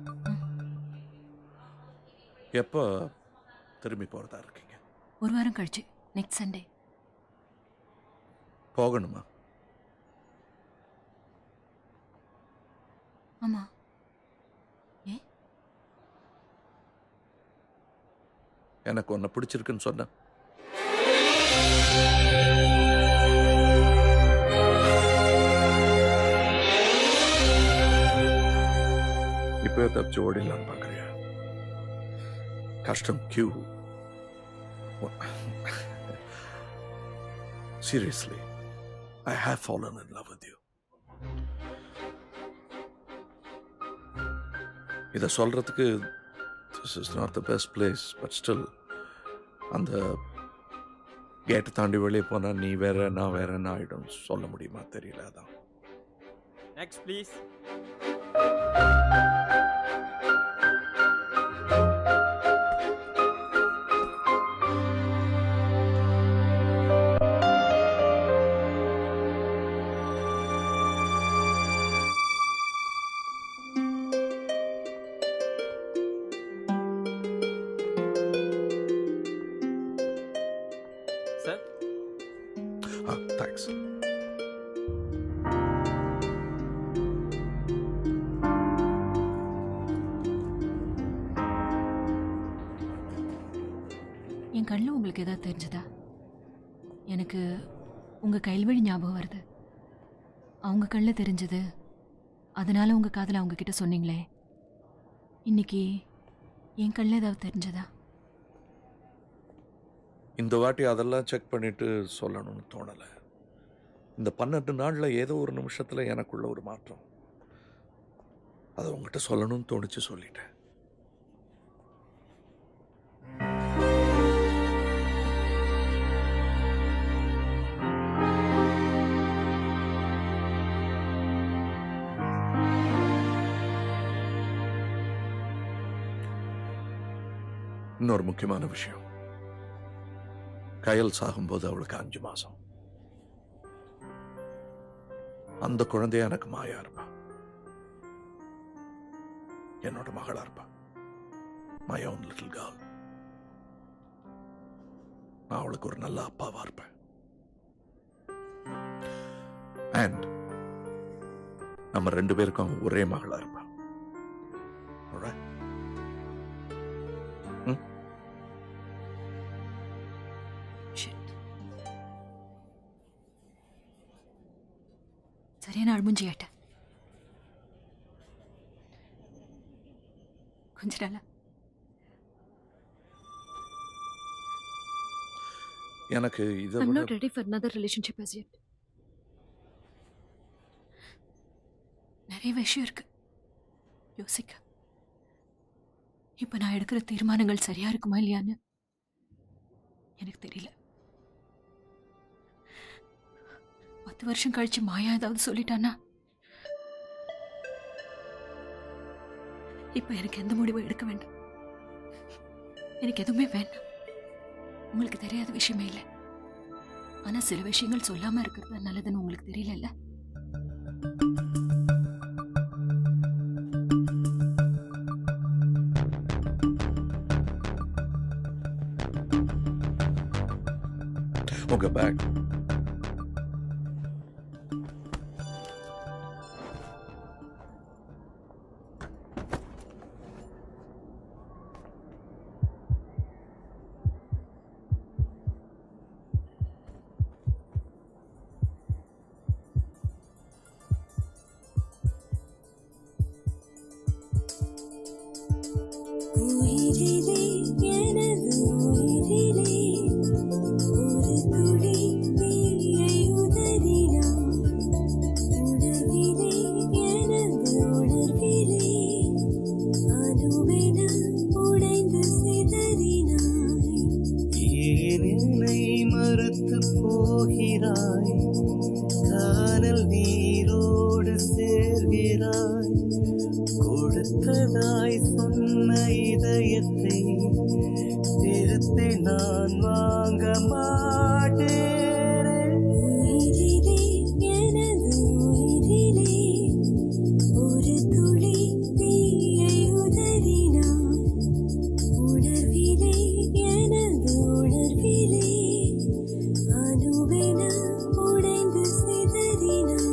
எப்போ திரும்பி போறதா இருக்கீங்க ஒரு வாரம் கழிச்சு நெக்ஸ்ட் சண்டே போகணுமா ஆமா எனக்கு உன்னை பிடிச்சிருக்குன்னு சொன்ன இப்பவே தப்பிச்சு ஓடிடலான்னு பார்க்குறியா கஷ்டம் கியூ seriously I have fallen in love with you இதை சொல்றதுக்கு this is not the best place but still அந்த கேட்டை தாண்டி வெளியே போனால் நீ வேற நான் வேற என்ன ஆயிடும் சொல்ல முடியுமா தெரியல அதான் Next, please. Sir? Ah, thanks. என் கண்ணில் உங்களுக்கு ஏதாவது தெரிஞ்சதா எனக்கு உங்க கைல்வழி ஞாபகம் வருது அவங்க கண்ணில் தெரிஞ்சது அதனால உங்க காதல அவங்க கிட்ட சொன்னீங்களே இன்னைக்கு என் கண்ணில் ஏதாவது தெரிஞ்சதா இந்த வாட்டி அதெல்லாம் செக் பண்ணிட்டு சொல்லணும்னு தோணலை இந்த பன்னெண்டு நாளில் ஏதோ ஒரு நிமிஷத்தில் எனக்குள்ள ஒரு மாற்றம் அதை உங்ககிட்ட சொல்லணும்னு தோணுச்சு சொல்லிட்டேன் இன்னொரு முக்கியமான விஷயம் கயல் சாகும்போது அவளுக்கு அஞ்சு மாசம் அந்த குழந்தைய எனக்கு மாயா இருப்பா என்னோட மகளா இருப்பா மை ஓன் லிட்டில் கேர்ள் நான் அவளுக்கு ஒரு நல்ல அப்பாவா இருப்பேன் அண்ட் நம்ம ரெண்டு பேருக்கும் அவ ஒரே மகளா இருப்பா Alright? ம்? சரியான அழுமுஞ்சியாட்ட கொஞ்ச நாளா எனக்கு இதை I'm விட not ready for another relationship as yet. நிறைய விஷயம் இருக்கு யோசிக்க இப்ப நான் எடுக்கிற தீர்மானங்கள் சரியா இருக்குமா இல்லையான்னு எனக்கு தெரியல பத்து வருஷம் கழிச்சு மாயா ஏதாவது சொல்லிட்டானா இப்ப எனக்கு எந்த முடிவும் எடுக்க வேண்டாம் எனக்கு எதுவுமே வேண்டாம் உங்களுக்கு தெரியாத விஷயமே இல்லை ஆனா சில விஷயங்கள் சொல்லாம இருக்கிறது நல்லதுன்னு உங்களுக்கு தெரியலல்ல உங்க பேக் உயிரிலே எனது உயிரிலே ஒரு துளி தீயை உதறினான் உணர்விலே எனது உணர்விலே அணுவென உடைந்து சிதறினாய் ஏன் என்னை மறுத்து போகிறாய் கானல் நீரோடு சேர்கிறாய் கொடுத்ததாய் சொன்ன இதயத்தை திருப்பி நான் வாங்க மாட்டேன் உயிரிலே எனது உயிரிலே ஒரு துளி தீயை உதறினான் உணர்விலே எனது உணர்விலே அணுவென உடைந்து சிதறினாய்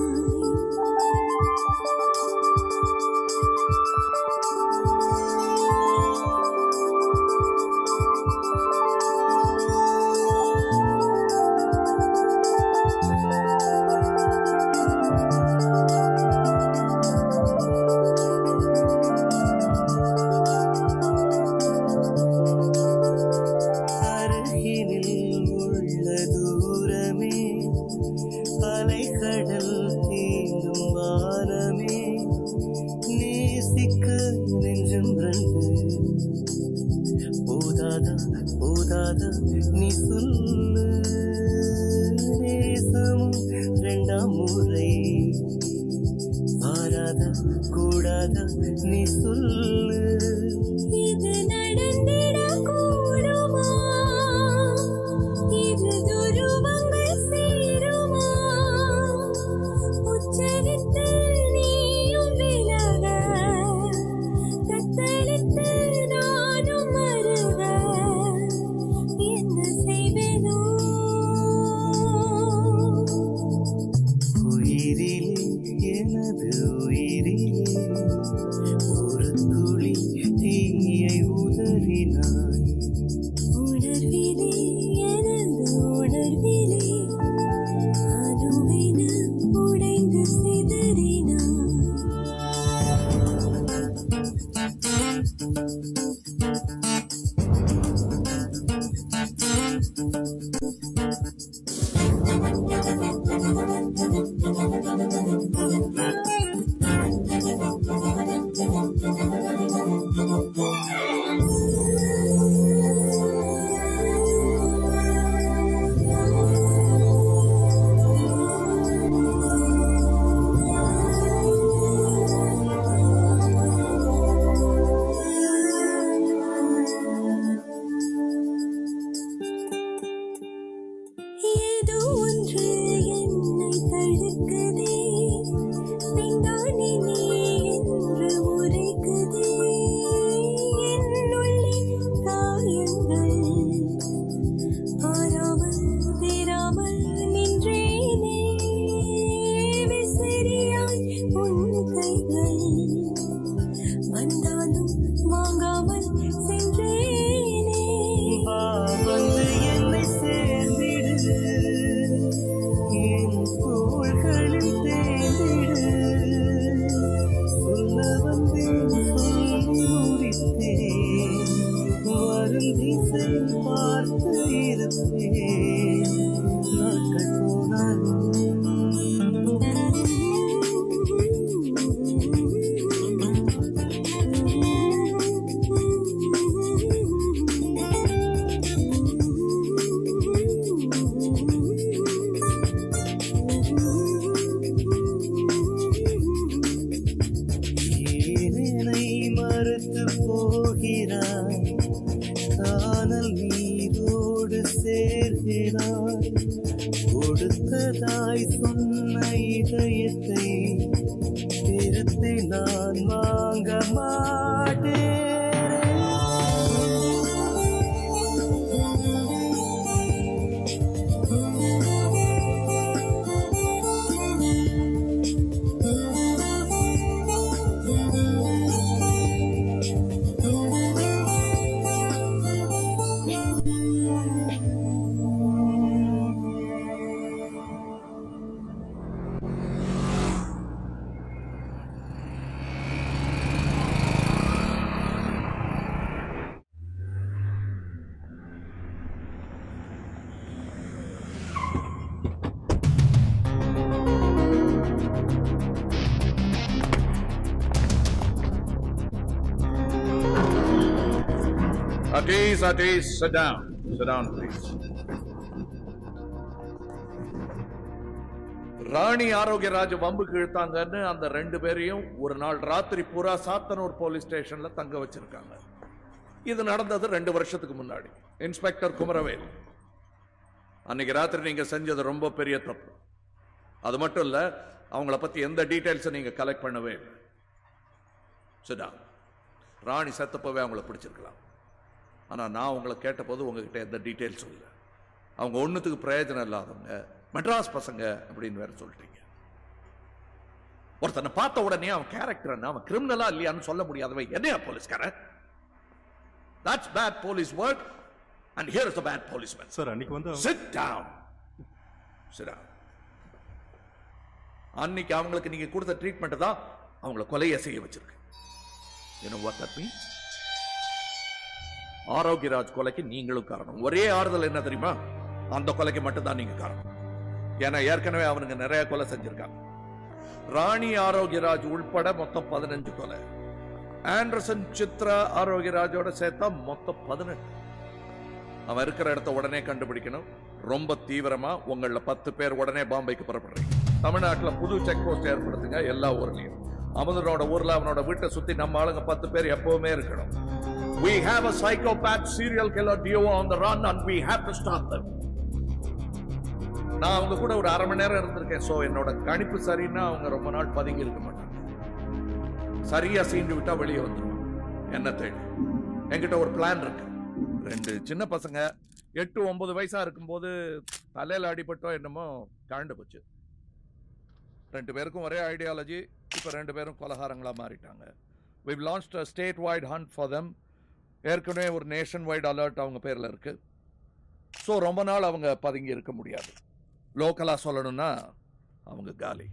அருகினில் உள்ள தூரமே அலைக்கடல் தீண்டும் வானமே நேசிக்க நெஞ்சம் ரெண்டு போதாதா போதாதா நீ சொல்லு நேசமும் ரெண்டாம் முறை வாராதா கூடாதா நீ சொல்லு இது நடந்திடக் கூடுமா? இது துருவங்கள் சேருமா? உச்சரித்து நீயும் விலக, தத்தளித்து நானும் மருக. என்ன செய்வேனோ? உயிரிலே எனது உயிரிலே ஒரு துளி தீயை உதறினார் வரும் திசை பார்த்து இருப்பேன் நாட்கள் போனாலும் ஏனெனை மறுத்து போகிறாய் காணல் நீரோடு சேர்கிறாய் கொடுத்ததாய் சொன்ன இதயத்தை திருத்தி நான் வாங்க Atis, Atis, sit down. Sit down, please. ராணி ஆரோக்கியராஜ் வம்புக்கு இழுத்தாங்கன்னு அந்த ரெண்டு பேரையும் ஒரு நாள் ராத்திரி பூரா சாத்தனூர் போலீஸ் ஸ்டேஷன்ல தங்க வச்சிருக்காங்க இது நடந்தது ரெண்டு வருஷத்துக்கு முன்னாடி இன்ஸ்பெக்டர் குமரவேல் அன்னைக்கு ராத்திரி நீங்க செஞ்சது ரொம்ப பெரிய தப்பு அது மட்டும் இல்ல அவங்கள பத்தி எந்த டீடைல்ஸும் நீங்க கலெக்ட் பண்ணவே இல்லை சிடா ராணி செத்தப்பவே அவங்கள பிடிச்சிருக்கலாம் ஆனா நான் உங்களை கேட்டபோது உங்ககிட்ட எந்த டீட்டெயில்ஸும் இல்லை அவங்க ஒண்ணுத்துக்கு பிரயோஜனம் இல்லாதவங்க மெட்ராஸ் பசங்க அப்படின்னு வேற சொல்லிட்டீங்க ஒருத்தனை பார்த்த உடனே அவன் கேரக்டர் என்ன அவன் கிரிமினலா இல்லையான்னு சொல்ல முடியாதவன் என்னையா போலீஸ்காரன் That's bad police work and here is the bad policeman. Sir அன்னைக்கு வந்து Sit down. Sit down. அன்னைக்கு அவங்களுக்கு நீங்க கொடுத்த ட்ரீட்மெண்ட் தான் அவங்கள கொலையை செய்ய வச்சிருக்கு You know what that means? Arokiyaraj கொலைக்கு நீங்களும் காரணம் ஒரே ஆறுதல் என்ன தெரியுமா அந்த கொலைக்கு மட்டும்தான் நீங்க காரணம் ஏன்னா ஏற்கனவே அவனுங்க நிறைய கொலை செஞ்சிருக்காங்க ராணி ஆரோக்கியராஜ் உள்பட மொத்தம் பதினஞ்சு கொலை ஆண்டர்சன் சித்ரா ஆரோக்கியராஜோட சேர்த்தா மொத்தம் பதினெட்டு அவன் இருக்கிற இடத்த உடனே கண்டுபிடிக்கணும் ரொம்ப தீவிரமா உங்கள பத்து பேர் உடனே பாம்பேக்கு புறப்படுறீங்க தமிழ்நாட்டுல புது செக் போஸ்ட் ஏற்படுத்துங்க எல்லா ஊர்லயும் அமுதனோட ஊர்ல அவனோட வீட்டை சுத்தி நம்ம ஆளுங்க பத்து பேர் எப்பவுமே இருக்கணும் We have a psychopath serial killer duo on the run and we have to stop them. நான் அவங்க கூட ஒரு அரை மணி நேரம் இருந்திருக்கேன் சோ என்னோட கணிப்பு சரின்னா அவங்க ரொம்ப நாள் பதுங்கி இருக்க மாட்டாங்க சரியா சீண்டு விட்டா வெளியே வந்துருவாங்க என்ன தேடி என்கிட்ட ஒரு பிளான் இருக்கு ரெண்டு சின்ன பசங்க எட்டு ஒன்பது வயசா இருக்கும்போது தலையில அடிபட்டோ என்னமோ கழண்டு போச்சு ரெண்டு பேருக்கும் ஒரே ஐடியாலஜி இப்போ ரெண்டு பேரும் கொலகாரங்களா மாறிட்டாங்க we've launched a state wide hunt for them ஏற்கனவே ஒரு நேஷன் வைட் அலர்ட் அவங்க பேர்ல இருக்கு ஸோ ரொம்ப நாள் அவங்க பதுங்கி இருக்க முடியாது லோக்கலா சொல்லணும்னா அவங்க காலி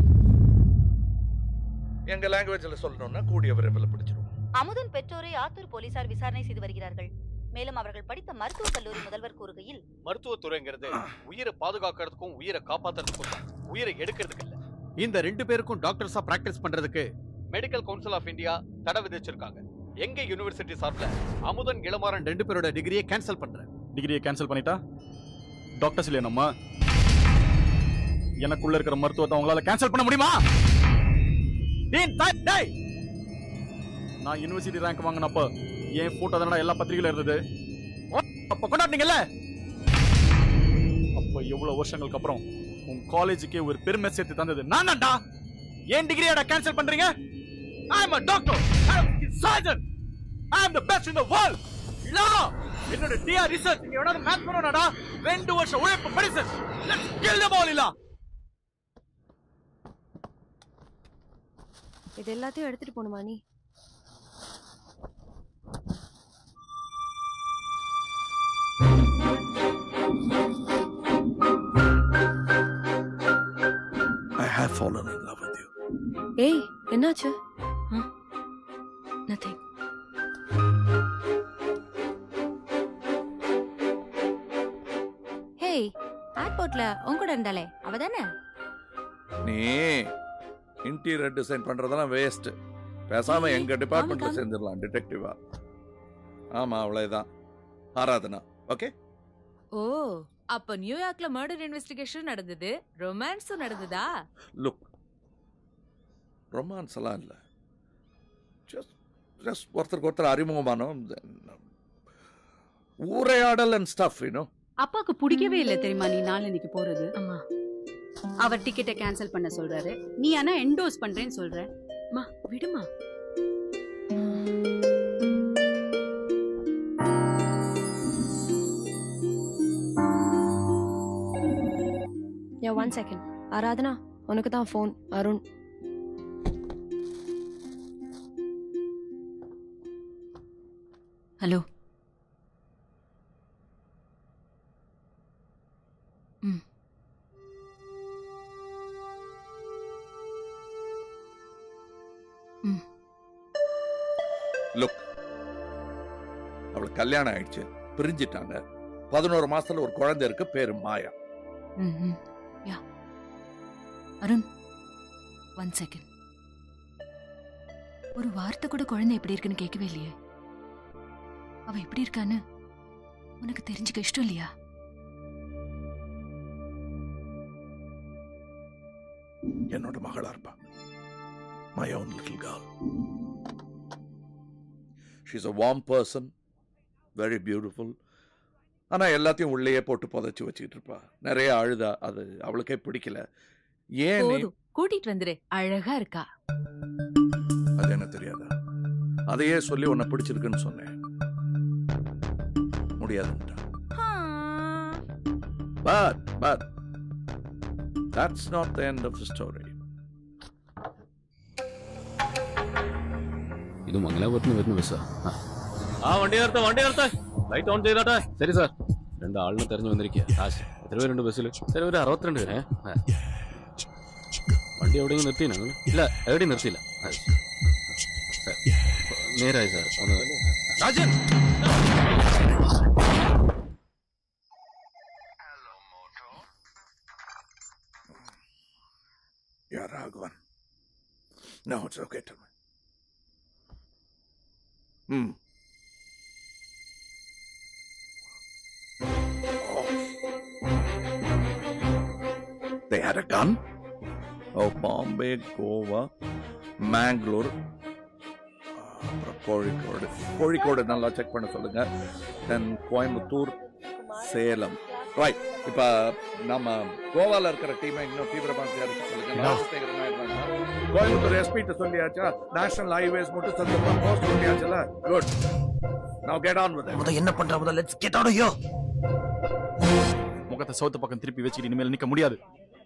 எங்க லாங்குவேஜ்ல சொல்லணும்னா கூடிய விரைவில் பிடிச்சிருவோம் அமுதன் பெற்றோரை ஆத்தூர் போலீசார் விசாரணை செய்து வருகிறார்கள் மேலும் அவர்கள் படித்த மருத்துவக் கல்லூரி முதல்வர் கூறுகையில் மருத்துவத்துறைங்கிறது உயிரை பாதுகாக்கிறதுக்கும் உயிரை காப்பாத்துறதுக்கும் தான். உயிரை எடுக்கிறதுக்கு இல்ல இந்த ரெண்டு பேருக்கும் டாக்டர்ஸா பிராக்டிஸ் பண்றதுக்கு மெடிக்கல் கவுன்சில் ஆஃப் இந்தியா தடை விதிச்சிருக்காங்க எங்க யூனிவர்சிட்டி சார்பில் அமுதன் இளமாறன் ரெண்டு பேரோட டிகிரியை கேன்சல் பண்றேன் டிகிரியை கேன்சல் பண்ணிட்டா டாக்டர்ஸ் இல்லையா நம்ம எனக்குள்ள இருக்கிற மருத்துவத்தை அவங்களால கேன்சல் பண்ண முடியுமா டேய், டேய், டேய். நான் யுனிவர்சிட்டி ரேங்க் வாங்கினப்ப என் போட்டோ தானடா எல்லா பத்திரிகையில இருந்தது ஓ, அப்ப கொண்டாடுனீங்கல்ல அப்ப எவ்வளவு வருஷங்களுக்கு அப்புறம் உன் காலேஜுக்கே ஒரு பெருமை சேர்த்து தந்தது நான் தான்டா ஏன் டிகிரியாடா கேன்சல் பண்றீங்க ஐ அம் a doctor I am surgeon I am the best in the world லா என்னோட டிஆர் ரிசர்ச் நீங்க எவனாவது மேட்ச் பண்ணணும்டா ரெண்டு வருஷம் உழைப்பு படிச்சு லெட்ஸ் கில் them all இல்லா இது எல்லாத்தையும் எடுத்துட்டு போகணுமா நீ I have fallen in love with you. ஏய் என்னாச்சு நத்திங் ஹேய் ஏர்போர்ட்ல உன் கூட இருந்தாலே அவ தானே நீ இன்டீரியர் டிசைன் பண்றதெல்லாம் வேஸ்ட் பேசாம எங்க டிபார்ட்மெண்ட்ல சேர்ந்துடலாம் டிடெக்டிவா ஆமா அவ்வளவுதான் ஆராதனா ஓகே ஓ அப்ப நியூயார்க்ல மர்டர் இன்வெஸ்டிகேஷன் நடந்தது ரொமான்ஸும் நடந்ததா லுக் ரொமான்ஸ் எல்லாம் இல்லை ஜஸ்ட் ஜஸ்ட் ஒருத்தருக்கு ஒருத்தர் அறிமுகமானோம் ஊரையாடல் அண்ட் ஸ்டஃப் யூனோ அப்பாக்கு பிடிக்கவே இல்ல தெரியுமா நீ நாளன்னைக்கு போறது அவர் டிக்கெட்டை கேன்சல் பண்ண சொல்றாரு நீ ஆனா என்டோஸ் பண்றேன்னு சொல்ற மா விடுமா யா ஒன் செகண்ட் ஆராதனா உனக்கு தான் ஃபோன் அருண் ஹலோ ம் ம் லுக் அவளுக்கு கல்யாணம் ஆயிடுச்சு பிரிஞ்சிட்டாங்க பதினோரு மாசத்துல ஒரு குழந்தை இருக்கு பேரு மாயா ம் ம் யா அருண் ஒன் செகண்ட் ஒரு வார்த்தை கூட குழந்தை எப்படி இருக்குன்னு கேட்கவே இல்லையே அவ எப்படி இருக்கான்னு உனக்கு தெரிஞ்சுக்க இஷ்டம் இல்லையா என்னோட மகளா இருப்பா my own little girl she's a warm person very beautiful ஆனா எல்லாத்தையும் உள்ளேயே போட்டு புதைச்சு வச்சுக்கிட்டு இருப்பா நிறைய அழுதா அது அவளுக்கே பிடிக்கல ஏன் நீ- போதும் கூட்டிட்டு வந்துரு அழகா இருக்கா அது என்ன தெரியாதா அதையே சொல்லி உன்னை பிடிச்சிருக்குன்னு சொன்னேன் முடியாதுன்ட்டா but but that's not the end of the story ഇത് മംഗലാപുരത്ത് നിന്ന് വരുന്ന ബസ്സാ ആ. ആ വണ്ടി നിർത്ത വണ്ടി നിർത്ത ലൈറ്റ് ഓൺ ചെയ്തോട്ടെ ശരി സാർ രണ്ട് ആളിനെ തെരഞ്ഞു വന്നിരിക്കുക കാശ് എത്ര പേരുണ്ട് ബസ്സിൽ ശരി ഒരു അറുപത്തിരണ്ട് പേരെ ആ. വണ്ടി എവിടെയെങ്കിലും നിർത്തിയോ നിങ്ങൾ ഇല്ല എവിടെയും നിർത്തിയില്ല ആ, സാർ, നേരായി സാർ ഒന്ന് Rajan Yeah, Raghavan. No, it's okay. Tell me. Hmm. They had a gun? Oh, Bombay, Goa, Mangalore, அப்புறம் கோழிக்கோடு கோழிக்கோடு நல்லா செக் பண்ண சொல்லுங்க தென் கோயம்புத்தூர் சேலம் ரைட் இப்ப நம்ம கோவால இருக்கிற டீமை இன்னும் தீவிரமாக இருக்க சொல்லுங்க Yeah. ராஜசேகரனா இருந்தாங்க. கோயம்புத்தூர் எஸ்பி கிட்ட சொல்லியாச்சா நேஷனல் ஹைவேஸ் மட்டும் சந்தர்ப்பம் போஸ்ட் சொல்லியாச்சுல good now get on with முத என்ன பண்ற முத லெட்ஸ் கெட் அவுட் ஹியர் முகத்தை சவுத்து பக்கம் திருப்பி வச்சுக்கிட்டு இனிமேல் நிக்க முடியாது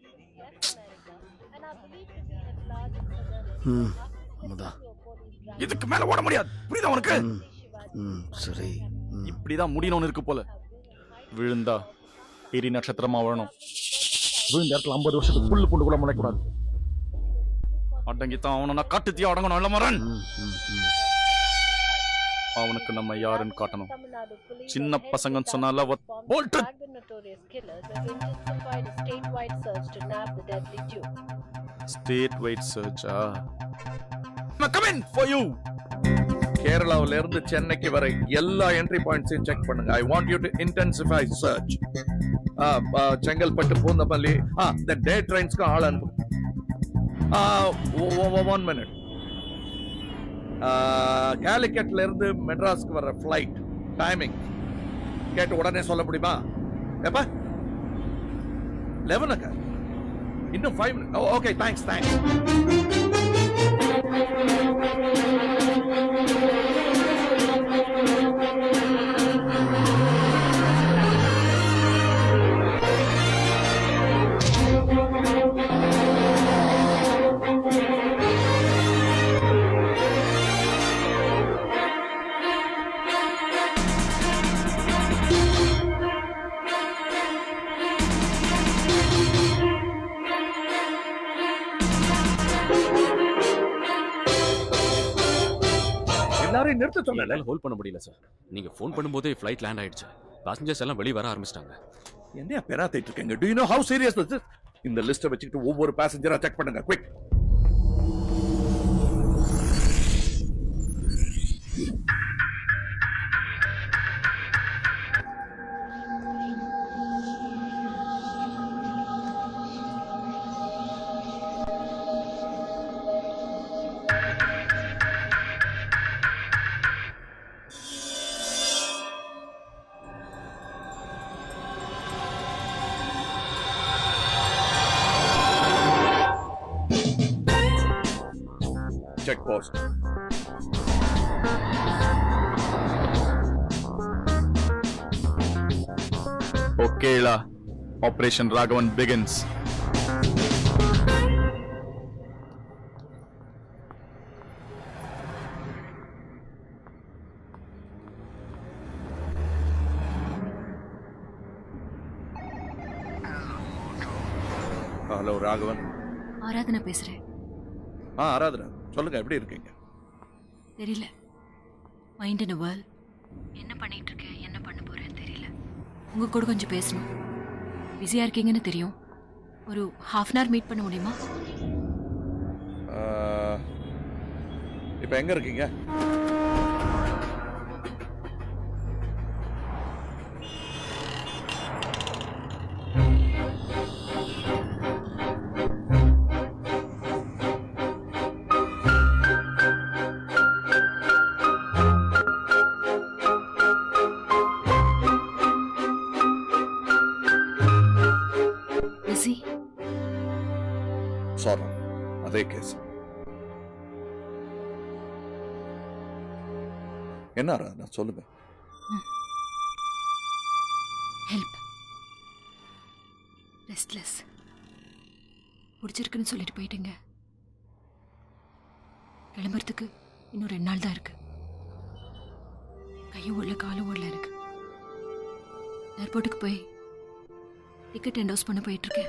ம் முத இதுக்கு மேல ஓட முடியாது புரியுதா உனக்கு ம் சரி இப்படிதான் முடியணும்னு இருக்கு போல விழுந்தா எரி நட்சத்திரமா வரணும் விழுந்த இடத்துல ஐம்பது வருஷத்துக்கு புல்லு புண்டு கூட முளைக்கூடாது அடங்கித்தான் அவனை காட்டுத்தியா அடங்கணும் இல்ல மரன் அவனுக்கு நம்ம யாருன்னு காட்டணும் சின்ன பசங்கன்னு சொன்னால போல்ட் ஸ்டேட் வைட் சர்ச்சா கம் இன் ஃபார் யூ கேரளாவில இருந்து சென்னைக்கு வரை எல்லா என்ட்ரி பாயிண்ட்ஸையும் செக் பண்ணுங்க I want you to intensify search Chengalpattu Poonamallee ஆ இந்த டே ட்ரெயின்ஸ்க்கு ஆள் அனுப்பு ஒன் மினிட் கேலிக்கட்ல இருந்து மெட்ராஸ்க்கு வர ஃப்ளைட் டைமிங் கேட்டு உடனே சொல்ல முடியுமா எப்ப லெவனுக்கு இன்னும் ஃபைவ் ஓகே தேங்க்ஸ் தேங்க்ஸ் எல்லாரையும் நிறுத்த சொன்னல ஹோல்ட் பண்ண முடியல சார் நீங்க ஃபோன் பண்ணும்போதே ஃப்ளைட் லேண்ட் ஆயிடுச்சு பேசஞ்சர்ஸ் எல்லாம் வெளியே வர ஆரம்பிச்சிட்டாங்க என்ன பெறாத்திட்டு இருக்கீங்க do you know how serious this is இந்த லிஸ்ட்டை வச்சுக்கிட்டு ஒவ்வொரு பேசஞ்சரா செக் பண்ணுங்க குவிக் செக் போஸ்ட் ஓகேலா operation Raghavan begins hello Raghavan Aradhana பேசுறேன் ஆ ஆராதனா சொல்லுங்க எப்படி இருக்கீங்க தெரியல மைண்ட் இன் வேர்ல்ட் என்ன பண்ணிட்டு இருக்கேன் என்ன பண்ண போறேன்னு தெரியல உங்க கூட கொஞ்சம் பேசணும் பிஸியா இருக்கீங்கன்னு தெரியும் ஒரு ஹாஃப் அன் ஹவர் மீட் பண்ண முடியுமா இப்போ எங்க இருக்கீங்க பிஸி சாரி அதே கேஸ் என்ன ஆராதனா சொல்லுங்க ஹெல்ப் ரெஸ்ட்லெஸ் பிடிச்சிருக்குன்னு சொல்லிட்டு போயிட்டீங்க கிளம்புறதுக்கு இன்னும் ரெண்டு நாள் தான் இருக்கு கையும் உள்ள காலும் உள்ள இருக்கு ஏர்போர்ட்டுக்கு போய் டிக்கெட் என்டோஸ் பண்ண போயிட்டு இருக்கேன்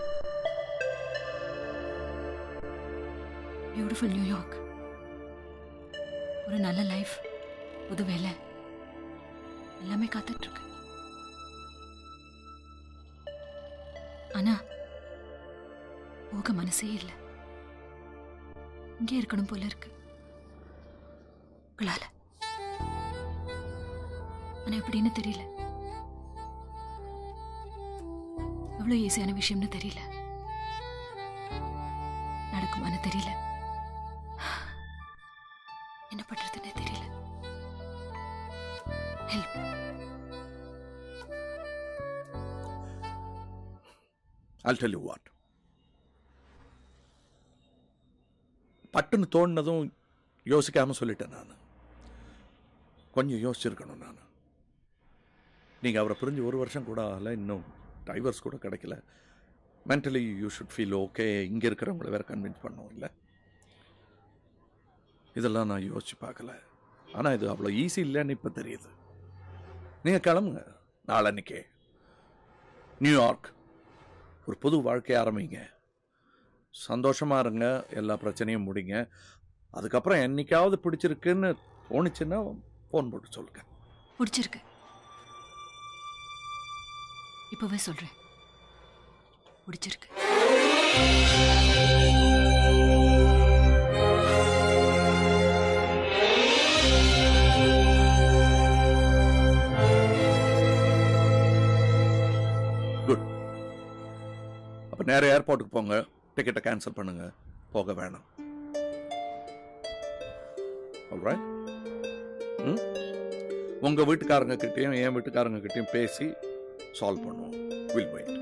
பியூட்டிஃபுல் நியூயார்க் ஒரு நல்ல லைஃப் புது வேலை எல்லாமே காத்துட்டு இருக்கு ஆனா போக மனசே இல்லை இங்கே இருக்கணும் போல இருக்கு உங்களால ஆனா எப்படின்னு தெரியல எவ்வளவு ஈஸியான விஷயம்னு தெரியல நடக்குமான்னு தெரியல என்ன பண்றதுன்னு தெரியல help I'll tell you what. பட்டுன்னு தோணுனதும் யோசிக்காம சொல்லிட்டேன் நான் கொஞ்சம் யோசிச்சிருக்கணும் நான் நீங்கள் அவரை புரிஞ்சு ஒரு வருஷம் கூட ஆகல இன்னும் டைவர்ஸ் கூட கிடைக்கல mentally you should feel okay இங்கே இருக்கிறவங்கள வேற கன்வின்ஸ் பண்ணோம் இல்லை இதெல்லாம் நான் யோசிச்சு பார்க்கல ஆனால் இது அவ்வளோ ஈஸி இல்லைன்னு இப்போ தெரியுது நீங்கள் கிளம்புங்க நாளன்னைக்கே நியூயார்க் ஒரு புது வாழ்க்கைய ஆரம்பிங்க சந்தோஷமா இருங்க எல்லா பிரச்சனையும் முடிங்க அதுக்கப்புறம் என்னைக்காவது பிடிச்சிருக்குன்னு தோணுச்சுன்னா ஃபோன் போட்டு சொல்லுங்க பிடிச்சிருக்கு இப்பவே சொல்றேன் பிடிச்சிருக்கு குட் அப்போ நேர ஏர்போர்ட்டுக்கு போங்க டிக்கெட்டை கேன்சல் பண்ணுங்க போக வேணாம் ஆல்ரைட் ம் உங்க வீட்டுக்காரங்க கிட்டயும் என் வீட்டுக்காரங்க கிட்டயும் பேசி சால்வ் பண்ணுவோம் வில் வெயிட்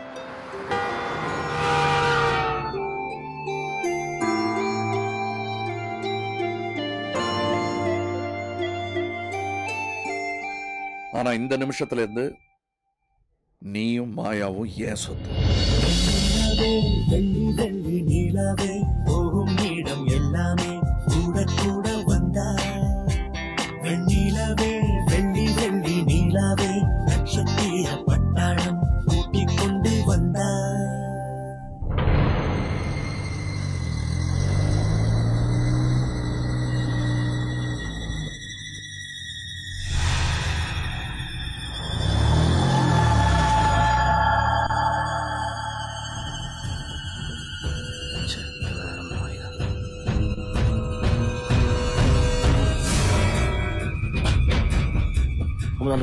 ஆனா இந்த நிமிஷத்துல இருந்து நீயும் மாயாவும் ஏன் சொத்து வெள்ளி வெள்ளி நிலவே போகும் இடம் எல்லாமே கூட கூட வந்தா வெண்ணிலவே வெள்ளி வெள்ளி நிலவே நட்சத்திர பட்டாளம் கூட்டிக் கொண்டு வந்தா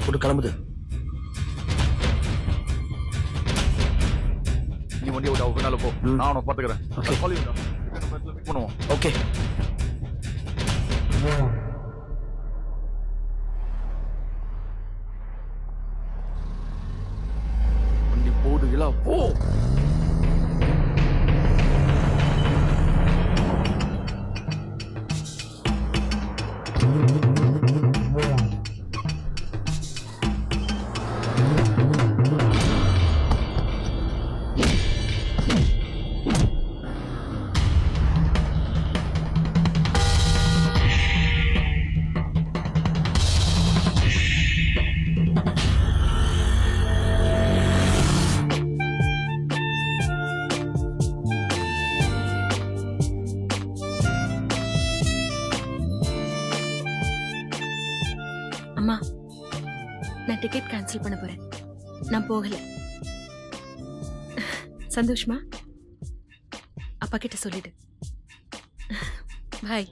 பொண்ணு கிளம்புது நீ வண்டியை விட்டு அவ பின்னால போ நான் அவனை பாத்துக்கிறேன் Okay. பண்ணுவோம் ஓகே வண்டி போகுது இல்ல போ அம்மா நான் டிக்கெட் கேன்சல் பண்ண போறேன் நான் போகல சந்தோஷமா அப்பா கிட்ட சொல்லிடு பாய்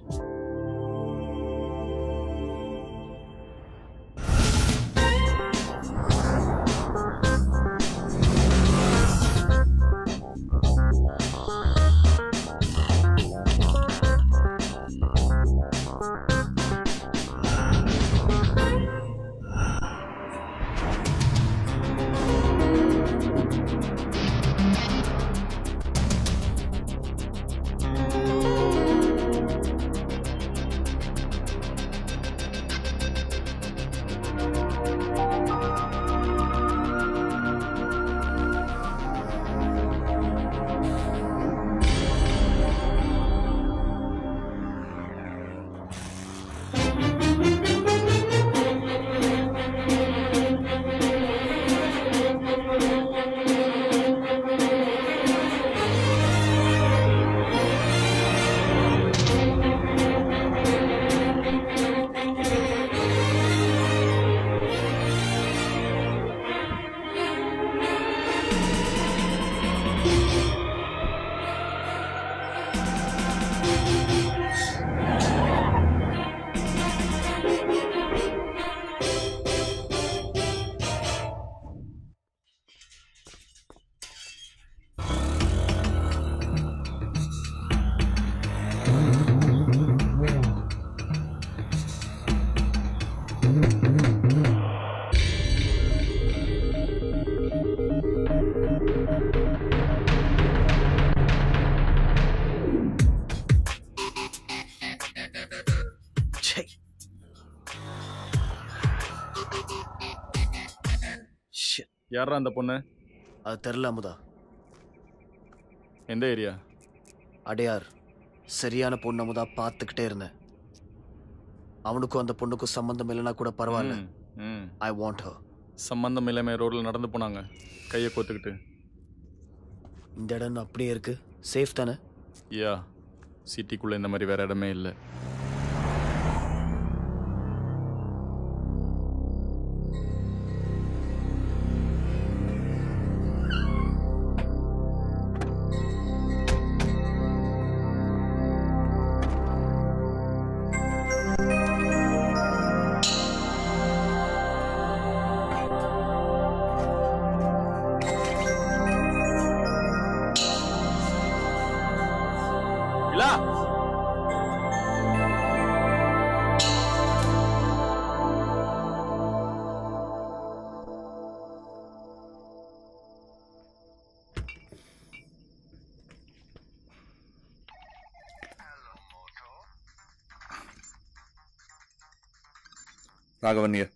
யாரா அந்த பொண்ணு அது தெரில அமுதா எந்த ஏரியா அடையார் சரியான பொண்ணு அமுதா பார்த்துக்கிட்டே இருந்தேன் அவனுக்கும் அந்த பொண்ணுக்கும் சம்பந்தம் இல்லைன்னா கூட பரவாயில்ல ம் ஐ வாண்ட் her சம்பந்தம் இல்லாம ரோட்ல நடந்து போனாங்க கையை கோத்துக்கிட்டு இந்த இடம் அப்படியே இருக்கு சேஃப் தானே யா சிட்டிக்குள்ள இந்த மாதிரி வேற இடமே இல்லை இல்லா ராகவன்யா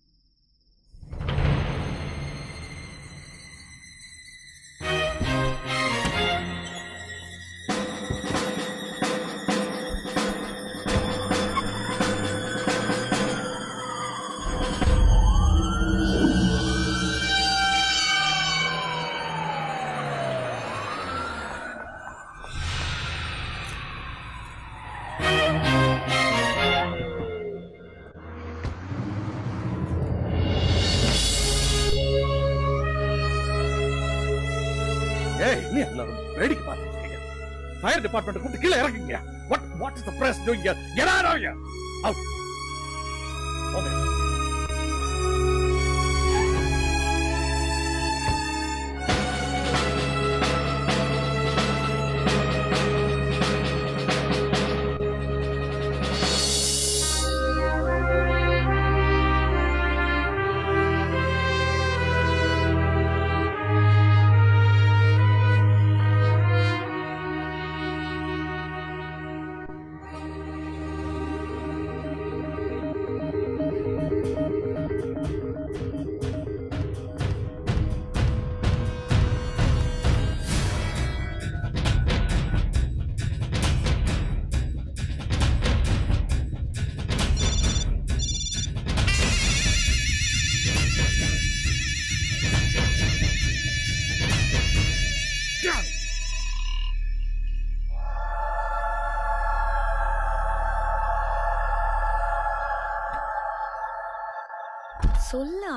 ஏய் நீ எல்லாரும் வேடிக்கை பார்த்துட்டு இருக்கீங்க ஃபயர் டிபார்ட்மெண்ட் கூப்பிட்டு கீழே இறக்குங்க what what is the press doing here get out of here out okay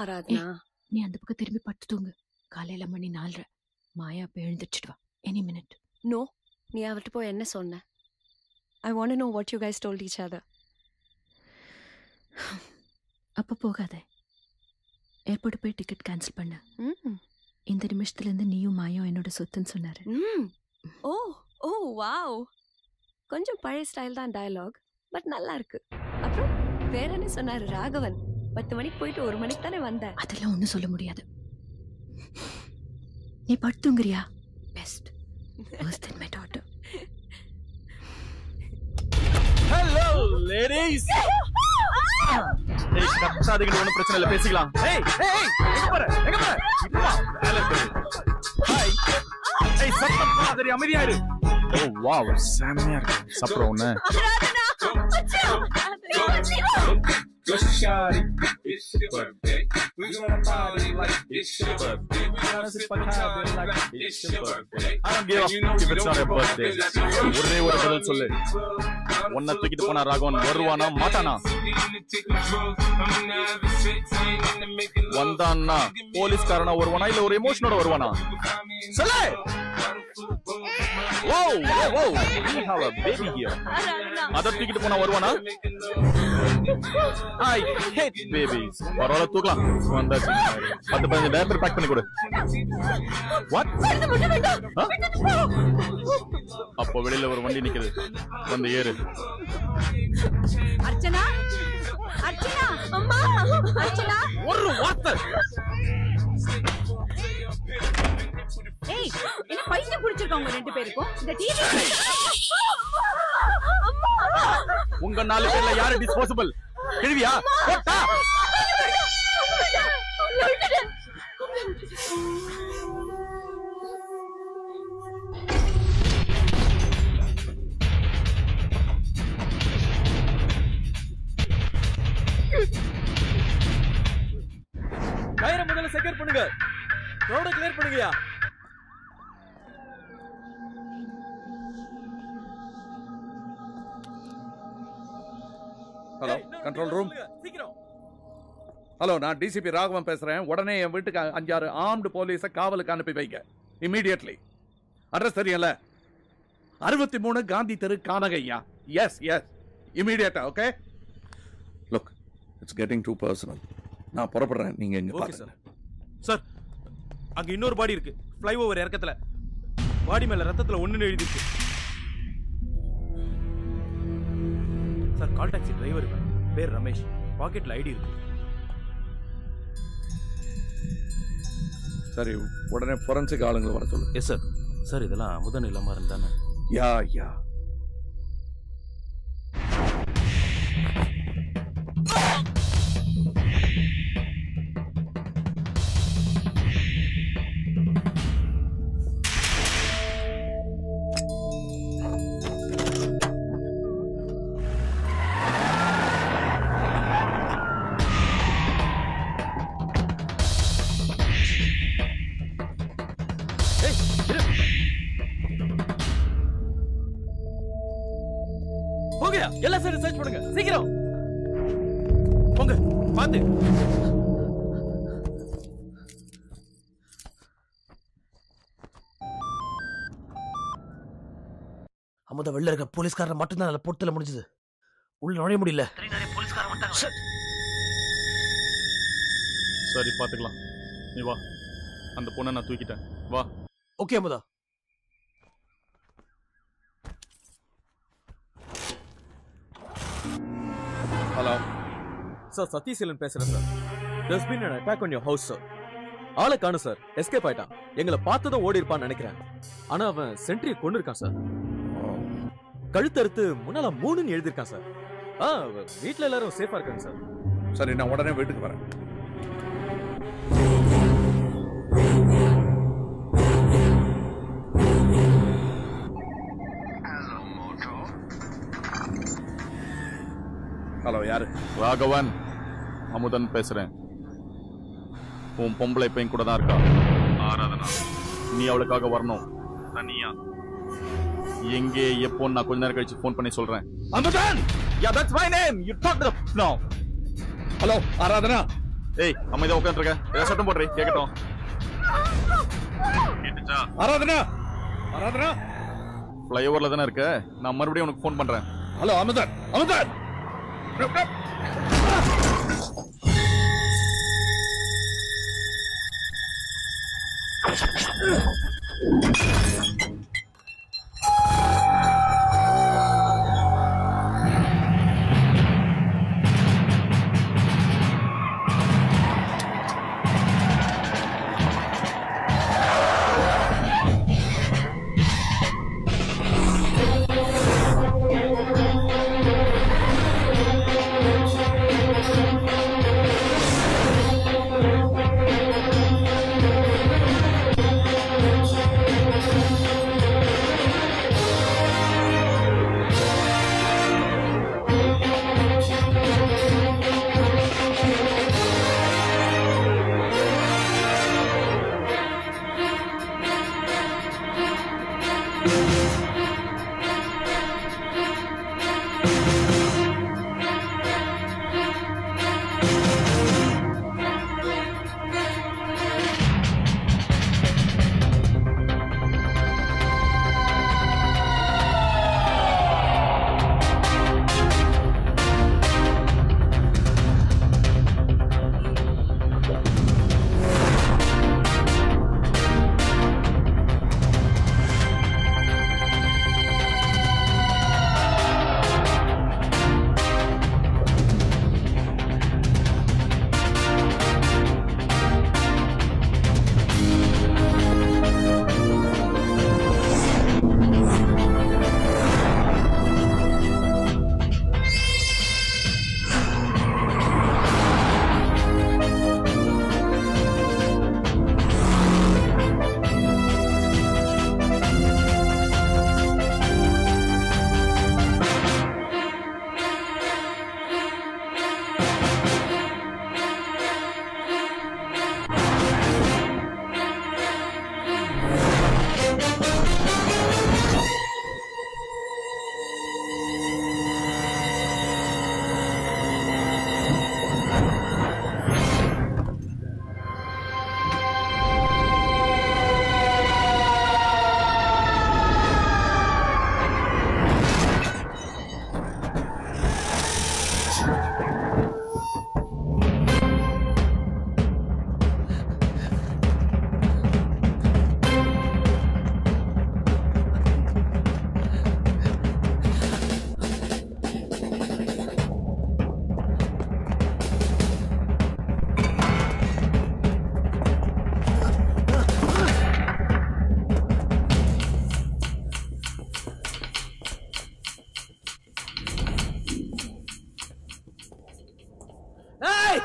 Aradhana நீ அந்த பக்கம் திரும்பி படுத்து தூங்கு காலையில மணி நாலரை மாயா அப்ப எழுந்திரிச்சிடுவா எனி மினிட் நோ நீ அவர்கிட்ட போய் என்ன சொன்ன I want know what you guys told each other அப்ப போகாத ஏர்போர்ட் போய் டிக்கெட் கேன்சல் பண்ண ம் இந்த நிமிஷத்துல இருந்து நீயும் மாயும் என்னோட சொத்துன்னு சொன்னாரு ம் ஓ ஓ வாவ் கொஞ்சம் பழைய ஸ்டைல் தான் டயலாக் பட் நல்லா இருக்கு அப்புறம் வேற என்ன சொன்னாரு ராகவன் பத்து மணிக்கு போயிட்டு ஒரு மணிக்கு தானே வந்த அதெல்லாம் ஒண்ணும் சொல்ல முடியாது நீ படுத்துங்கிறியா best worse than my daughter hello ladies ஏய் கத்தாதீங்க ஒண்ணும் பிரச்சனை இல்ல பேசிக்கலாம் ஏய் ஏய் ஏய், எங்க போற எங்க போற இப்ப வா, வேலை இருக்கு ஹாய் ஏய் சத்தம் போடாதடி அமைதியா இரு ஓ வாவ் செமையா இருக்கு சாப்பிடுற ஒண்ணு Just shawty, it's your birthday. We gonna party like it's your birthday. We gonna sip and have it like it's your birthday. I don't give a And you know fuck if you it's don't not your fuck birthday. with that girl. ஒரே ஒரு பதில் சொல்லு உன்னை தூக்கிட்டு போனா ராகவன் வருவானா மாட்டானா வந்தான்னா போலீஸ்காரனா வருவானா இல்ல ஒரு எமோஷனோட வருவானா சொல்லு ஓ ஓ ஓ we have a baby here அத தூக்கிட்டு போனா வருவானா ஐ ஹேட் பேபிஸ் பரவாயில்ல தூக்கலாம் வந்தாச்சு பத்து பதினஞ்சு பேப்பர் பேக் பண்ணி கொடு வாட் அப்போ வெளியில ஒரு வண்டி நிக்குது வந்து ஏறு அர்ச்சனா அர்ச்சனா அம்மா அர்ச்சனா ஒரு வார்த்தை ஏய் என்ன பைத்தியம் பிடிச்சிருக்கோங்க ரெண்டு பேருக்கும் இந்த டிவி உங்க நாலு பேர்ல யாரு டிஸ்போசபிள் கேள்வியா போட்டா டயரை முதல்ல செக்யூர் பண்ணுங்க ரோட கிளியர் பண்ணுங்கயா ஹலோ கண்ட்ரோல் ரூம் சீக்கிரம் ஹலோ நான் டிசிபி ராகவன் பேசுறேன் உடனே என் வீட்டுக்கு அ- அஞ்சாறு ஆர்ம்டு போலீஸை காவலுக்கு அனுப்பி வைங்க இமீடியட்லி அட்ரஸ் தெரியல அறுபத்தி மூணு காந்தி தெரு கானகையா எஸ் எஸ் இமீடியட்டா okay look it's getting too personal நான் புறப்படுறேன் நீங்க இங்க ஓகே பாருங்க சார் சார் அங்க இன்னொரு பாடி இருக்கு ஃப்ளைஓவர் இறக்கத்துல பாடி மேல ரத்தத்துல ஒண்ணுன்னு எழுதி இருக்கு சார் கால் டாக்ஸி டிரைவர் பேர் ரமேஷ் பாக்கெட்ல ஐடி இருக்கு சரி உடனே ஃபொரன்சிக் ஆளுங்களை வர சொல்லு எஸ் சார் சார் இதெல்லாம் அமுதன் இல்லாம இருந்தானே யா யா ஏய் இரு. போங்கயா எல்லா சைடும் சர்ச் பண்ணுங்க சீக்கிரம் போங்க பாத்து அமுத வெளில இருக்க போலீஸ்காரன் மட்டும்தான் அதில் பொருத்தல முடிஞ்சது உள்ள நுழைய முடியல சரி பாத்துக்கலாம் நீ வா அந்த பொண்ணை நான் தூக்கிட்டேன் வா okay Amudha hello sir Satheeshilan பேசுறேன் sir there's been an attack on your house sir ஆளை காணும் சார் எஸ்கேப் ஆயிட்டான் எங்களை பார்த்ததும் ஓடி இருப்பான்னு நினைக்கிறேன் ஆனா அவன் சென்ட்ரியை கொண்டு இருக்கான் சார் கழுத்தறுத்து முன்னால மூணுன்னு எழுதியிருக்கான் சார் ஆ வீட்ல எல்லாரும் சேஃபா இருக்காங்க சார் சரி நான் உடனே வீட்டுக்கு வரேன் ஹலோ யாரு ராகவன் அமுதன் பேசுறேன் உன் பொம்பளை பையன் கூட தான் இருக்கா ஆராதனா நீ அவளுக்காக வரணும் தனியா எங்கே எப்போ நான் கொஞ்ச நேரம் கழிச்சு ஃபோன் பண்ணி சொல்றேன் Amudhan yeah that's my name you talk to no hello Aradhana ஏய் அமைதியா உட்காந்துருக்க ஏதாவது சட்டம் போடுறீ கேட்கட்டும் கேட்டுச்சா ஆராதனா ஆராதனா ஃப்ளைஓவர்ல தானே இருக்க நான் மறுபடியும் உனக்கு ஃபோன் பண்றேன் ஹலோ அமுதன் அமுதன் ஏய்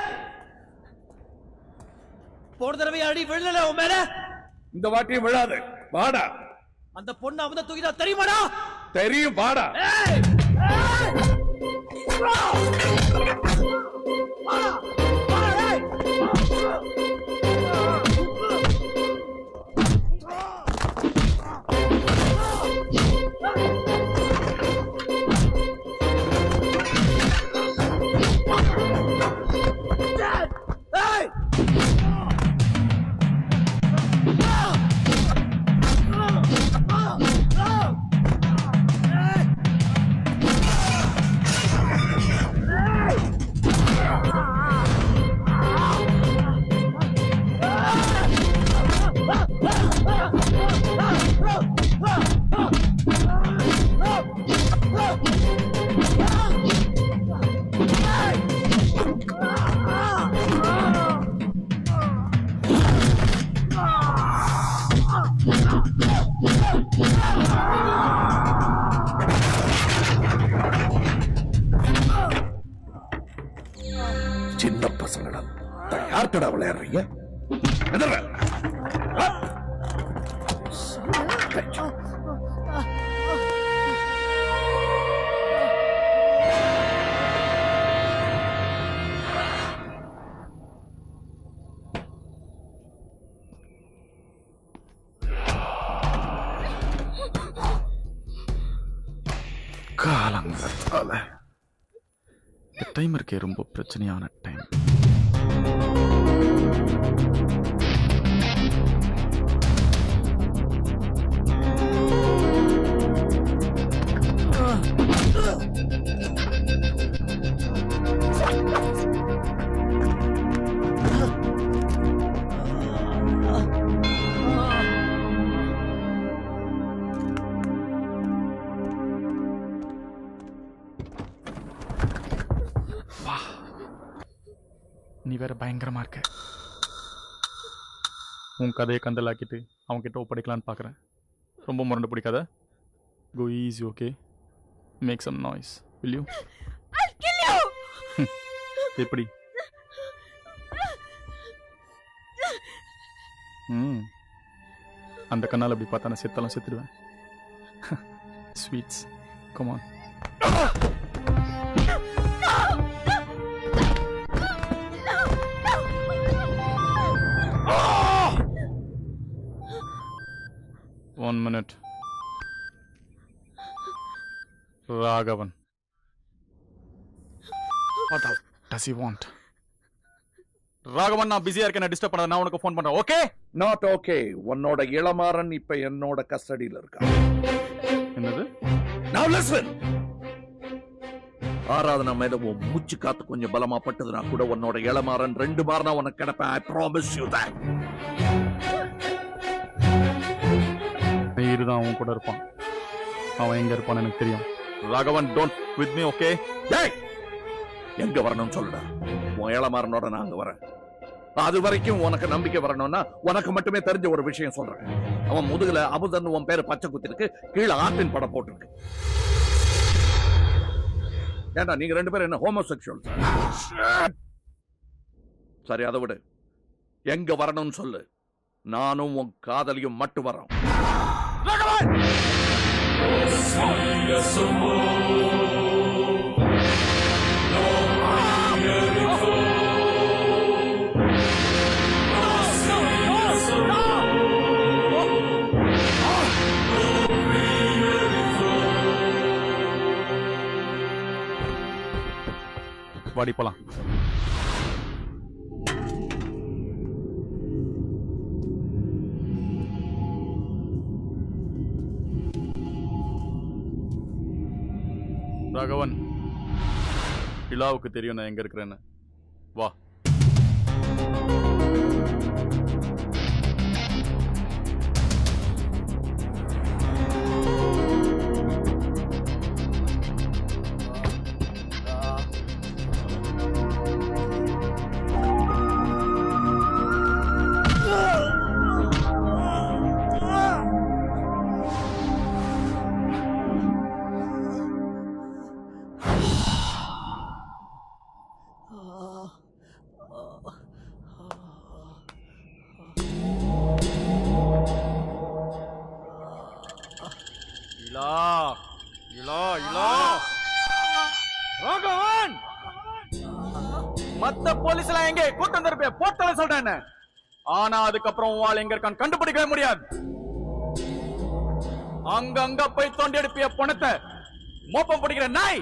போன தடவை அடி விழல உன் மேல இந்த வாட்டியும் விழாது வாடா அந்த பொண்ணு அவன் தான் தூக்கினா தெரியுமாடா தெரியும் வாடா ஏய் ஏய்! ஆ! வாடா! வாடா, ஏய்! ஏய்! சின்ன பசங்கடா யார்கிட்ட விளையாடுறீங்க எதிர்ற. ஆ? காலங்காத்தால இந்த டைம் இருக்கே ரொம்ப பிரச்சனையான டைம் வா நீ வேற பயங்கரமா இருக்க உன் கதையை கந்தலாக்கிட்டு அவன் கிட்ட ஒப்படைக்கலான்னு பார்க்குறேன் ரொம்ப முரண்டு பிடிக்காத go easy okay make some noise will you எப்படி ம் அந்த கண்ணால் அப்படி பார்த்தா நான் செத்தாலும் செத்துடுவேன் sweets come on one minute Raghavan What the does he want? Raghavan நான் பிஸியா இருக்கேன் டிஸ்டர்ப் பண்ணாத நான் உனக்கு ஃபோன் பண்றேன் ஓகே நாட் ஓகே உன்னோட இளமாறன் இப்ப என்னோட கஸ்டடியில இருக்கான் என்னது Now listen. ஆராதனா மேல உன் மூச்சு காத்து கொஞ்சம் பலமா பட்டதுனா கூட உன்னோட இளமாறன் ரெண்டு மாறினா உனக்கு கிடப்பேன் ஐ ப்ராமிஸ் யூ தட் நீர் தான் அவன் கூட இருப்பான் அவன் எங்க இருப்பான்னு எனக்கு தெரியும் Raghavan don't with me okay டேய் எங்க வரணும்னு சொல்லுடா உன் இளமாறனோட நான் அங்க வரேன் அது வரைக்கும் உனக்கு நம்பிக்கை வரணும்னா உனக்கு மட்டுமே தெரிஞ்ச ஒரு விஷயம் சொல்றேன் அவன் முதுகுல அபுதன் உன் பேரு பச்சை குத்திருக்கு கீழே ஆட்டின் படம் போட்டிருக்கு ஏண்டா நீங்க ரெண்டு பேரும் என்ன ஹோமோசெக்சுவல் சரி அதை விடு எங்க வரணும்னு சொல்லு நானும் உன் காதலியும் மட்டும் வரோம் வாடி போலாம் ராகவன் இலாவுக்கு தெரியும் நான் எங்க இருக்கிறேன்னு வா இலா இலா இலா ராகவன் மத்த போலீஸ் எல்லாம் எங்க கூட்டம் தரப்பே போட்டல சொல்றேன் ஆனா அதுக்கப்புறம் உன் ஆள் எங்க இருக்கான்னு கண்டுபிடிக்கவே முடியாது அங்க அங்க போய் தோண்டி எடுப்பிய பணத்தை மோப்பம் பிடிக்கிற நாய்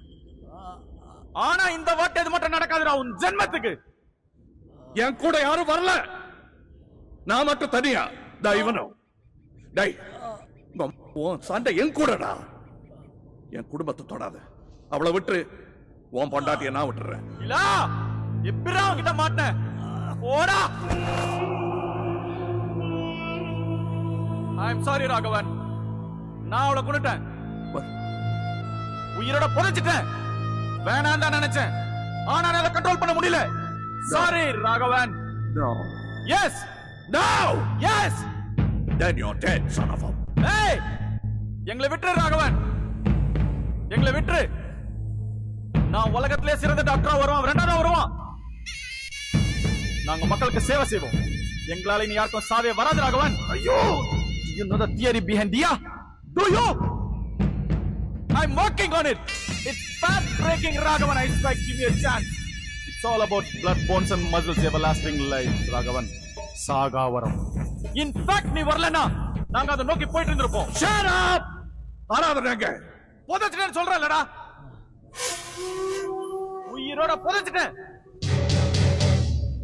ஆனா இந்த வாட்டி இது மட்டும் நடக்காதுடா உன் ஜென்மத்துக்கு என் கூட யாரும் வரல நான் மட்டும் தனியா டா இவனும் டேய் உன் உன் சண்டை என் கூடடா என் குடும்பத்தை தொடாத அவளை விட்டு உன் பொண்டாட்டிய நான் விட்டுறேன் இல்லா எப்படிடா அவன்கிட்ட மாட்டேன் போடா ஐ எம் சாரி ராகவன் நான் அவளை கொண்டுட்டேன் உயிரோட புதைச்சிட்டேன் வேணாம் தான் நினைச்சேன் ஆனா அதை கண்ட்ரோல் பண்ண முடியல sorry Raghavan No. Yes No! Yes Then you're dead, son of a... ஏய் எங்களை விட்டுரு ராகவன் எங்களை விட்டுரு நான் உலகத்திலே சிறந்த டாக்டரா வருவான் ரெண்டாவது வருவான் நாங்க மக்களுக்கு சேவை செய்வோம் எங்களால இனி யாருக்கும் சாவே வராது ராகவன் ஐயோ you know the theory behind dia do you i'm working on it it's path breaking ragavan i swear give me a chance it's all about blood bones and muscles everlasting life ragavan சாகாவரம் in fact நீ வரலனா நாங்க அதை நோக்கி போயிட்டு இருந்திருப்போம் Shut up! ஆராதனைங்க புதைச்சிட்டேன்னு சொல்றேன்லடா உயிரோட புதைச்சிட்டேன்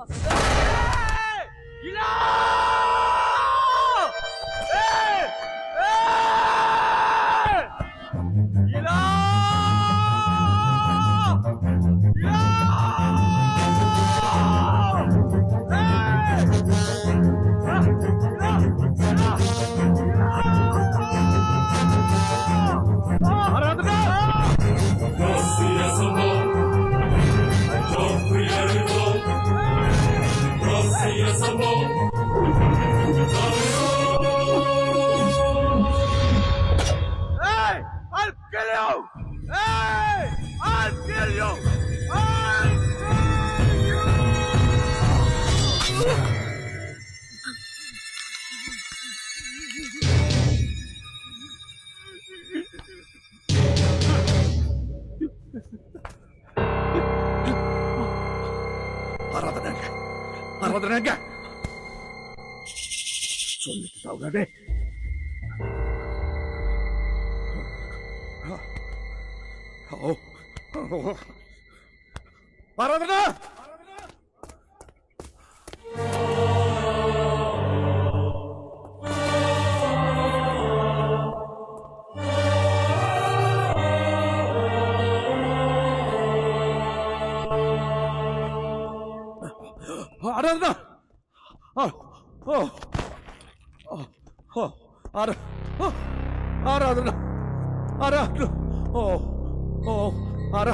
Hey! I'll kill you! Hey! I'll kill you! I'll ஆராதனைங்க ஆராதனைங்க சொல்லிட்டு ஓ ஓ. ஆராதனா ஆராதனா ஆ, ஓ ஓ, ஓ ஆரா ஓ, ஆராதனா ஆராதனா ஓ ஓ ஆரா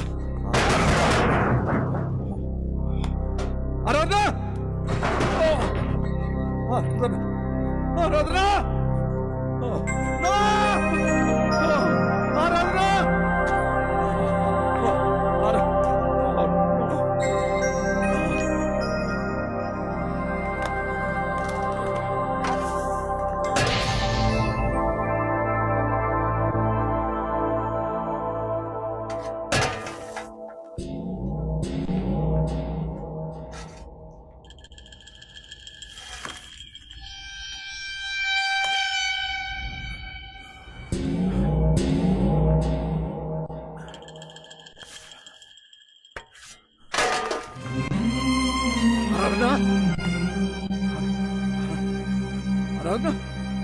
ஆராதனா ஓ ஆராதனா ஆராதனா ஓ நோ ஓ, ஆராதனா ஓ, ஆரா ஆராதனா ஆராதனா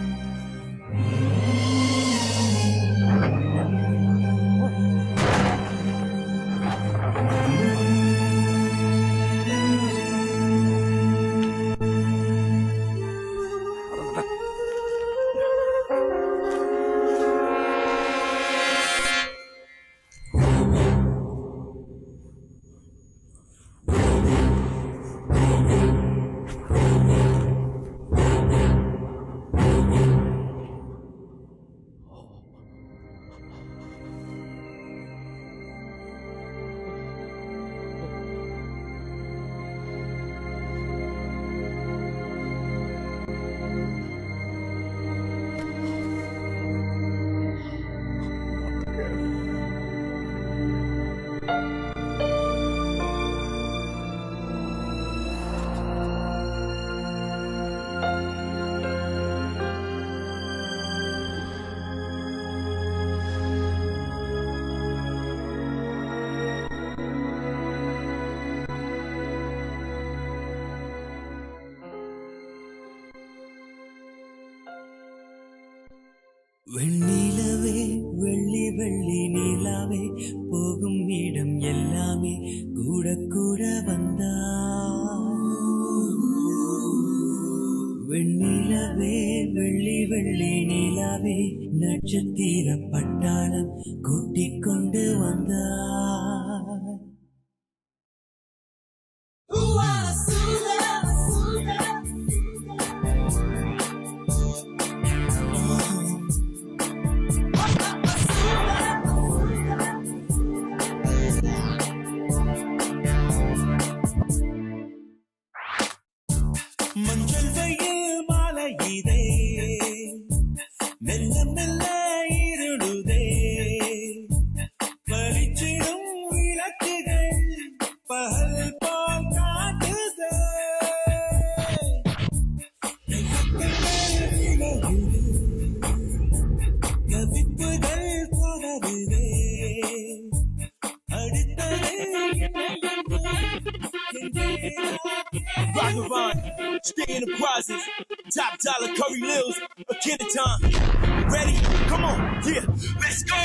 வெண்ணிலவே வெள்ளி வெள்ளி நிலாவே போகும் இடம் எல்லாமே கூட கூட வந்தா வெண்ணிலவே வெள்ளி வெள்ளி நிலாவே நட்சத்திர பட்டாளம் கூட்டிக் கொண்டு வந்தா மஞ்சள் வெயில் மாலை இதே மெல்ல மெல்ல இருளுதே பளிச்சிடும் விளக்கு prizes. Top dollar Curry Lils, a Kenneton. Ready? Come on, yeah, let's go.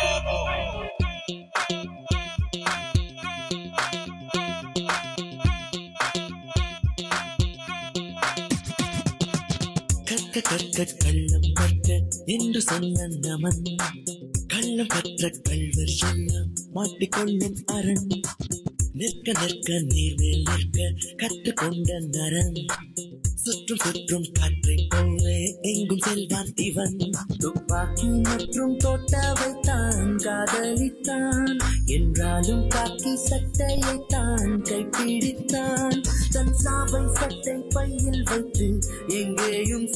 கற்க கற்க கள்ளம் கற்க என்று சொன்ன நமன் கள்ளம் கற்ற கல்வர் எல்லாம் மாட்டிக்கொள்ளும் அரண் நிற்க நிற்க நீர்மேல் நிற்க கற்றுக்கொண்ட நரன் சுற்றும் சுற்றும் காற்றை போலே எங்கும் செல்வான் இவன் துப்பாக்கி மற்றும் தோட்டாவை தான் காதலித்தான் என்றாலும் காக்கி சட்டையை தான் கைப்பிடித்தான் தன் சாவை சட்டை பையில் வைத்து எங்கேயும்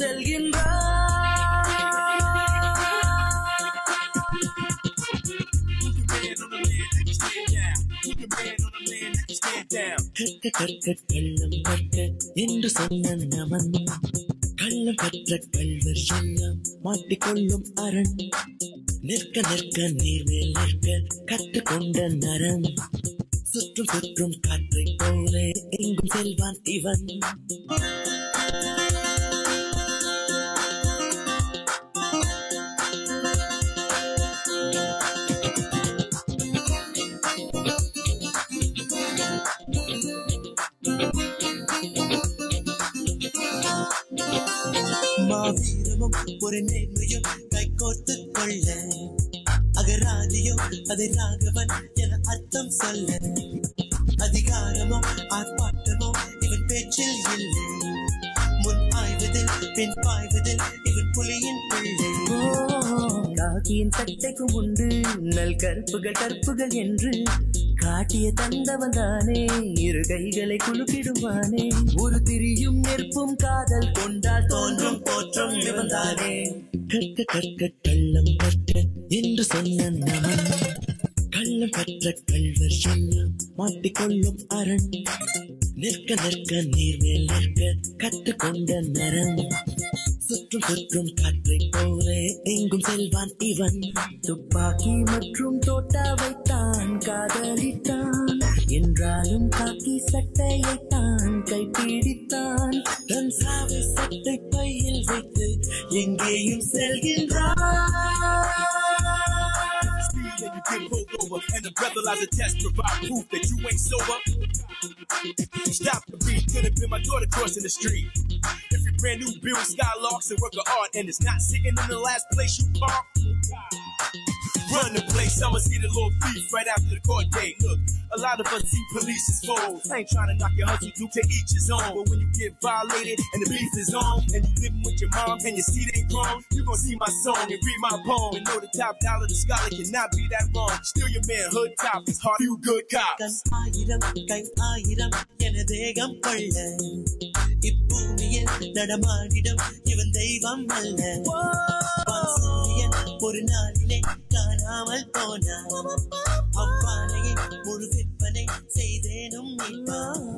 செல்கின்றான் கற்க கற்க கள்ளம் கற்க என்று சொன்ன நமன் கள்ளம் கற்ற கல்வர் எல்லாம் மாட்டிக்கொள்ளும் அரண் நிற்க நிற்க நீர்மேல் நிற்க கற்றுக்கொண்ட நரன் சுற்றும் சுற்றும் காற்றை போலே எங்கும் செல்வான் இவன் மாவீரமும் ஒரு நேர்மையும் கைகோர்த்து கொள்ள அகராதியும் அதை ராகவன் என அர்த்தம் சொல்ல அதிகாரமும் ஆர்ப்பாட்டமும் இவன் பேச்சில் இல்லை முன் ஆய்வதில் பின் பாய்வதில் இவன் புலியின் பிள்ளை காக்கியின் சட்டைக்கும் உண்டு நல் கற்புகள் கற்புகள் என்று காட்டிய தந்தவன் தானே இரு கைகளை குலுக்கிடுவானே ஒரு திரியும் நெருப்பும் காதல் கொண்டால் தோன்றும் தோற்றம் இவன்தானே கற்க கற்க கள்ளம் கற்க என்று சொன்ன நமன் கள்ளம் கற்ற கல்வர் எல்லாம் மாட்டிக்கொள்ளும் அரண் நிற்க நிற்க நீர்மேல் நிற்க கற்றுக்கொண்ட நரன் சுற்றும் சுற்றும் காற்றை போலே எங்கும் செல்வான் இவன் துப்பாக்கி மற்றும் தோட்டாவை தான் காதலித்தான் என்றாலும் காக்கி சட்டையை தான் கைப்பிடித்தான் தன் சாவை சட்டை பையில் வைத்து எங்கேயும் செல்கின்றான் Speed and you get pulled over, and the breathalyzer test provide proof that you ain't sober. Stop the beat, could have been my daughter crossing the street. If you're brand new, build skylarks and work of art, and it's not sitting in the last place you park. Run the place, I'ma see the little thief right after the court date. Look, a lot of us see police as foes. I ain't trying to knock your hustle, do to each his own. But when you get violated and the beef is on, and you living with your mom and your seed ain't grown, you gon' see my song and read my poem and know the top dollar, the scholar cannot be that wrong. Still your man, hood top, it's hard, you good cops. கண் ஆயிரம் கை ஆயிரம் என தேகம் கொள்ள இப்பூமியில் நடமாடிடம் இவன் தெய்வம் அல்ல வாசூரியன் ஒரு நாளிலே காணாமல் போனான் அவ்வானையை முழு விற்பனை செய்தேனும் நீ